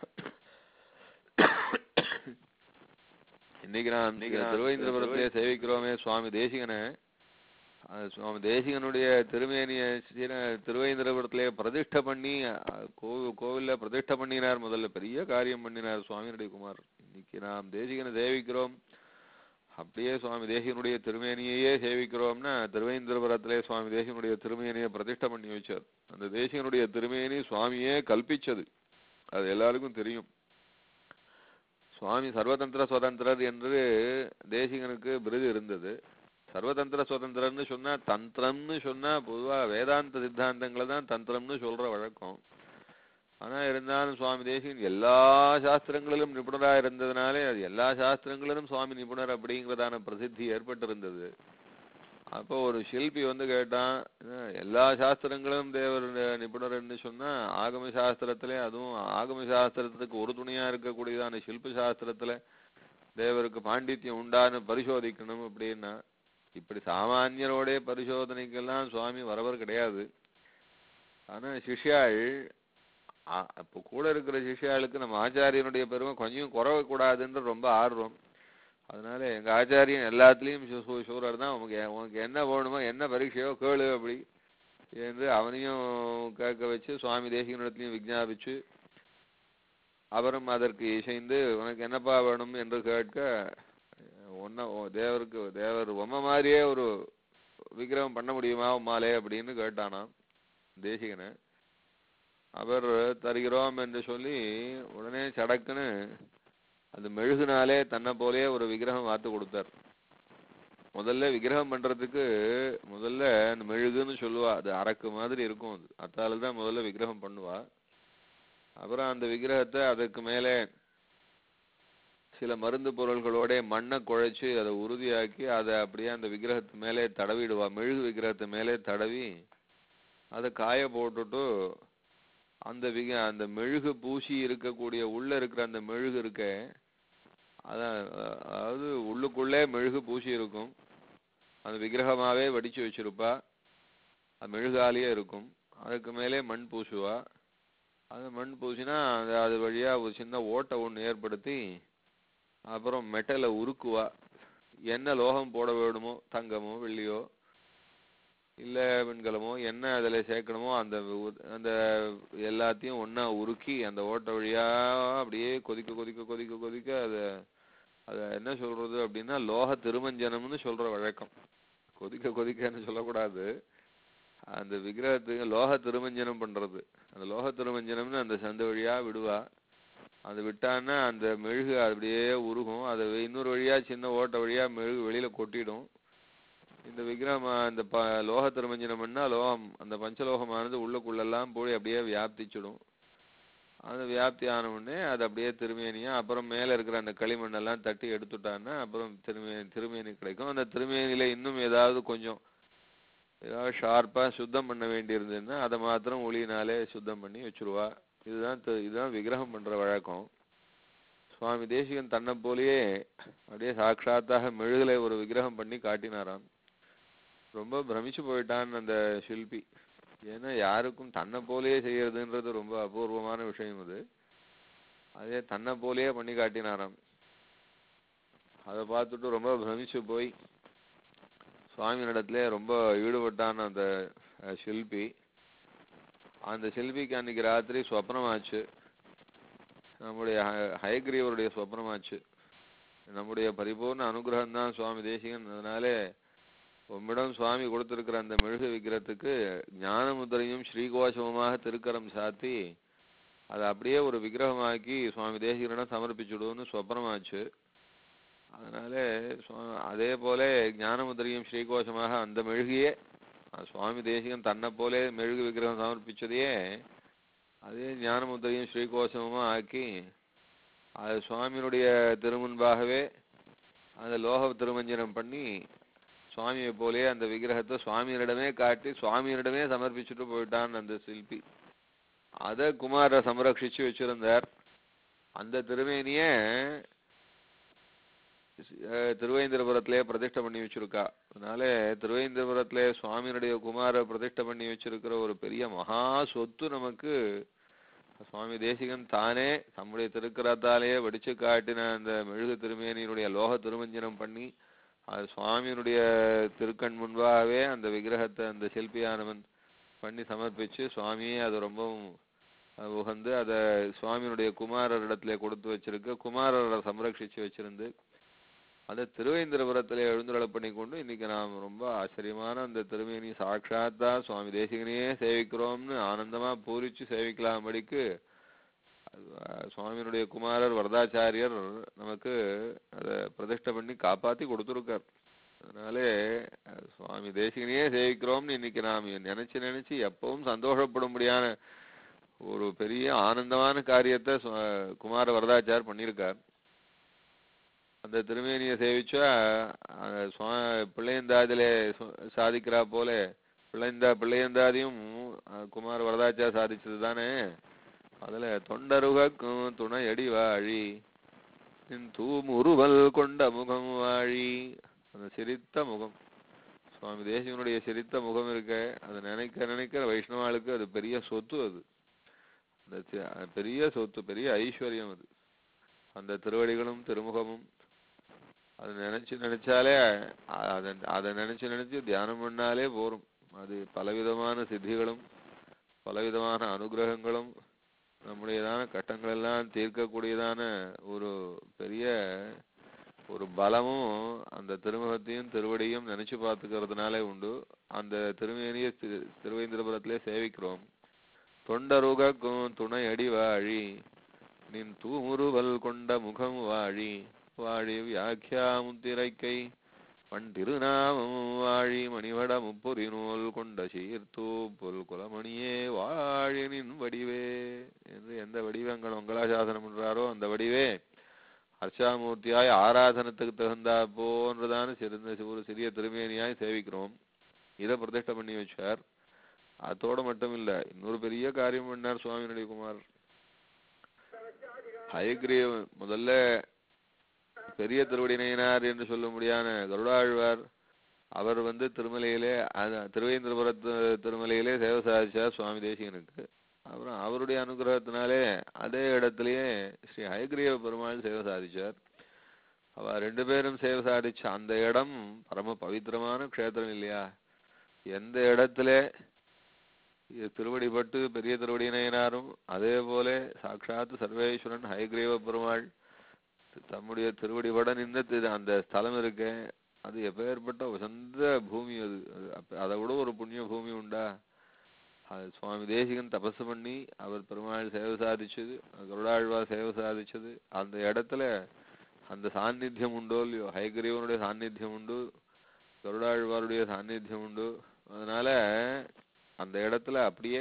இன்னைக்கு நான் இன்னைக்கு திருவேந்திரபுரத்திலே சேவிக்கிறோமே சுவாமி தேசிகனை அது சுவாமி தேசிகனுடைய திருமேனிய ஸ்ரீர- திருவேந்திரபுரத்திலே பிரதிஷ்டை பண்ணி அஹ், கோவில் கோவில்ல பிரதிஷ்டை பண்ணினார் முதல்ல பெரிய காரியம் பண்ணினார் சுவாமியுடைய குமார் இன்னைக்கு நாம் தேசிகனை சேவிக்கிறோம் அப்படியே சுவாமி தேசிகனுடைய திருமேனியையே சேவிக்கிறோம்னா திருவேந்திரபுரத்திலே சுவாமி தேசிகனுடைய திருமேனியை பிரதிஷ்டை பண்ணி வச்சார் அந்த தேசிகனுடைய திருமேனி சுவாமியே கல்பிச்சது அது எல்லாருக்கும் தெரியும் சுவாமி சர்வதந்திர சுதந்திரர் என்று தேசிகனுக்கு விருது இருந்தது சர்வதந்திர சுதந்திரன்னு சொன்னா தந்திரம்னு சொன்னா பொதுவா வேதாந்த சித்தாந்தங்களை தான் தந்திரம்னு சொல்ற வழக்கம் ஆனா இருந்தாலும் சுவாமி தேசிகன் எல்லா சாஸ்திரங்களிலும் நிபுணரா இருந்ததுனாலே அது எல்லா சாஸ்திரங்களிலும் சுவாமி நிபுணர் அப்படிங்கிறதான பிரசித்தி ஏற்பட்டிருந்தது அப்போ ஒரு சிற்பி வந்து கேட்டான் "என்ன, எல்லா சாஸ்திரங்களும் தேவர் நிபுணர்னு சொன்னா ஆகம சாஸ்திரத்திலே அதுவும் ஆகம சாஸ்திரத்துக்கு ஒரு துணையா இருக்கக்கூடியதான சில்ப சாஸ்திரத்துல தேவருக்கு பாண்டித்யம் உண்டான்னு பரிசோதிக்கணும் அப்படின்னா இப்படி சாமானியரோட பரிசோதனைக்கெல்லாம் சுவாமி வரவர் கிடையாது ஆனா சிஷ்யாள் ஆ- அப்போ கூட இருக்கிற சிஷ்யாளுக்கு நம்ம ஆச்சாரியனுடைய பெருமை கொஞ்சம் குறவ கூடாதுன்ற ரொம்ப ஆர்வம் அதனால எங்க ஆச்சாரியன் எல்லாத்துலயும் சு- சு- சூரர் தான் உனக்கு எ- உனக்கு என்ன வேணுமோ என்ன பரீட்சையோ கேளு அப்படி என்று அவனையும் கேட்க வச்சு சுவாமி தேசிகனிடத்திலையும் விஞ்ஞாபிச்சு அவரும் அதற்கு இசைந்து உனக்கு என்னப்பா வேணும் என்று கேட்க ஒன்ன தேவருக்கு தேவர் உம்ம மாதிரியே ஒரு விக்கிரகம் பண்ண முடியுமா உம்மாலே அப்படின்னு கேட்டானாம் தேசிகனை அவர் தருகிறோம் என்று சொல்லி உடனே சடக்குன்னு அந்த மெழுகுனாலே தன்னை போலே ஒரு விக்கிரகம் வாத்து கொடுத்தார் முதல்ல விக்கிரகம் பண்றதுக்கு முதல்ல அந்த மெழுகுன்னு சொல்லுவா அது அரக்கு மாதிரி இருக்கும் அது அத்தால தான் முதல்ல விக்கிரகம் பண்ணுவா அப்புறம் அந்த விக்கிரகத்தை அதுக்கு மேலே சில மருந்து பொருள்களோட மண்ணை குழைச்சு அதை உறுதியாக்கி அதை அப்படியே அந்த விக்கிரகத்து மேலே தடவிடுவா மெழுகு விக்கிரகத்து மேலே தடவி அதை காய போட்டுட்டு அந்த விக அந்த மெழுகு பூசி இருக்கக்கூடிய உள்ள இருக்கிற அந்த மெழுகு இருக்க அதான் அஹ், அதாவது உள்ளுக்குள்ளே மெழுகு பூசி இருக்கும் அந்த விக்கிரகமாவே வடிச்சு வச்சிருப்பா அது மெழுகாலேயே இருக்கும் அதுக்கு மேலே மண் பூசுவா அது மண் பூசினா அது அது வழியா ஒரு சின்ன ஓட்டை ஒன்று ஏற்படுத்தி அப்புறம் மெட்டலை உருக்குவா என்ன லோகம் போட வேணுமோ தங்கமோ வெள்ளியோ இல்ல வெண்கலமோ என்ன அதுல சேர்க்கணுமோ அந்த உ- அந்த எல்லாத்தையும் ஒண்ணா உருக்கி அந்த ஓட்டை வழியா அப்படியே கொதிக்க கொதிக்க கொதிக்க கொதிக்க அத அத என்ன சொல்றது அப்படின்னா லோக திருமஞ்சனம்னு சொல்ற வழக்கம் கொதிக்க கொதிக்கன்னு சொல்லக்கூடாது அந்த விக்கிரகத்துக்கு லோக திருமஞ்சனம் பண்றது அந்த லோக திருமஞ்சனம்னு அந்த சந்த வழியா விடுவா அது விட்டான்னா அந்த மெழுகு அப்படியே உருகும் அதை இன்னொரு வழியா சின்ன ஓட்டை வழியா மெழுகு வெளியில கொட்டிடும் இந்த விக்கிரகம் அந்த ப லோக திருமஞ்சனம் பண்ணா லோகம் அந்த பஞ்சலோகமானது உள்ளுக்குள்ளெல்லாம் போய் அப்படியே வியாப்திச்சிடும் அது வியாப்தி ஆன உடனே அது அப்படியே திருமேனியா அப்புறம் மேல இருக்கிற அந்த களிமண்ணெல்லாம் தட்டி எடுத்துட்டான்னா அப்புறம் திருமே திருமேனி கிடைக்கும் அந்த திருமேனியில இன்னும் ஏதாவது கொஞ்சம் ஏதாவது ஷார்ப்பா சுத்தம் பண்ண வேண்டி இருந்ததுன்னா அதை மாத்திரம் ஒளியினாலே சுத்தம் பண்ணி வச்சிருவா இதுதான் தி- இதுதான் விக்கிரகம் பண்ற வழக்கம் சுவாமி தேசிகன் தன்னை போலயே அப்படியே சாட்சாத்தாக மெழுகுல ஒரு விக்கிரகம் பண்ணி காட்டினாராம் ரொம்ப பிரமிச்சு போயிட்டான் அந்த சிற்பி ஏன்னா யாருக்கும் தன்னை போலயே செய்யறதுன்றது ரொம்ப அபூர்வமான விஷயம் அது அதே தன்னை போலயே பண்ணி காட்டினாராம் அதை பார்த்துட்டு ரொம்ப பிரமிச்சு போய் சுவாமியினிடத்துல ரொம்ப ஈடுபட்டான் அந்த அஹ், சிற்பி அந்த சிற்பிக்கு அன்னைக்கு ராத்திரி சொப்னமாச்சு நம்முடைய ஹ- ஹயக்ரீவருடைய சொப்னமாச்சு நம்முடைய பரிபூர்ண அனுகிரகம் தான் சுவாமி தேசிகன் அதனாலே உம்மிடம் சுவாமி கொடுத்திருக்கிற அந்த மெழுகு விக்கிரத்துக்கு ஞான முத்திரையும் ஸ்ரீகோஷமுமாக திருக்கரம் சாத்தி அதை அப்படியே ஒரு விக்கிரகமாக்கி சுவாமி தேசிகனிடம் சமர்ப்பிச்சுடுவோம்னு சொப்பனமாச்சு அதனால சுவா- அதே போல ஞான முத்திரையும் ஸ்ரீகோஷமாக அந்த மெழுகியே அஹ் சுவாமி தேசிகன் தன்னை போலே மெழுகு விக்கிரகம் சமர்ப்பிச்சதையே அதே ஞான முத்திரையும் ஸ்ரீகோஷமுமா ஆக்கி அது சுவாமியினுடைய திருமுன்பாகவே அந்த லோக திருமஞ்சனம் பண்ணி சுவாமியை போலே அந்த விக்கிரகத்தை சுவாமியினிடமே காட்டி சுவாமியினிடமே சமர்ப்பிச்சுட்டு போயிட்டான் அந்த சிற்பி அதை குமார சம்ரட்சிச்சு வச்சிருந்தார் அந்த திருமேனிய அஹ், திருவேந்திரபுரத்திலே பிரதிஷ்டை பண்ணி வச்சிருக்கா அதனால திருவேந்திரபுரத்திலே சுவாமியினுடைய குமார பிரதிஷ்டை பண்ணி வச்சிருக்கிற ஒரு பெரிய மகா சொத்து நமக்கு சுவாமி தேசிகன் தானே தம்முடைய திருக்கரத்தாலேயே வடிச்சு காட்டின அந்த மெழுகு திருமேனியினுடைய லோக திருமஞ்சனம் பண்ணி அது சுவாமியினுடைய திருக்கண் முன்பாகவே அந்த விக்கிரகத்தை அந்த சிற்பியானவன் பண்ணி சமர்ப்பிச்சு சுவாமியே அது ரொம்பவும் அஹ், உகந்து அதை சுவாமியினுடைய குமாரரிடத்திலே கொடுத்து வச்சிருக்கு குமாரரை சம்ரட்சிச்சு வச்சிருந்து அதை திருவேந்திரபுரத்திலே எழுந்துருள பண்ணி கொண்டு இன்னைக்கு நாம் ரொம்ப ஆச்சரியமான அந்த திருமேனி சாட்சாத்தா சுவாமி தேசிகனையே சேவிக்கிறோம்னு ஆனந்தமா பூரிச்சு சேவிக்கலாம்படிக்கு அது, அஹ், சுவாமியினுடைய குமாரர் வரதாச்சாரியர் நமக்கு அதை பிரதிஷ்டை பண்ணி காப்பாத்தி கொடுத்துருக்கார் அதனாலே அஹ், சுவாமி தேசிகனையே சேவிக்கிறோம்னு இன்னைக்கு நாம் நினைச்சு நினைச்சு எப்பவும் சந்தோஷப்படும்படியான ஒரு பெரிய ஆனந்தமான காரியத்தை சு- குமார வரதாச்சார் பண்ணியிருக்கார் அந்த திருமேனியை சேவிச்சா அஹ், சுவா- பிள்ளையந்தாதிலே சு- சாதிக்கிறா போல பிள்ளைந்தா பிள்ளையந்தாதியும் அஹ், குமார வரதாச்சார் சாதிச்சது தானே அதுல தொண்டருகக்கும் துணையடி வாழி நின் தூமுருவல் கொண்ட முகம் வாழி அந்த சிரித்த முகம் சுவாமி தேசிகனுடைய சிரித்த முகம் இருக்க அதை நினைக்க நினைக்க வைஷ்ணவாளுக்கு அது பெரிய சொத்து அது அந்த சி- அது பெரிய சொத்து பெரிய ஐஸ்வர்யம் அது அந்த திருவடிகளும் திருமுகமும் அது நினைச்சு நினைச்சாலே அ- அதை அதை நினைச்சு நினைச்சு தியானம் பண்ணாலே போரும் அது பலவிதமான சித்திகளும் பலவிதமான அனுகிரகங்களும் நம்முடையதான கட்டங்கள் எல்லாம் தீர்க்கக்கூடியதான ஒரு பெரிய ஒரு பலமும் அந்த திருமுகத்தையும் திருவடியும் நினைச்சு பார்த்துக்கிறதுனாலே உண்டு அந்த திருமேனியை திரு திருவேந்திரபுரத்திலே சேவிக்கிறோம் தொண்டருகக்கும் துணை அடி வாழி நின் தூமுருவல் கொண்ட முகம் வாழி வாழி வியாக்கியா முத்திரைக்கை பண் திருநாமம் வாழி மணிவட முப்புரி நூல் கொண்ட சீர்த்தூப்புல் குலமணியே வாழி நின் வடிவே என்று எந்த வடிவங்கள் மங்களாசாசனம் பண்றாரோ அந்த வடிவே அர்ச்சாமூர்த்தியாய் ஆராதனத்துக்கு தகுந்தா போன்றதான சிறந்த ஒரு சிறிய திருமேனியாய் சேவிக்கிறோம் இதை பிரதிஷ்டை பண்ணி வச்சார் அதோட மட்டும் இல்ல இன்னொரு பெரிய காரியம் பண்ணார் சுவாமியினுடைய குமார் ஹயக்ரீவ முதல்ல பெரிய திருவடியினார் என்று சொல்ல முடியாத கருடாழ்வார் அவர் வந்து திருமலையிலே அத- திருவேந்திரபுரத்து திருமலையிலே சேவை சாதிச்சார் சுவாமி தேசிகனுக்கு அப்புறம் அவருடைய அனுகிரகத்தினாலே அதே இடத்திலேயே ஸ்ரீ ஹயக்ரீவ பெருமாள் சேவை சாதிச்சார் அவ ரெண்டு பேரும் சேவை சாதிச்ச அந்த இடம் பரம பவித்திரமான க்ஷேத்திரம் இல்லையா எந்த இடத்துல இது திருவடிப்பட்டு பெரிய திருவடியினாரும் அதே போல சாட்சாத் சர்வேஸ்வரன் ஹயக்ரீவ பெருமாள் தம்முடைய திருவடிபட நின்ற திரு- அந்த ஸ்தலம் இருக்க அது எப்பேற்பட்ட உசந்த பூமி அது அது அப்ப- அதை விட ஒரு புண்ணிய பூமி உண்டா அது சுவாமி தேசிகன் தபசு பண்ணி அவர் பெருமாள் சேவை சாதிச்சது கருடாழ்வார் சேவை சாதிச்சது அந்த இடத்துல அந்த சாநித்தியம் உண்டோ இல்லையோ ஹயகிரீவனுடைய சாநித்தியம் உண்டு கருடாழ்வாருடைய சாநித்தியம் உண்டு அதனால அந்த இடத்துல அப்படியே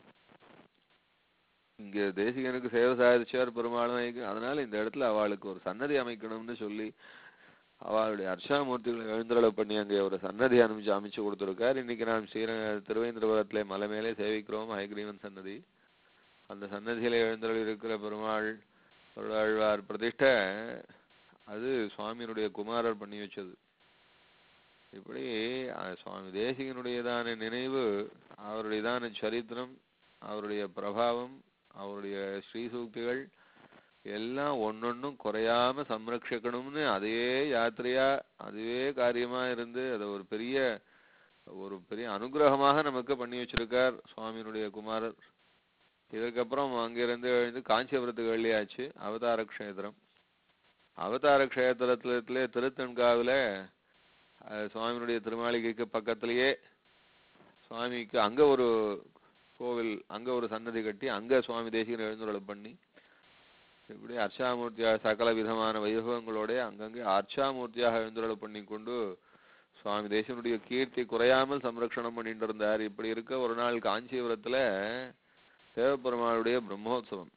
இங்க தேசிகனுக்கு சேவை சாதிச்சார் பெருமாளும் ஐக்கு- அதனால இந்த இடத்துல அவளுக்கு ஒரு சன்னதி அமைக்கணும்னு சொல்லி அவளுடைய அர்ச்சாமூர்த்திகளை எழுந்தருள பண்ணி அங்கே ஒரு சன்னதி அனுப்பிச்சு அமைச்சு கொடுத்துருக்கார் இன்னைக்கு நாம் ஸ்ரீர திருவேந்திரபுரத்திலே மலை மேலே சேவிக்கிறோம் ஹயக்ரீவன் சன்னதி அந்த சன்னதியில எழுந்தருள் இருக்கிற பெருமாள் கருடாழ்வார் பிரதிஷ்டை அது சுவாமியினுடைய குமாரர் பண்ணி வச்சது இப்படி அஹ், சுவாமி தேசிகனுடையதான நினைவு அவருடையதான சரித்திரம் அவருடைய பிரபாவம் அவருடைய ஸ்ரீசூக்திகள் எல்லாம் ஒன்னொன்னும் குறையாம சம்ரட்சிக்கணும்னு அதையே யாத்திரையா அதுவே காரியமா இருந்து அதை ஒரு பெரிய ஒரு பெரிய அனுகிரகமாக நமக்கு பண்ணி வச்சிருக்கார் சுவாமியினுடைய குமாரர் இதுக்கப்புறம் அங்கிருந்து எழுந்து காஞ்சிபுரத்துக்கு வெள்ளியாச்சு அவதார க்ஷேத்திரம் அவதார க்ஷேத்திரத்துல திருத்தன்காவில அஹ், சுவாமியினுடைய திருமாளிகைக்கு பக்கத்திலேயே சுவாமிக்கு அங்க ஒரு கோவில் அங்க ஒரு சன்னதி கட்டி அங்க சுவாமி தேசிகன் எழுந்துருளம் பண்ணி இப்படி அர்ச்சாமூர்த்தியாக சகல விதமான வைபவங்களோட அங்கங்கே அர்ச்சாமூர்த்தியாக எழுந்துருளம் பண்ணி கொண்டு சுவாமி தேசனுடைய கீர்த்தி குறையாமல் சம்ரக்ஷணம் பண்ணிட்டு இருந்தார் இப்படி இருக்க ஒரு நாள் காஞ்சிபுரத்துல தேவப்பெருமாளுடைய பிரம்மோத்சவம்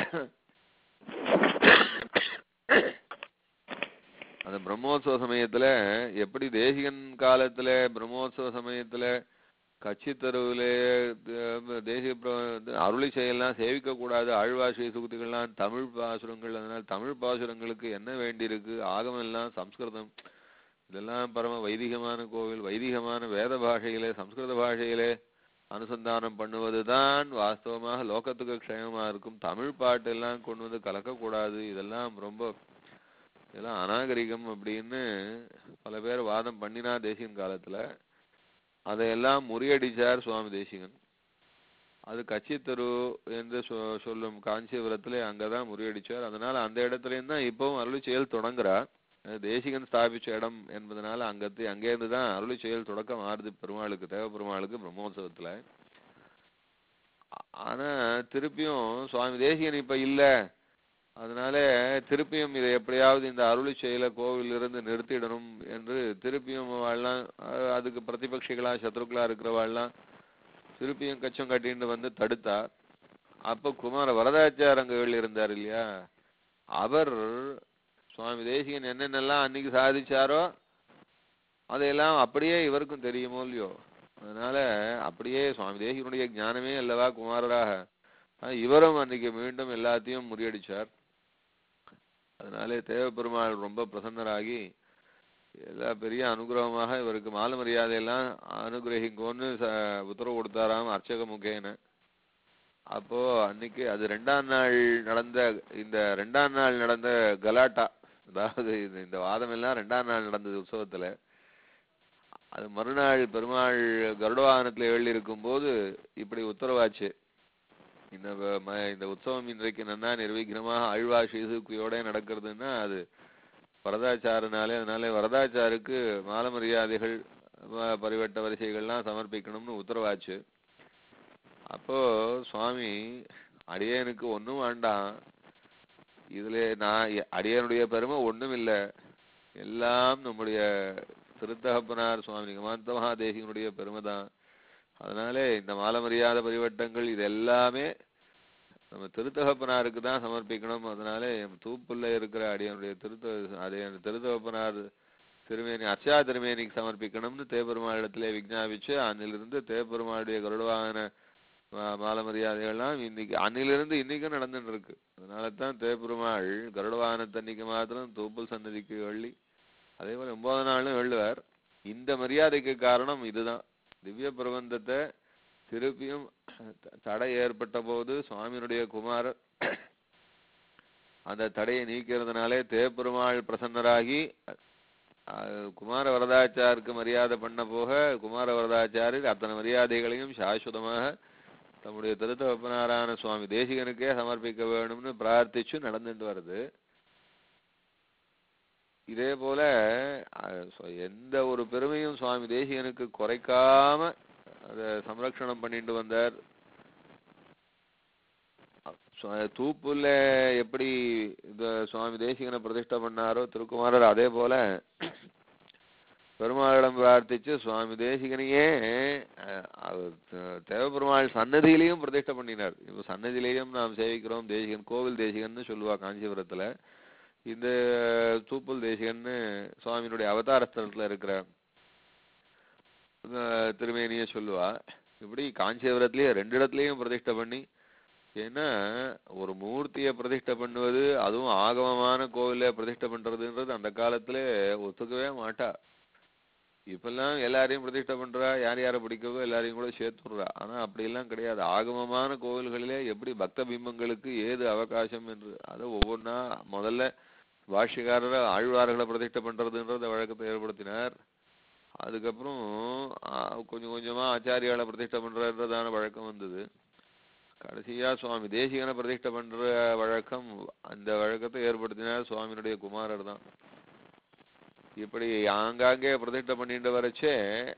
அந்த பிரம்மோத்சவ சமயத்துல எப்படி தேசிகன் காலத்துல பிரம்மோத்சவ சமயத்துல கட்சி தெருவிலே த- தேசிய பிர- அருளி செயல்லாம் சேவிக்க கூடாது ஆழ்வாசி சுகுதிகள்லாம் தமிழ் பாசுரங்கள் அதனால தமிழ் பாசுரங்களுக்கு என்ன வேண்டியிருக்கு ஆகமம் எல்லாம் சம்ஸ்கிருதம் இதெல்லாம் பரம வைதிகமான கோவில் வைதிகமான வேத பாஷையிலே சம்ஸ்கிருத பாஷையிலே அனுசந்தானம் பண்ணுவதுதான் வாஸ்தவமாக லோகத்துக்கு க்ஷேமமா இருக்கும் தமிழ் பாட்டு எல்லாம் கொண்டு வந்து கலக்கக்கூடாது இதெல்லாம் ரொம்ப இதெல்லாம் அநாகரிகம் அப்படின்னு பல பேர் வாதம் பண்ணினா தேசிகன் காலத்துல அதையெல்லாம் முறியடிச்சார் சுவாமி தேசிகன் அது கச்சித்தரு என்று சொ- சொல்லும் காஞ்சிபுரத்துல அங்கதான் முறியடிச்சார் அதனால அந்த இடத்துல தான் இப்பவும் அருளி செயல் தொடங்குறா அது தேசிகன் ஸ்தாபிச்ச இடம் என்பதனால அங்கத்து அங்கேருந்து தான் அருளி செயல் தொடக்கம் ஆறுது பெருமாளுக்கு தேவ பெருமாளுக்கு பிரம்மோத்சவத்துல ஆ- ஆனா திருப்பியும் சுவாமி தேசிகன் இப்ப இல்ல அதனால திருப்பியும் இதை எப்படியாவது இந்த அருளி செயல கோவில் இருந்து நிறுத்திடணும் என்று திருப்பியும் வாழலாம் அதுக்கு பிரதிபட்சிகளா சத்ருக்களா இருக்கிறவாள்லாம் திருப்பியும் கச்சம் கட்டிட்டு வந்து தடுத்தா அப்ப குமார வரதாச்சார் அங்க வெளில இருந்தார் இல்லையா அவர் சுவாமி தேசிகன் என்னென்னலாம் அன்னைக்கு சாதிச்சாரோ அதையெல்லாம் அப்படியே இவருக்கும் தெரியுமோ இல்லையோ அதனால அப்படியே சுவாமி தேசிகனுடைய ஞானமே அல்லவா குமாரராக ஆனா இவரும் அன்னைக்கு மீண்டும் எல்லாத்தையும் முறியடிச்சார் அதனாலே தேவப்பெருமாள் ரொம்ப பிரசன்னராகி எல்லா பெரிய அனுகிரகமாக இவருக்கு மால மரியாதையெல்லாம் அனுகிரகிங்கோன்னு ச- உத்தரவு கொடுத்தாராம் அர்ச்சக முகேன அப்போ அன்னைக்கு அது ரெண்டாம் நாள் நடந்த இந்த ரெண்டாம் நாள் நடந்த கலாட்டா அதாவது இந்த- இந்த வாதம் எல்லாம் ரெண்டாம் நாள் நடந்தது உற்சவத்துல அது மறுநாள் பெருமாள் கருடவாகனத்துல எழுதி இருக்கும்போது இப்படி உத்தரவாச்சு இந்த வ- ம- இந்த உற்சவம் இன்றைக்கு நன்னா நிர்விக்னமாக ஆழ்வா ஸ்ரீசுக்கியோட நடக்கிறதுன்னா அது வரதாச்சாரனாலே அதனால வரதாச்சாருக்கு மால மரியாதைகள் வ- பரிவட்ட வரிசைகள்லாம் சமர்ப்பிக்கணும்னு உத்தரவாச்சு அப்போ சுவாமி அடியேனுக்கு ஒண்ணும் வேண்டாம் இதுல நான் எ- அடியனுடைய பெருமை ஒண்ணும் இல்ல எல்லாம் நம்முடைய திருத்தகப்பனார் சுவாமி நிகமாந்த மகாதேசிகனுடைய பெருமை தான் அதனாலே இந்த மால மரியாதை பரிவட்டங்கள் இது எல்லாமே நம்ம திருத்தகப்பனாருக்கு தான் சமர்ப்பிக்கணும் அதனால என் தூப்புல இருக்கிற அடியனுடைய திருத்த அதே திருத்தகப்பனார் திருமேனி அர்ச்சா திருமேனிக்கு சமர்ப்பிக்கணும்னு தேப்பெருமாளிடத்திலே விஞ்ஞாபிச்சு அன்னிலிருந்து தேப்பெருமாளுடைய கருடவாகன மா- மால மரியாதைகள்லாம் இன்னைக்கு அன்னிலிருந்து இன்னைக்கும் நடந்துட்டு இருக்கு அதனால தான் தேப்பெருமாள் கருடவாகனத்தன்னைக்கு மாத்திரம் தூப்புல் சன்னதிக்கு வெள்ளி அதே போல ஒன்பது நாளும் வெள்ளுவார் இந்த மரியாதைக்கு காரணம் இதுதான் திவ்ய பிரபந்தத்தை திருப்பியும் த- தடை ஏற்பட்ட போது சுவாமியினுடைய குமாரர் அந்த தடையை நீக்கிறதுனாலே தேப்பெருமாள் பிரசன்னராகி அஹ், குமார வரதாச்சாருக்கு மரியாதை பண்ண போக குமார வரதாச்சாரியர் அத்தனை மரியாதைகளையும் சாஸ்வதமாக தம்முடைய திருத்தவப்பனாரான சுவாமி தேசிகனுக்கே சமர்ப்பிக்க வேணும்னு பிரார்த்திச்சு நடந்துட்டு வருது இதே போல அஹ், சொ- எந்த ஒரு பெருமையும் சுவாமி தேசிகனுக்கு குறைக்காம அதை சம்ரக்ஷணம் பண்ணிட்டு வந்தார் சு- தூப்புல எப்படி இந்த சுவாமி தேசிகனை பிரதிஷ்டை பண்ணாரோ திருக்குமாரர் அதே போல பெருமாளிடம் பிரார்த்திச்சு சுவாமி தேசிகனையே அஹ், அவர் த- தேவபெருமாள் சன்னதியிலையும் பிரதிஷ்டை பண்ணினார் இப்போ சன்னதியிலையும் நாம் சேவிக்கிறோம் தேசிகன் கோவில் தேசிகன்னு சொல்லுவா காஞ்சிபுரத்துல இந்த தூப்புல் தேசிகன்னு சுவாமியினுடைய அவதார ஸ்தலத்துல இருக்கிற அஹ், திருமேனியை சொல்லுவா இப்படி காஞ்சிபுரத்திலேயே ரெண்டு இடத்துலயும் பிரதிஷ்டை பண்ணி ஏன்னா ஒரு மூர்த்தியை பிரதிஷ்டை பண்ணுவது அதுவும் ஆகமமான கோவில பிரதிஷ்டை பண்றதுன்றது அந்த காலத்துல ஒத்துக்கவே மாட்டா இப்பெல்லாம் எல்லாரையும் பிரதிஷ்டை பண்றா யார் யாரை பிடிக்கவோ எல்லாரையும் கூட சேர்த்துடுறா ஆனா அப்படியெல்லாம் கிடையாது ஆகமமான கோவில்களிலே எப்படி பக்த பிம்பங்களுக்கு ஏது அவகாசம் என்று அதை ஒவ்வொன்றா முதல்ல பாஷ்யக்காரர் ஆழ்வார்களை பிரதிஷ்டை பண்றதுன்றத வழக்கத்தை ஏற்படுத்தினார் அதுக்கப்புறம் ஆ, கொஞ்சம் கொஞ்சமா ஆச்சாரியால பிரதிஷ்டை பண்றதுன்றதான வழக்கம் வந்தது கடைசியா சுவாமி தேசிகனை பிரதிஷ்டை பண்ற வழக்கம் அந்த வழக்கத்தை ஏற்படுத்தினார் சுவாமியினுடைய குமாரர் தான் இப்படி ஆங்காங்கே பிரதிஷ்டை பண்ணிட்டு வரச்சே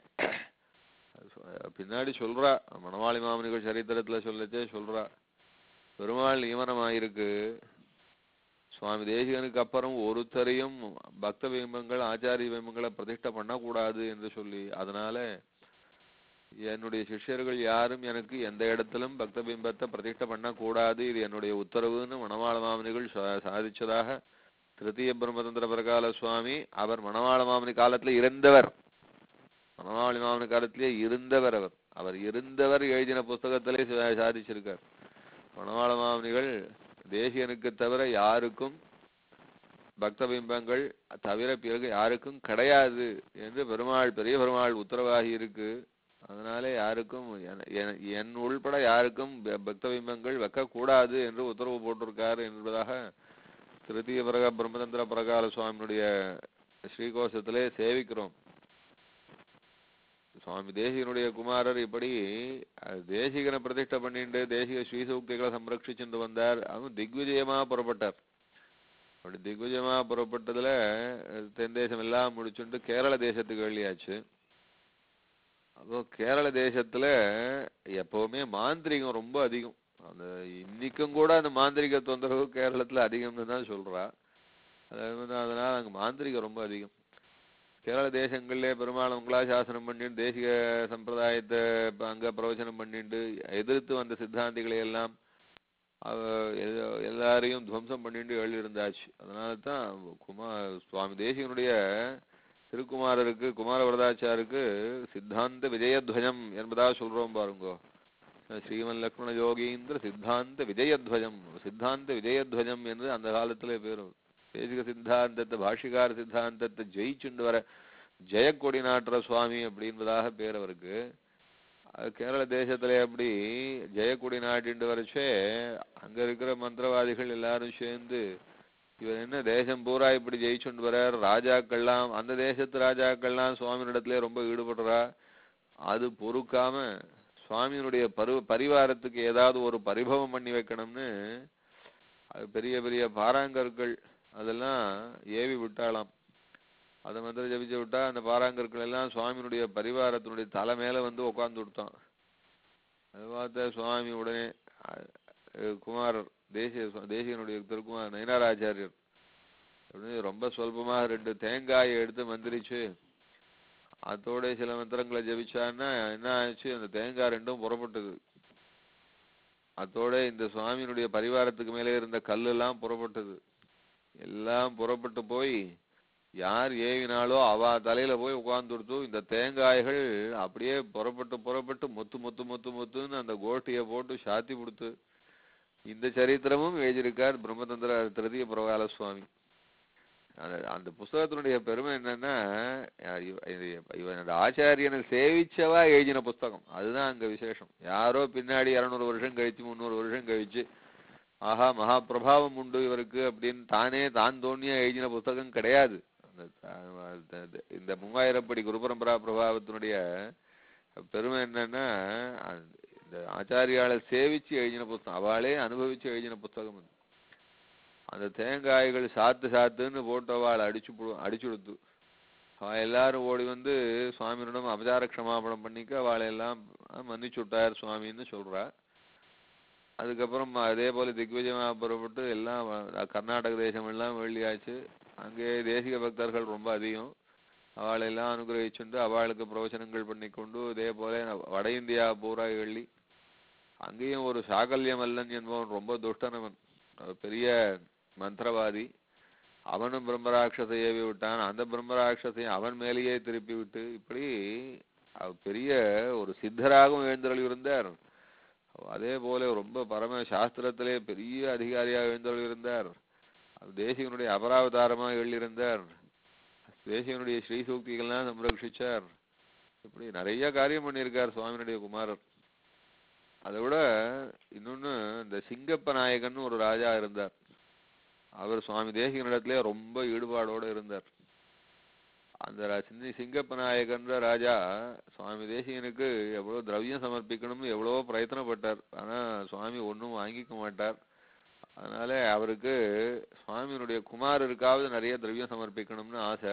பின்னாடி சொல்றா மணவாளி மாமனிகள் சரித்திரத்துல சொல்லச்சே சொல்றா பெருமாள் நியமனமாயிருக்கு சுவாமி தேசிகனுக்கு அப்புறம் ஒருத்தரையும் பக்த பிம்பங்கள் ஆச்சாரிய பிம்பங்களை பிரதிஷ்டை பண்ணக்கூடாது என்று சொல்லி அதனால என்னுடைய சிஷ்யர்கள் யாரும் எனக்கு எந்த இடத்திலும் பக்த பிம்பத்தை பிரதிஷ்டை பண்ணக்கூடாது இது என்னுடைய உத்தரவுன்னு மணவாள மாமனிகள் சா- சாதிச்சதாக திருத்தீய பிரம்மதந்திர பிரகால சுவாமி அவர் மணவாள மாமனி காலத்துல இருந்தவர் மணவாளி மாமனி காலத்திலே இருந்தவர் அவர் அவர் இருந்தவர் எழுதின புஸ்தகத்திலே சா- சாதிச்சிருக்கார் மணவாள மாமனிகள் தேசியனுக்கு தவிர யாருக்கும் பக்த பிம்பங்கள் தவிர பிறகு யாருக்கும் கிடையாது என்று பெருமாள் பெரிய பெருமாள் உத்தரவாகி இருக்கு அதனால யாருக்கும் என- என- என் உள்பட யாருக்கும் ப- பக்த பிம்பங்கள் வைக்கக்கூடாது என்று உத்தரவு போட்டிருக்காரு என்பதாக திருத்தீய பிரகா பிரம்மதந்திர பிரகால சுவாமியுடைய ஸ்ரீகோஷத்திலே சேவிக்கிறோம் சுவாமி தேசிகனுடைய குமாரர் இப்படி அஹ், தேசிகனை பிரதிஷ்டை பண்ணிட்டு தேசிக ஸ்ரீசூக்திகளை சம்ரட்சிச்சுட்டு வந்தார் அவன் திக்விஜயமா புறப்பட்டார் அப்படி திக்விஜயமா புறப்பட்டதுல அஹ், தென் தேசம் எல்லாம் முடிச்சுட்டு கேரள தேசத்துக்கு வெளியாச்சு அப்போ கேரள தேசத்துல எப்பவுமே மாந்திரிகம் ரொம்ப அதிகம் அந்த இன்னைக்கும் கூட அந்த மாந்திரிக தொந்தரவு கேரளத்துல அதிகம்னு தான் சொல்றா அதாவது வந்து அதனால அங்க மாந்திரிகம் ரொம்ப அதிகம் கேரள தேசங்கள்ல பெருமாள் மங்களாசாசனம் பண்ணிட்டு தேசிக சம்பிரதாயத்தை இப்ப அங்க பிரவச்சனம் பண்ணிட்டு எதிர்த்து வந்த சித்தாந்திகளை எல்லாம் அவ எல்- எல்லாரையும் துவம்சம் பண்ணிட்டு எழுதியிருந்தாச்சு அதனால தான் குமார் சுவாமி தேசிகனுடைய திருக்குமாரருக்கு குமாரவரதாச்சாருக்கு சித்தாந்த விஜயத்வஜம் என்பதாக சொல்றோம் பாருங்கோ ஸ்ரீமன் லக்ஷ்மண யோகீந்திர சித்தாந்த விஜயத்வஜம் சித்தாந்த விஜயத்வஜம் என்று அந்த காலத்திலே பேரும் தேசிக சித்தாந்தத்தை பாஷிகார சித்தாந்தத்தை ஜெயிச்சுண்டு வர ஜெயக்கொடி நாட்டுற சுவாமி அப்படின்றதாக பேர் அவருக்கு அது கேரள தேசத்துல அப்படி ஜெயக்கொடி நாட்டிண்டு வரச்சே அங்க இருக்கிற மந்திரவாதிகள் எல்லாரும் சேர்ந்து இவர் என்ன தேசம் பூரா இப்படி ஜெயிச்சுண்டு வர்றார் ராஜாக்கள்லாம் அந்த தேசத்து ராஜாக்கள்லாம் சுவாமியிடத்திலே ரொம்ப ஈடுபடுறா அது பொறுக்காம சுவாமியினுடைய பரு பரிவாரத்துக்கு ஏதாவது ஒரு பரிபவம் பண்ணி வைக்கணும்னு அது பெரிய பெரிய பாறாங்கற்கள் அதெல்லாம் ஏவி விட்டாளாம் அதை மந்திர ஜபிச்சு விட்டா அந்த பாறாங்கற்கள் எல்லாம் சுவாமியினுடைய பரிவாரத்தினுடைய தலை மேல வந்து உட்கார்ந்து விட்டான் அது பார்த்த சுவாமி உடனே அஹ், அஹ், குமாரர் தேசிய சு- தேசியனுடைய திருக்குமார் நயனாராச்சாரியர் உடனே ரொம்ப சொல்பமாக ரெண்டு தேங்காயை எடுத்து மந்திரிச்சு அதோட சில மந்திரங்களை ஜபிச்சான்னா என்ன ஆச்சு அந்த தேங்காய் ரெண்டும் புறப்பட்டது அதோட இந்த சுவாமியினுடைய பரிவாரத்துக்கு மேலே இருந்த கல்லெல்லாம் புறப்பட்டது எல்லாம் புறப்பட்டு போய் யார் ஏவினாலோ அவ தலையில போய் உட்கார்ந்துடுத்து இந்த தேங்காய்கள் அப்படியே புறப்பட்டு புறப்பட்டு மொத்து மொத்து மொத்து மொத்துன்னு அந்த கோட்டியை போட்டு சாத்தி கொடுத்து இந்த சரித்திரமும் எழுதியிருக்கார் பிரம்மதந்திர திருதிய பிரகால சுவாமி அந்த அந்த புஸ்தகத்தினுடைய பெருமை என்னன்னா அஹ் இவ- இது- இவனோட ஆச்சாரியனை சேவிச்சவா எழுதின புஸ்தகம் அதுதான் அங்க விசேஷம் யாரோ பின்னாடி இருநூறு வருஷம் கழிச்சு முந்நூறு வருஷம் கழிச்சு ஆஹா மகா பிரபாவம் உண்டு இவருக்கு அப்படின்னு தானே தான் தோணியா எழுதின புஸ்தகம் கிடையாது அந்த த- அந்த- இந்த- இந்த மூவாயிரம் படி குரு பரம்பரா பிரபாவத்தினுடைய பெருமை என்னன்னா அந்த- இந்த ஆச்சாரியாளை சேவிச்சு எழுதின புஸ்தகம் அவளே அனுபவிச்சு எழுதின புஸ்தகம் அது அந்த தேங்காய்கள் சாத்து சாத்துன்னு போட்டு அவள் அடிச்சு புடு- அடிச்சு கொடுத்து அவ எல்லாரும் ஓடி வந்து சுவாமியிடம் அபச்சார க்ஷமாபணம் பண்ணிக்க அவளை எல்லாம் மன்னிச்சு விட்டார் சுவாமின்னு சொல்றா அதுக்கப்புறம் அதே போல திக்விஜயமா புறப்பட்டு எல்லாம் வ- கர்நாடக தேசம் எல்லாம் வெள்ளியாச்சு அங்கே தேசிக பக்தர்கள் ரொம்ப அதிகம் அவளை எல்லாம் அனுகிரகிச்சுண்டு அவளுக்கு பிரவச்சனங்கள் பண்ணிக்கொண்டு இதே போல வட இந்தியா பூரா வெள்ளி அங்கேயும் ஒரு சாகல்யம் அல்லன் என்பவன் ரொம்ப துஷ்டனவன் அவன் பெரிய மந்திரவாதி அவனும் பிரம்மராட்சசை ஏவி விட்டான் அந்த பிரம்மராட்சசை அவன் மேலேயே திருப்பி விட்டு இப்படி அவ பெரிய ஒரு சித்தராகவும் எழுந்தருள் இருந்தார் அதே போல ரொம்ப பரம சாஸ்திரத்திலே பெரிய அதிகாரியாக எழுந்தருள் இருந்தார் தேசிகனுடைய அபராவதாரமாக எழுந்திருந்தார் தேசிகனுடைய ஸ்ரீ சூக்திகள்லாம் சம்ரட்சிச்சார் இப்படி நிறைய காரியம் பண்ணியிருக்கார் சுவாமியினுடைய குமாரர் அதை விட இன்னொன்னு இந்த சிங்கப்ப நாயகன் ஒரு ராஜா இருந்தார் அவர் சுவாமி தேசிகனிடத்திலே ரொம்ப ஈடுபாடோட இருந்தார் அந்த ரா- சின்ன சிங்கப்ப நாயகன்ற ராஜா சுவாமி தேசிகனுக்கு எவ்வளவு திரவியம் சமர்ப்பிக்கணும்னு எவ்வளவோ பிரயத்தனப்பட்டார் ஆனா சுவாமி ஒண்ணும் வாங்கிக்க மாட்டார் அதனால அவருக்கு சுவாமியினுடைய குமாரருக்காவது நிறைய திரவியம் சமர்ப்பிக்கணும்னு ஆசை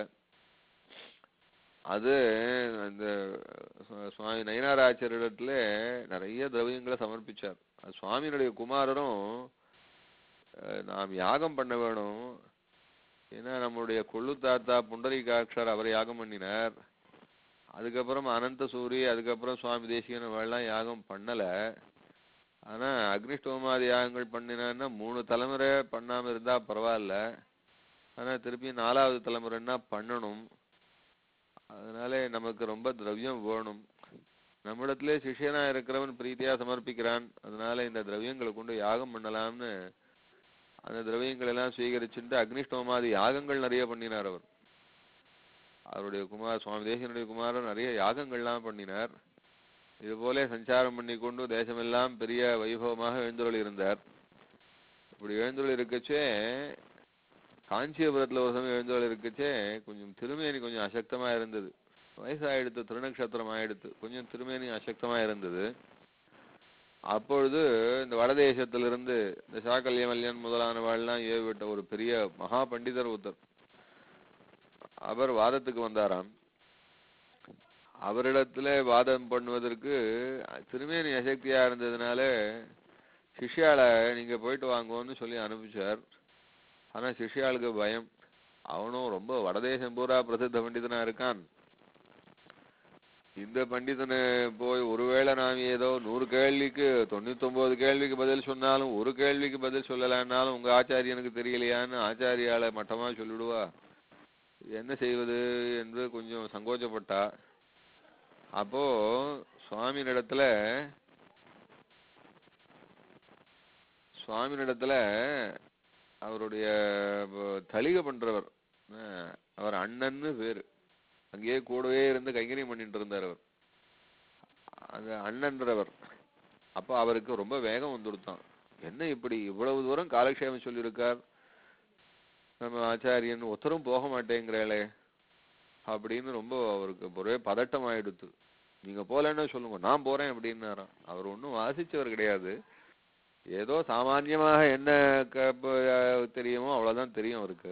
அது அந்த சு- சுவாமி நயனாராச்சரிடத்துல நிறைய திரவியங்களை சமர்ப்பிச்சார் அது சுவாமியினுடைய குமாரரும் அஹ், நாம் யாகம் பண்ண வேணும் ஏன்னா நம்மளுடைய கொள்ளு தாத்தா புண்டரீகாட்சர் அவர் யாகம் பண்ணினார் அதுக்கப்புறம் அனந்த சூரி அதுக்கப்புறம் சுவாமி தேசிகன் அவெல்லாம் யாகம் பண்ணல ஆனா அக்னிஷ்டோமாதி யாகங்கள் பண்ணினான்னா மூணு தலைமுறை பண்ணாம இருந்தா பரவாயில்ல ஆனா திருப்பி நாலாவது தலைமுறைன்னா பண்ணணும் அதனால நமக்கு ரொம்ப திரவியம் வேணும் நம்மிடத்திலே சிஷ்யனா இருக்கிறவன் பிரீத்தியா சமர்ப்பிக்கிறான் அதனால இந்த திரவியங்களை கொண்டு யாகம் பண்ணலாம்னு அந்த திரவியங்கள் எல்லாம் சுவீகரிச்சுட்டு அக்னிஷ்டோமாதி யாகங்கள் நிறைய பண்ணினார் அவர் அவருடைய குமார் சுவாமி தேசனுடைய குமாரர் நிறைய யாகங்கள்லாம் பண்ணினார் இது போல சஞ்சாரம் பண்ணி கொண்டு தேசமெல்லாம் பெரிய வைபவமாக எழுந்தருள் இருந்தார் இப்படி எழுந்தருள் இருக்கச்சே காஞ்சிபுரத்துல ஒரு சமயம் எழுந்தருள் இருக்கச்சே கொஞ்சம் திருமேனி கொஞ்சம் அசக்தமா இருந்தது வயசாயிடுத்து திருநக்ஷத்திரம் ஆயிடுத்து கொஞ்சம் திருமேனி அசக்தமா இருந்தது அப்பொழுது இந்த வடதேசத்திலிருந்து இந்த சாக்கல்யமல்யன் முதலானவாள்லாம் ஏவிட்ட ஒரு பெரிய மகா பண்டிதர் ஒருத்தர் அவர் வாதத்துக்கு வந்தாராம் அவரிடத்துல வாதம் பண்ணுவதற்கு திருமேனி அசக்தியா இருந்ததுனால சிஷ்யால நீங்க போயிட்டு வாங்கோன்னு சொல்லி அனுப்பிச்சார் ஆனா சிஷ்யாளுக்கு பயம் அவனும் ரொம்ப வடதேசம் பூரா பிரசித்த பண்டிதனா இருக்கான் இந்த பண்டிதனை போய் ஒருவேளை நாம் ஏதோ நூறு கேள்விக்கு தொண்ணூத்தொன்பது கேள்விக்கு பதில் சொன்னாலும் ஒரு கேள்விக்கு பதில் சொல்லலைன்னாலும் உங்க ஆச்சாரியனுக்கு தெரியலையான்னு ஆச்சாரியால மட்டமா சொல்லிடுவா என்ன செய்வது என்று கொஞ்சம் சங்கோச்சப்பட்டா அப்போ சுவாமியினிடத்துல சுவாமியினிடத்துல அவருடைய ப- தளிகை பண்றவர் அஹ், அவர் அண்ணன்னு பேரு அங்கேயே கூடவே இருந்து கைங்கரியம் பண்ணிட்டு இருந்தார் அவர் அந்த அண்ணன்றவர் அப்ப அவருக்கு ரொம்ப வேகம் வந்துடுத்தான் என்ன இப்படி இவ்வளவு தூரம் காலக்ஷேபம் சொல்லியிருக்கார் நம்ம ஆச்சாரியன் ஒருத்தரும் போக மாட்டேங்கிறாளே அப்படின்னு ரொம்ப அவருக்கு ஒரே பதட்டம் ஆயிடுத்து நீங்க போலன்னா சொல்லுங்க நான் போறேன் அப்படின்னாராம் அவர் ஒன்றும் வாசிச்சவர் கிடையாது ஏதோ சாமான்யமாக என்ன க- ப- தெரியுமோ அவ்வளவுதான் தெரியும் அவருக்கு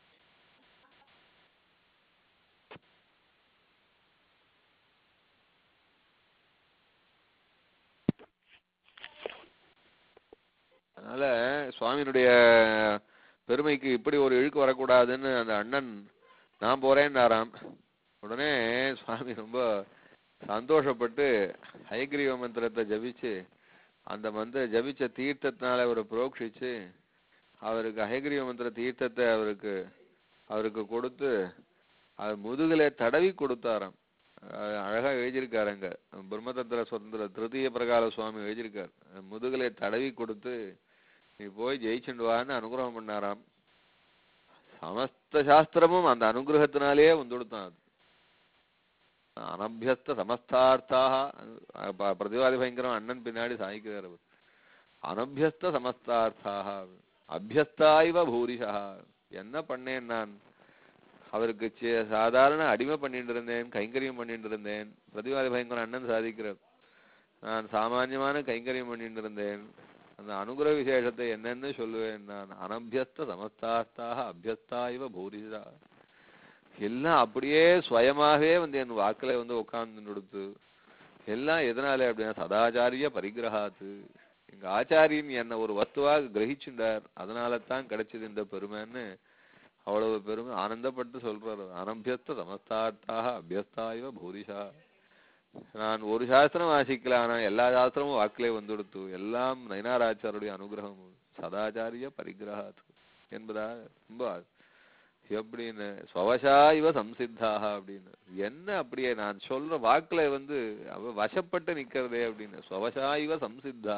அதனால சுவாமியினுடைய பெருமைக்கு இப்படி ஒரு இழுக்கு வரக்கூடாதுன்னு அந்த அண்ணன் நான் போறேன்னாராம் உடனே சுவாமி ரொம்ப சந்தோஷப்பட்டு ஹயக்ரீவ மந்திரத்தை ஜபிச்சு அந்த மந்திர ஜபிச்ச தீர்த்தத்தினால அவரை புரோக்ஷிச்சு அவருக்கு ஹயக்ரீவ மந்திர தீர்த்தத்தை அவருக்கு அவருக்கு கொடுத்து அது முதுகுல தடவி கொடுத்தாராம் அது அழகா எழுதியிருக்காருங்க பிரம்மதந்திர சுதந்திர திருத்தீய பிரகால சுவாமி எழுதியிருக்கார் முதுகுல தடவி கொடுத்து நீ போய் ஜெயிச்சுண்டு வான்னு அனுகிரகம் பண்ணாராம் சமஸ்த சாஸ்திரமும் அந்த அனுகிரகத்தினாலே வந்துடுத்தான் அது அனபியஸ்த சமஸ்தார்த்தாக ப- பிரதிவாதி பயங்கரம் அண்ணன் பின்னாடி சாய்க்கிறார் அவர் அனபியஸ்த சமஸ்தார்த்தாக அபியஸ்தாய்வ பூரிஷா என்ன பண்ணேன் நான் அவருக்கு சி- சாதாரண அடிமை பண்ணிட்டு இருந்தேன் கைங்கரியம் பண்ணிட்டு இருந்தேன் பிரதிவாதி பயங்கரம் அண்ணன் சாதிக்கிறார் நான் சாமான்யமான கைங்கரியம் பண்ணிட்டு இருந்தேன் அந்த அனுகிரக விசேஷத்தை என்னன்னு சொல்லுவேன் நான் அனபியஸ்த சமஸ்தார்த்தாக அபியஸ்தா இவ பூரிஷா எல்லாம் அப்படியே சுயமாகவே வந்து என் வாக்குல வந்து உட்கார்ந்து கொடுத்து எல்லாம் எதனால அப்படின்னா சதாச்சாரிய பரிகிரகாத்து எங்க ஆச்சாரியன் என்ன ஒரு வஸ்துவாக கிரகிச்சுண்டார் அதனால தான் கிடைச்சது இந்த பெருமைன்னு அவ்வளவு பெருமை ஆனந்தப்பட்டு சொல்றாரு அனபியஸ்த சமஸ்தார்த்தாக அபியஸ்தா இவ பூரிஷா நான் ஒரு சாஸ்திரம் வாசிக்கல ஆனா எல்லா சாஸ்திரமும் வாக்கிலே வந்துடுத்து எல்லாம் நயனாராச்சாருடைய அனுகிரகம் சதாச்சாரிய பரிகிரகாத் என்பதா ரொம்ப எப்படின்னு ஸ்வவசா இவ சம்சித்தாக அப்படின்னு என்ன அப்படியே நான் சொல்ற வாக்குல வந்து அவ வசப்பட்டு நிக்கிறதே அப்படின்னு ஸ்வவசா இவ சம்சித்தா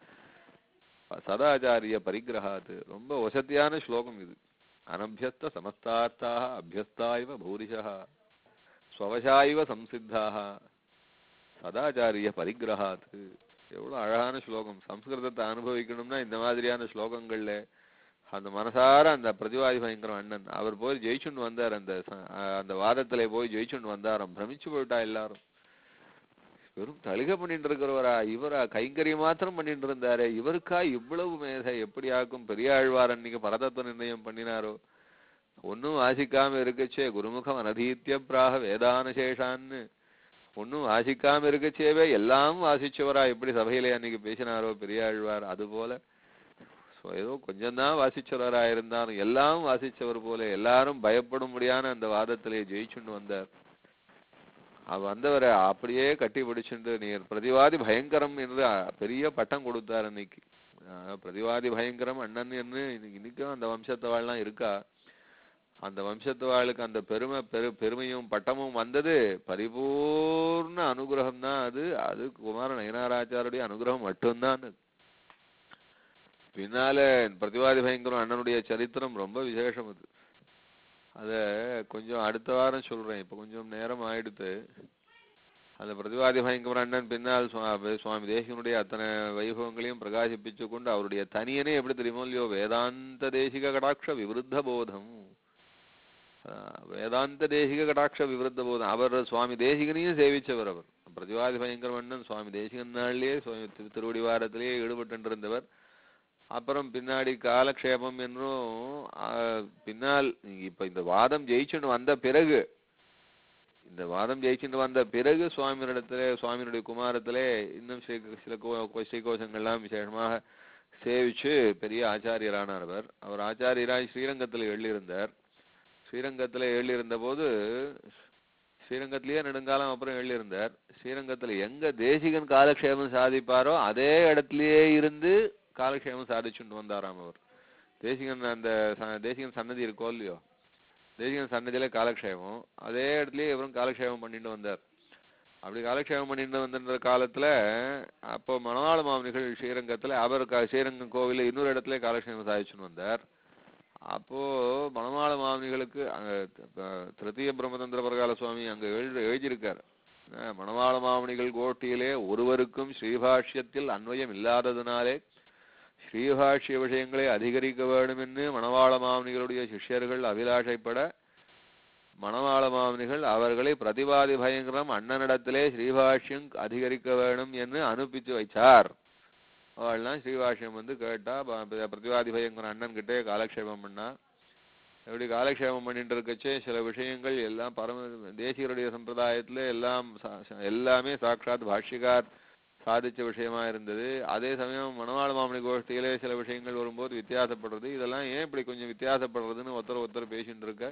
சதாச்சாரிய பரிகிரகாது ரொம்ப வசதியான ஸ்லோகம் இது அனபியஸ்த சமஸ்தார்த்தாக அபியஸ்தா இவ பூரிஷா ஸ்வவசா இவ சம்சித்தாக சதாச்சாரிய பரிகிரகாத் எவ்வளவு அழகான ஸ்லோகம் சம்ஸ்கிருதத்தை அனுபவிக்கணும்னா இந்த மாதிரியான ஸ்லோகங்கள்ல அந்த மனசார அந்த பிரதிவாதி பயங்கரம் அண்ணன் அவர் போய் ஜெயிச்சுண்டு வந்தார் அந்த ச- அந்த வாதத்திலே போய் ஜெயிச்சுண்டு வந்தாராம் பிரமிச்சு போயிட்டா எல்லாரும் வெறும் தலிகை பண்ணிட்டு இருக்கிறவரா இவரா கைங்கரிய மாத்திரம் பண்ணிட்டு இருந்தாரே இவருக்கா இவ்வளவு மேதை எப்படி ஆக்கும் பெரியாழ்வார் அன்னைக்கு பரதத்துவ நிர்ணயம் பண்ணினாரோ ஒன்னும் வாசிக்காம இருக்கச்சே குருமுகம் அனதீத்திய பிராக வேதானசேஷான்னு ஒன்னும் வாசிக்காம இருக்கச்சேவே எல்லாம் வாசிச்சவரா எப்படி சபையிலே அன்னைக்கு பேசினாரோ பெரியாழ்வார் அது போல So, ஏதோ கொஞ்சம் தான் வாசிச்சவரா இருந்தாலும் எல்லாம் வாசிச்சவர் போல எல்லாரும் பயப்படும்படியான அந்த வாதத்திலே ஜெயிச்சுண்டு வந்தார் அவர் வந்தவரை அப்படியே கட்டி பிடிச்சுண்டு நீர் பிரதிவாதி பயங்கரம் என்று அ- பெரிய பட்டம் கொடுத்தார் அன்னைக்கு அஹ் பிரதிவாதி பயங்கரம் அண்ணன் என்று இன்னைக்கு- இன்னைக்கும் அந்த வம்சத்தவாள்லாம் இருக்கா அந்த வம்சத்தவாளுக்கு அந்த பெருமை பெரு பெருமையும் பட்டமும் வந்தது பரிபூர்ண அனுகிரகம் தான் அது அது குமார நயனாராச்சாருடைய அனுகிரகம் மட்டும்தான் அது. பின்னால பிரதிவாதி பயங்கரம் அண்ணனுடைய சரித்திரம் ரொம்ப விசேஷம் அது அத கொஞ்சம் அடுத்த வாரம் சொல்றேன் இப்ப கொஞ்சம் நேரம் ஆயிடுத்து அந்த பிரதிவாதி பயங்கர அண்ணன் பின்னால் சுவா- சுவாமி தேசிகனுடைய அத்தனை வைபவங்களையும் பிரகாசிப்பிச்சு கொண்டு அவருடைய தனியனே எப்படி தெரியுமோ இல்லையோ வேதாந்த தேசிக கடாட்ச விவருத்த போதம் ஆஹ் வேதாந்த தேசிக கடாட்ச விவருத்த போதம் அவர் சுவாமி தேசிகனையும் சேவிச்சவர் அவர் பிரதிவாதி பயங்கர அண்ணன் சுவாமி தேசிகன் நாளிலேயே சுவாமி திரு- திருவடிவாரத்திலேயே ஈடுபட்டு இருந்தவர் அப்புறம் பின்னாடி காலக்ஷேபம் என்றும் ஆஹ், பின்னால் இப்ப இந்த வாதம் ஜெயிச்சுன்னு வந்த பிறகு இந்த வாதம் ஜெயிச்சுட்டு வந்த பிறகு சுவாமியிடத்திலே சுவாமியினுடைய குமாரத்திலே இன்னும் சில சில கோ- ஸ்ரீகோஷங்கள்லாம் விசேஷமாக சேவிச்சு பெரிய ஆச்சாரியரானார் அவர் அவர் ஆச்சாரியராய் ஸ்ரீரங்கத்தில் எழுதியிருந்தார் ஸ்ரீரங்கத்தில் எழுதியிருந்த போது ஸ்ரீரங்கத்திலேயே நெடுங்காலம் அப்புறம் எழுதியிருந்தார் ஸ்ரீரங்கத்தில் எங்க தேசிகன் காலக்ஷேபம் சாதிப்பாரோ அதே இடத்திலேயே இருந்து காலக்ஷேபம் சாதிச்சுட்டு வந்தாராம் அவர் தேசிகன் அந்த ச- தேசிகன் சன்னதி இருக்கோ இல்லையோ தேசிகன் சன்னதியில காலக்ஷேபம் அதே இடத்துலயே இவரும் காலக்ஷேபம் பண்ணிட்டு வந்தார் அப்படி காலக்ஷேபம் பண்ணிட்டு வந்திருந்த காலத்துல அப்போ மணவாள மாமனிகள் ஸ்ரீரங்கத்துல அவர் க- ஸ்ரீரங்கம் கோவில்ல இன்னொரு இடத்துல காலக்ஷேபம் சாதிச்சுன்னு வந்தார் அப்போ மணவாள மாமனிகளுக்கு அங்க த- திருத்தீய பிரம்மதந்திர பிரகால சுவாமி அங்க எழுதி எழுதியிருக்கார் அஹ் மணவாள மாமனிகள் கோட்டியிலே ஒருவருக்கும் ஸ்ரீபாஷ்யத்தில் அன்வயம் இல்லாததினாலே ஸ்ரீபாஷ்ய விஷயங்களை அதிகரிக்க வேண்டும் என்று மணவாள மாமனிகளுடைய சிஷ்யர்கள் அபிலாஷைப்பட மணவாள மாமனிகள் அவர்களை பிரதிவாதி பயங்கரம் அண்ணனிடத்திலே ஸ்ரீபாஷ்யம் அதிகரிக்க வேண்டும் என்று அனுப்பிச்சு வைச்சார் அவள்லாம் ஸ்ரீபாஷ்யம் வந்து கேட்டா ப- ப- பிரதிவாதி பயங்கரம் அண்ணன் கிட்டே காலக்ஷேபம் பண்ணா எப்படி காலக்ஷேபம் பண்ணிட்டு இருக்கச்சே சில விஷயங்கள் எல்லாம் பரம தேசியருடைய சம்பிரதாயத்துல எல்லாம் சா- சா- எல்லாமே சாட்சாத் பாஷ்யக்கார் சாதிச்ச விஷயமா இருந்தது அதே சமயம் மணவாள மாமணி கோஷ்டியிலே சில விஷயங்கள் வரும்போது வித்தியாசப்படுறது இதெல்லாம் ஏன் இப்படி கொஞ்சம் வித்தியாசப்படுறதுன்னு ஒருத்தர் ஒருத்தர் பேசிட்டு இருக்க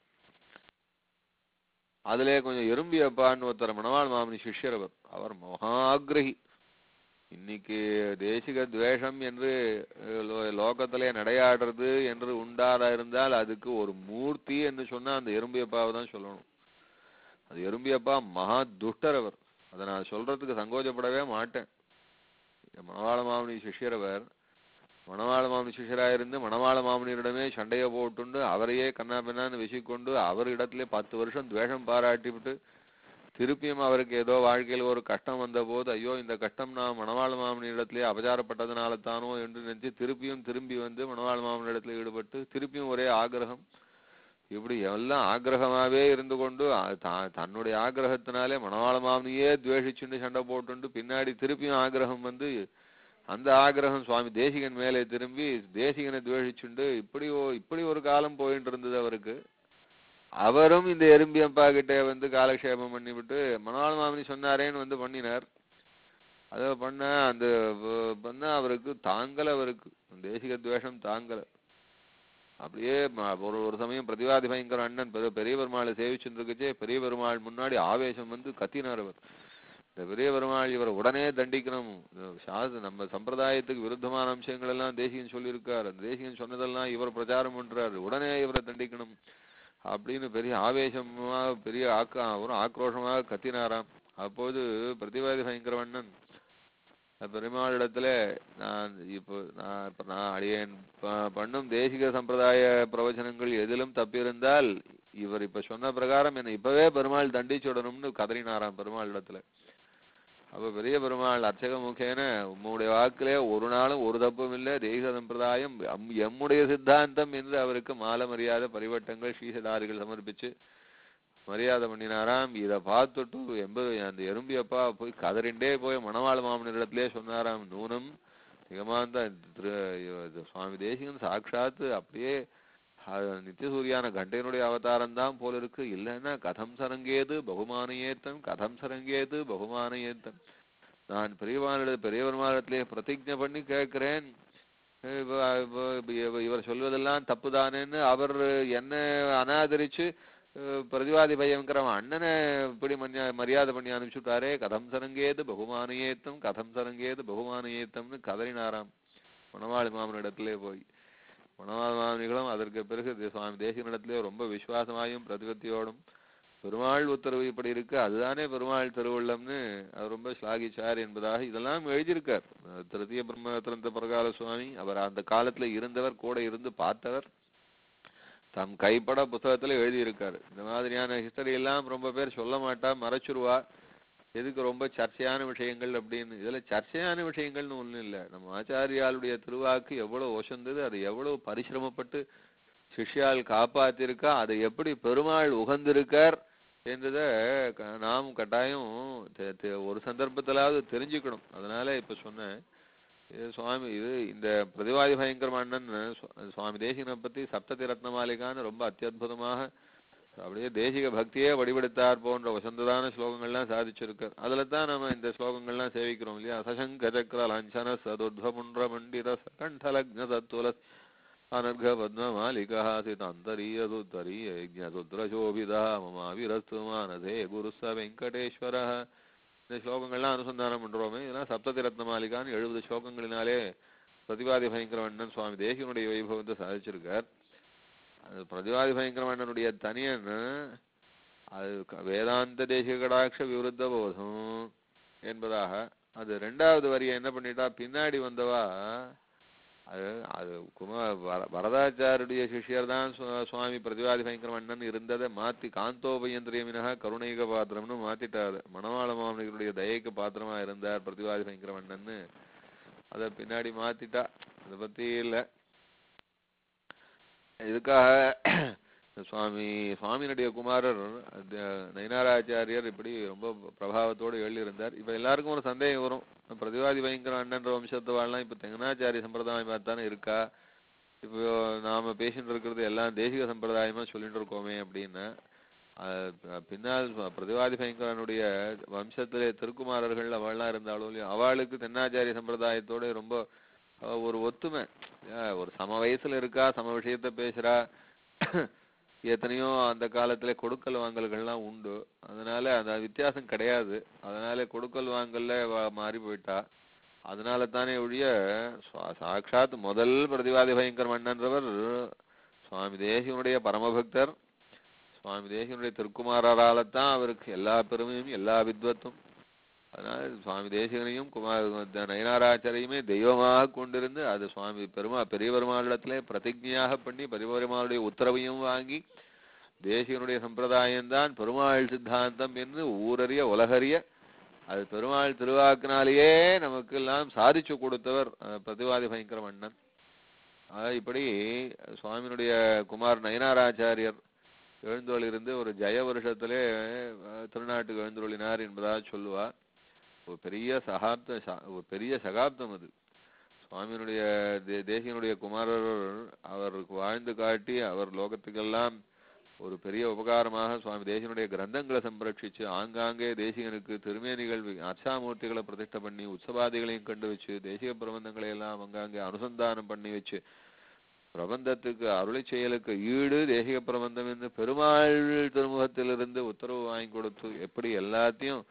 அதிலே கொஞ்சம் எறும்பி அப்பான்னு ஒருத்தர் மணவாள் மாமணி சிஷ்யர் அவர் அவர் மகாகிரகி இன்னைக்கு தேசிக துவேஷம் என்று அஹ், லோ- லோகத்திலே நடையாடுறது என்று உண்டாதா இருந்தால் அதுக்கு ஒரு மூர்த்தி என்று சொன்னா அந்த எறும்பியப்பாவை தான் சொல்லணும் அது எறும்பியப்பா மகா துஷ்டர் அவர் அதை நான் சொல்றதுக்கு சங்கோஜப்படவே மாட்டேன் இந்த மணவாள மாமனி சிஷ்யரவர் மணவாள மாமனி சிஷ்யராயிருந்து மணவாள மாமனியிடமே சண்டையை போட்டுண்டு அவரையே கண்ணா பின்னான்னு விசிக்கொண்டு அவரிடத்திலே பத்து வருஷம் துவேஷம் பாராட்டிவிட்டு திருப்பியும் அவருக்கு ஏதோ வாழ்க்கையில் ஒரு கஷ்டம் வந்த போது ஐயோ இந்த கஷ்டம் நான் மணவாள மாமனியிடத்திலே அபச்சாரப்பட்டதுனால தானோ என்று நினைச்சு திருப்பியும் திரும்பி வந்து மணவாள மாமனிடத்தில் ஈடுபட்டு திருப்பியும் ஒரே ஆக்கிரகம் இப்படி எல்லாம் ஆக்கிரகமாவே இருந்து கொண்டு அ- தா- தன்னுடைய ஆக்கிரகத்தினாலே மணவாள மாமனியே துவேஷிச்சுண்டு சண்டை போட்டுண்டு பின்னாடி திருப்பியும் ஆக்கிரகம் வந்து அந்த ஆக்கிரகம் சுவாமி தேசிகன் மேலே திரும்பி தேசிகனை துவேஷிச்சுண்டு இப்படி ஓ இப்படி ஒரு காலம் போயிட்டு இருந்தது அவருக்கு அவரும் இந்த எறும்பி அப்பா கிட்ட வந்து காலக்ஷேபம் பண்ணிவிட்டு மணவாள மாமனி சொன்னாரேன்னு வந்து பண்ணினார் அதை பண்ண அந்த வ- பண்ண அவருக்கு தாங்கல அவருக்கு தேசிக துவேஷம் தாங்கல அப்படியே ம- ஒரு ஒரு சமயம் பிரதிவாதி பயங்கர அண்ணன் பெரிய பெரிய பெருமாளை சேவிச்சுட்டு இருக்கச்சே பெரிய பெருமாள் முன்னாடி ஆவேசம் வந்து கத்தினார் அவர் இந்த பெரிய பெருமாள் இவரை உடனே தண்டிக்கணும் இந்த சாஸ்திர நம்ம சம்பிரதாயத்துக்கு விருத்தமான அம்சங்கள் எல்லாம் தேசிகன் சொல்லியிருக்கார் அந்த தேசிகன் சொன்னதெல்லாம் இவர் பிரச்சாரம் பண்றாரு உடனே இவரை தண்டிக்கணும் அப்படின்னு பெரிய ஆவேசமா பெரிய ஆக்கா அவரும் ஆக்ரோஷமாக கத்தினாராம் அப்போது பிரதிவாதி பயங்கரவண்ணன் பெருமாளிடத்துல நான் இப்போ நான் இப்ப நான் அடியேன் ப- பண்ணும் தேசிக சம்பிரதாய பிரவச்சனங்கள் எதிலும் தப்பியிருந்தால் இவர் இப்ப சொன்ன பிரகாரம் என்னை இப்பவே பெருமாள் தண்டிச்சுடணும்னு கதறினாராம் பெருமாள் இடத்துல அப்ப பெரிய பெருமாள் அர்ச்சக முகேன உம்முடைய வாக்கிலே ஒரு நாளும் ஒரு தப்பும் இல்லை தேசிக சம்பிரதாயம் அம்- எம்முடைய சித்தாந்தம் என்று அவருக்கு மால மரியாதை பரிவட்டங்கள் ஸ்ரீசதாரிகள் சமர்ப்பிச்சு மரியாதை பண்ணினாராம் இத பார்த்துட்டு எண்பது அந்த எறும்பியப்பா போய் கதறிண்டே போய் மணவாள மாமனர் இடத்திலே சொன்னாராம் நூனம் நிகமாந்த திரு இது சுவாமி தேசிகன் சாட்சாத்து அப்படியே அஹ், நித்தியசூரியான கண்டையனுடைய அவதாரம் தான் போல இருக்கு இல்லைன்னா கதம் சரங்கேது பகுமானயேத்தம் கதம் சரங்கேது பகுமானயேத்தம் நான் பெரியவானிட பெரியவர்மானிடத்திலே பிரதிஜை பண்ணி கேட்கிறேன் இவ- இவ- இவ- இவர் சொல்வதெல்லாம் தப்புதானேன்னு அவர் என்ன அனாதரிச்சு அஹ், பிரதிவாதி பயங்கரவன் அண்ணனை இப்படி மன்யா- மரியாதை பண்ணி அனுப்பிச்சுட்டாரே கதம் சரங்கேது பகுமானயேத்தம் கதம் சரங்கேது பகுமானயேத்தம்னு கதறினாராம் மணவாளி மாமனிடத்திலே போய் மணவாள மாமனிகளும் அதற்கு பிறகு தி- சுவாமி தேசிகனிடத்திலே ரொம்ப விசுவாசமாயும் பிரதிபத்தியோடும் பெருமாள் உத்தரவு இப்படி இருக்கு அதுதானே பெருமாள் திருவுள்ளம்னு அவர் ரொம்ப ஸ்லாகிச்சார் என்பதாக இதெல்லாம் எழுதியிருக்கார் அஹ் திருத்திய பிரம்மத்திரந்த பிரகால சுவாமி அவர் அந்த காலத்துல இருந்தவர் கூட இருந்து பார்த்தவர் தம் கைப்பட புத்தகத்துல எழுதியிருக்காரு இந்த மாதிரியான ஹிஸ்டரி எல்லாம் ரொம்ப பேர் சொல்ல மாட்டா மறைச்சிருவா எதுக்கு ரொம்ப சர்ச்சையான விஷயங்கள் அப்படின்னு இதுல சர்ச்சையான விஷயங்கள்னு ஒண்ணும் இல்ல நம்ம ஆச்சாரியாளுடைய திருவாக்கு எவ்வளவு ஒசந்தது அதை எவ்வளவு பரிசிரமப்பட்டு சிஷ்யால் காப்பாத்திருக்கா அதை எப்படி பெருமாள் உகந்திருக்கார் என்றத க- நாம் கட்டாயம் தெ- தெ- ஒரு சந்தர்ப்பத்திலாவது தெரிஞ்சுக்கணும் அதனால இப்ப சொன்னேன் இது சுவாமி இது இந்த பிரதிவாதி பயங்கர அண்ணன் சு- சுவாமி தேசிகனை பத்தி சப்ததி ரத்னமாலிகான்னு ரொம்ப அத்தியுதமாக அப்படியே தேசிக பக்தியே வடிவெடுத்தார் போன்ற வசந்ததான ஸ்லோகங்கள்லாம் சாதிச்சிருக்கார் அதுல தான் நம்ம இந்த ஸ்லோகங்கள்லாம் சேவிக்கிறோம் இல்லையா சசங்க சக்கர லாஞ்சன சதுர்துவமுன்ற மண்டித சகண்டலக்ன தத்துவல அனர்க பத்ம மாலிகா சிதாந்தரீயதுத்தரீய யஜ்ஞதுத்ரசோபிதா மமாவிரஸ்து மானதே குருச வெங்கடேஸ்வர இந்த ஸ்லோகங்கள்லாம் அனுசந்தானம் பண்றோமே இதெல்லாம் சப்ததி ரத்ன மாலிகான்னு எழுபது ஸ்லோகங்களினாலே பிரதிவாதி பயங்கரவண்ணன் சுவாமி தேசிகனுடைய வைபவத்தை சாதிச்சிருக்கார் அது பிரதிவாதி பயங்கரவண்ணனுடைய தனியன் அது க- வேதாந்த தேசிக கடாட்ச விவருத்த போதும் என்பதாக அது ரெண்டாவது வரியை என்ன பண்ணிட்டா பின்னாடி வந்தவா அது அது குமார் வர வரதாச்சாருடைய சிஷ்யர் தான் சு- சுவாமி பிரதிவாதி பயங்கரமண்ணன் இருந்ததை மாத்தி காந்தோபயந்திரியமினக கருணைக பாத்திரம்னு மாத்திட்டாரு மணவாள மாமனிகளுடைய தயைக்கு பாத்திரமா இருந்தார் பிரதிவாதி பயங்கரமண்ணன்னு அத பின்னாடி மாத்திட்டா அதை பத்தி இல்ல இதுக்காக சுவாமி சுவாமியினுடைய குமாரர் அது நயினாராச்சாரியர் இப்படி ரொம்ப பிரபாவத்தோடு எழுதியிருந்தார் இப்ப எல்லாருக்கும் ஒரு சந்தேகம் வரும் பிரதிவாதி பயங்கர அண்ணன்ற வம்சத்து வாழலாம் இப்ப தெங்கனாச்சாரிய சம்பிரதாயமா தானே இருக்கா இப்போ நாம பேசிட்டு இருக்கிறது எல்லாம் தேசிக சம்பிரதாயமா சொல்லிட்டு இருக்கோமே அப்படின்னு அஹ் ப- பின்னால் ப- பிரதிவாதி பயங்கரனுடைய வம்சத்திலே திருக்குமாரர்கள் அவள்லாம் இருந்தாலும் இல்லையோ அவளுக்கு தென்னாச்சாரிய சம்பிரதாயத்தோட ரொம்ப அஹ், ஒரு ஒத்துமை அஹ் ஒரு சம வயசுல இருக்கா சம விஷயத்த பேசுறா எத்தனையோ அந்த காலத்துல கொடுக்கல் வாங்கல்கள்லாம் உண்டு அதனால அந்த வித்தியாசம் கிடையாது அதனால கொடுக்கல் வாங்கல்ல வ- மாறி போயிட்டா அதனால தானே ஒழிய சா- சாக்ஷாத் முதல் பிரதிவாதி பயங்கர மன்னன்றவர் சுவாமி தேசிகனுடைய பரமபக்தர் சுவாமி தேசிகனுடைய திருக்குமாரரால தான் அவருக்கு எல்லா பெருமையும் எல்லா வித்வத்தும் அதனால சுவாமி தேசிகனையும் குமார் த- நயனாராச்சாரியுமே தெய்வமாக கொண்டிருந்து அது சுவாமி பெருமா பெரிய பெருமாளிடத்திலே பிரதிஜையாக பண்ணி பெரிய பெருமாளுடைய உத்தரவையும் வாங்கி தேசிகனுடைய சம்பிரதாயம்தான் பெருமாள் சித்தாந்தம் என்று ஊரறிய உலகறிய அது பெருமாள் திருவாக்கினாலேயே நமக்கெல்லாம் சாதிச்சு கொடுத்தவர் அஹ், பிரதிவாதி பயங்கர மன்னன் ஆக இப்படி சுவாமியினுடைய குமார் நயனாராச்சாரியர் எழுந்தொழிலிருந்து ஒரு ஜெய வருஷத்திலே அஹ், திருநாட்டுக்கு எழுந்தொழினார் என்பதாக சொல்லுவா ஒரு பெரிய சகாப்த ச- ஒரு பெரிய சகாப்தம் அது சுவாமியினுடைய தே- தேசிகனுடைய குமாரர் அவருக்கு வாழ்ந்து காட்டி அவர் லோகத்துக்கெல்லாம் ஒரு பெரிய உபகாரமாக சுவாமி தேசிகனுடைய கிரந்தங்களை சம்ரட்சிச்சு ஆங்காங்கே தேசிகனுக்கு திருமேனிகள் வி- அர்ச்சாமூர்த்திகளை பிரதிஷ்டை பண்ணி உற்சவாதிகளையும் கண்டு வச்சு தேசிக பிரபந்தங்களை எல்லாம் அங்காங்கே அனுசந்தானம் பண்ணி வச்சு பிரபந்தத்துக்கு அருளை செயலுக்கு ஈடு தேசிக பிரபந்தம் என்று பெருமாள் திருமுகத்திலிருந்து உத்தரவு வாங்கி கொடுத்து எப்படி எல்லாத்தையும்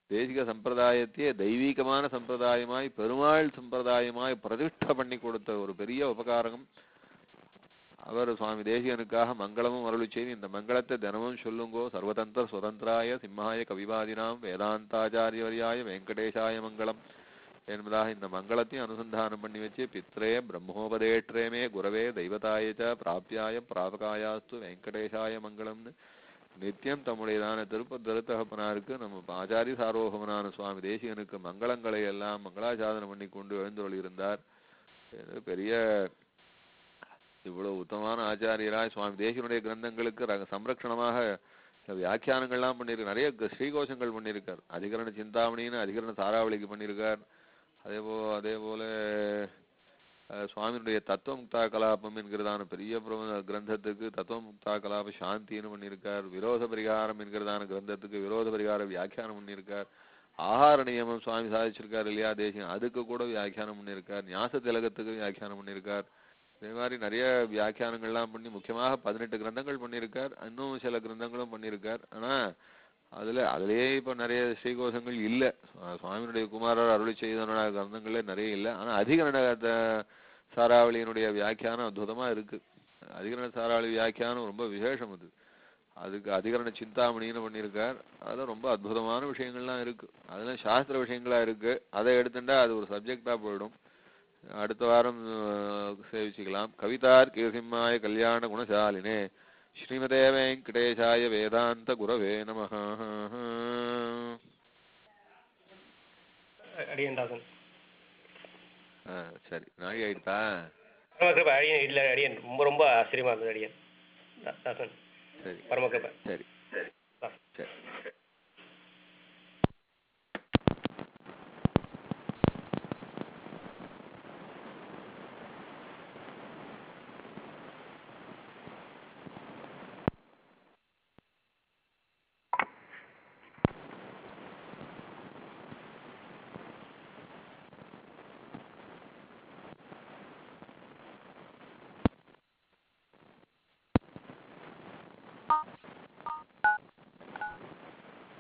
தேசிக சம்பிரதாயத்தையே தெய்வீகமான சம்பிரதாயமாய் பெருமாள் சம்பிரதாயமாய் பிரதிஷ்டை பண்ணி கொடுத்த ஒரு பெரிய உபகாரம் அவர் சுவாமி தேசிகனுக்காக மங்களமும் அருளி செய்து இந்த மங்களத்தை தினமும் சொல்லுங்கோ சர்வதந்திர சுதந்திராய சிம்மாய கவிவாதினாம் வேதாந்தாச்சாரியவரியாய வெங்கடேசாய மங்களம் என்பதாக இந்த மங்களத்தையும் அனுசந்தானம் பண்ணி வச்சு பித்ரே பிரம்மோபதேற்றேமே குரவே தெய்வதாயச்ச பிராப்தியாய பிராபகாயாஸ்து வெங்கடேசாய மங்களம்னு நித்தியம் தம்முடையதான திருப்ப திருத்தகப்பனாருக்கு நம்ம ஆச்சாரிய சார்வோகமனான சுவாமி தேசிகனுக்கு மங்களங்களை எல்லாம் மங்களாசாதனம் பண்ணி கொண்டு எழுந்தருள் இருந்தார் இது பெரிய இவ்வளவு உத்தமமான ஆச்சாரியராய் சுவாமி தேசிகனுடைய கிரந்தங்களுக்கு ரக- சம்ரக்ஷணமாக சில வியாக்கியானங்கள்லாம் பண்ணியிருக்கு நிறைய க- ஸ்ரீகோஷங்கள் பண்ணியிருக்கார் அதிகரண சிந்தாமணின்னு அதிகரண தாராவளிக்கு பண்ணியிருக்கார் அதே போ அதே போல அஹ், சுவாமியினுடைய தத்துவமுக்தா கலாபம் என்கிறதான பெரிய பிர- கிரந்தத்துக்கு தத்துவமுக்தா கலாப சாந்தின்னு பண்ணியிருக்கார் விரோத பரிகாரம் என்கிறதான கிரந்தத்துக்கு விரோத பரிகார வியாக்கியானம் பண்ணியிருக்கார் ஆகார நியமம் சுவாமி சாதிச்சிருக்கார் இல்லையா தேசியம் அதுக்கு கூட வியாக்கியானம் பண்ணியிருக்கார் ஞாச திலகத்துக்கு வியாக்கியானம் பண்ணியிருக்கார் இதே மாதிரி நிறைய வியாக்கியானங்கள்லாம் பண்ணி முக்கியமாக பதினெட்டு கிரந்தங்கள் பண்ணியிருக்கார் இன்னும் சில கிரந்தங்களும் பண்ணியிருக்கார் ஆனா அதுல அதுலயே இப்ப நிறைய ஸ்ரீகோஷங்கள் இல்ல சுவா- சுவாமியினுடைய குமாரர் அருளி செய்த கிரந்தங்களே நிறைய இல்ல ஆனா அதிகரண த- சாராவளியினுடைய வியாக்கியானம் அற்புதமா இருக்கு அதிகரண சாராவளி வியாக்கியானம் ரொம்ப விசேஷம் அது அதுக்கு அதிகரண சிந்தாமணின்னு பண்ணியிருக்கார் அதுல ரொம்ப அற்புதமான விஷயங்கள்லாம் இருக்கு அதெல்லாம் சாஸ்திர விஷயங்களா இருக்கு அதை எடுத்துட்டா அது ஒரு சப்ஜெக்டா போயிடும் அடுத்த வாரம் அஹ், சேவிச்சுக்கலாம் கவிதார் கீர்சிம்மாய கல்யாண குணசாலினே ஸ்ரீமதே வெங்கடேசாய வேதாந்த குரவே நம அடியன்தாசன் சரி நாழி ஆயிடுதா பரமகிருப அடியன் இல்லை அடியன் ரொம்ப ரொம்ப ஆச்சரியமா இருந்தது அடியன் தா- தாசன் சரி பரமகிருப சரி தாசன் சரி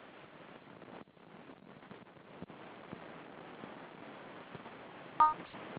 Thank you.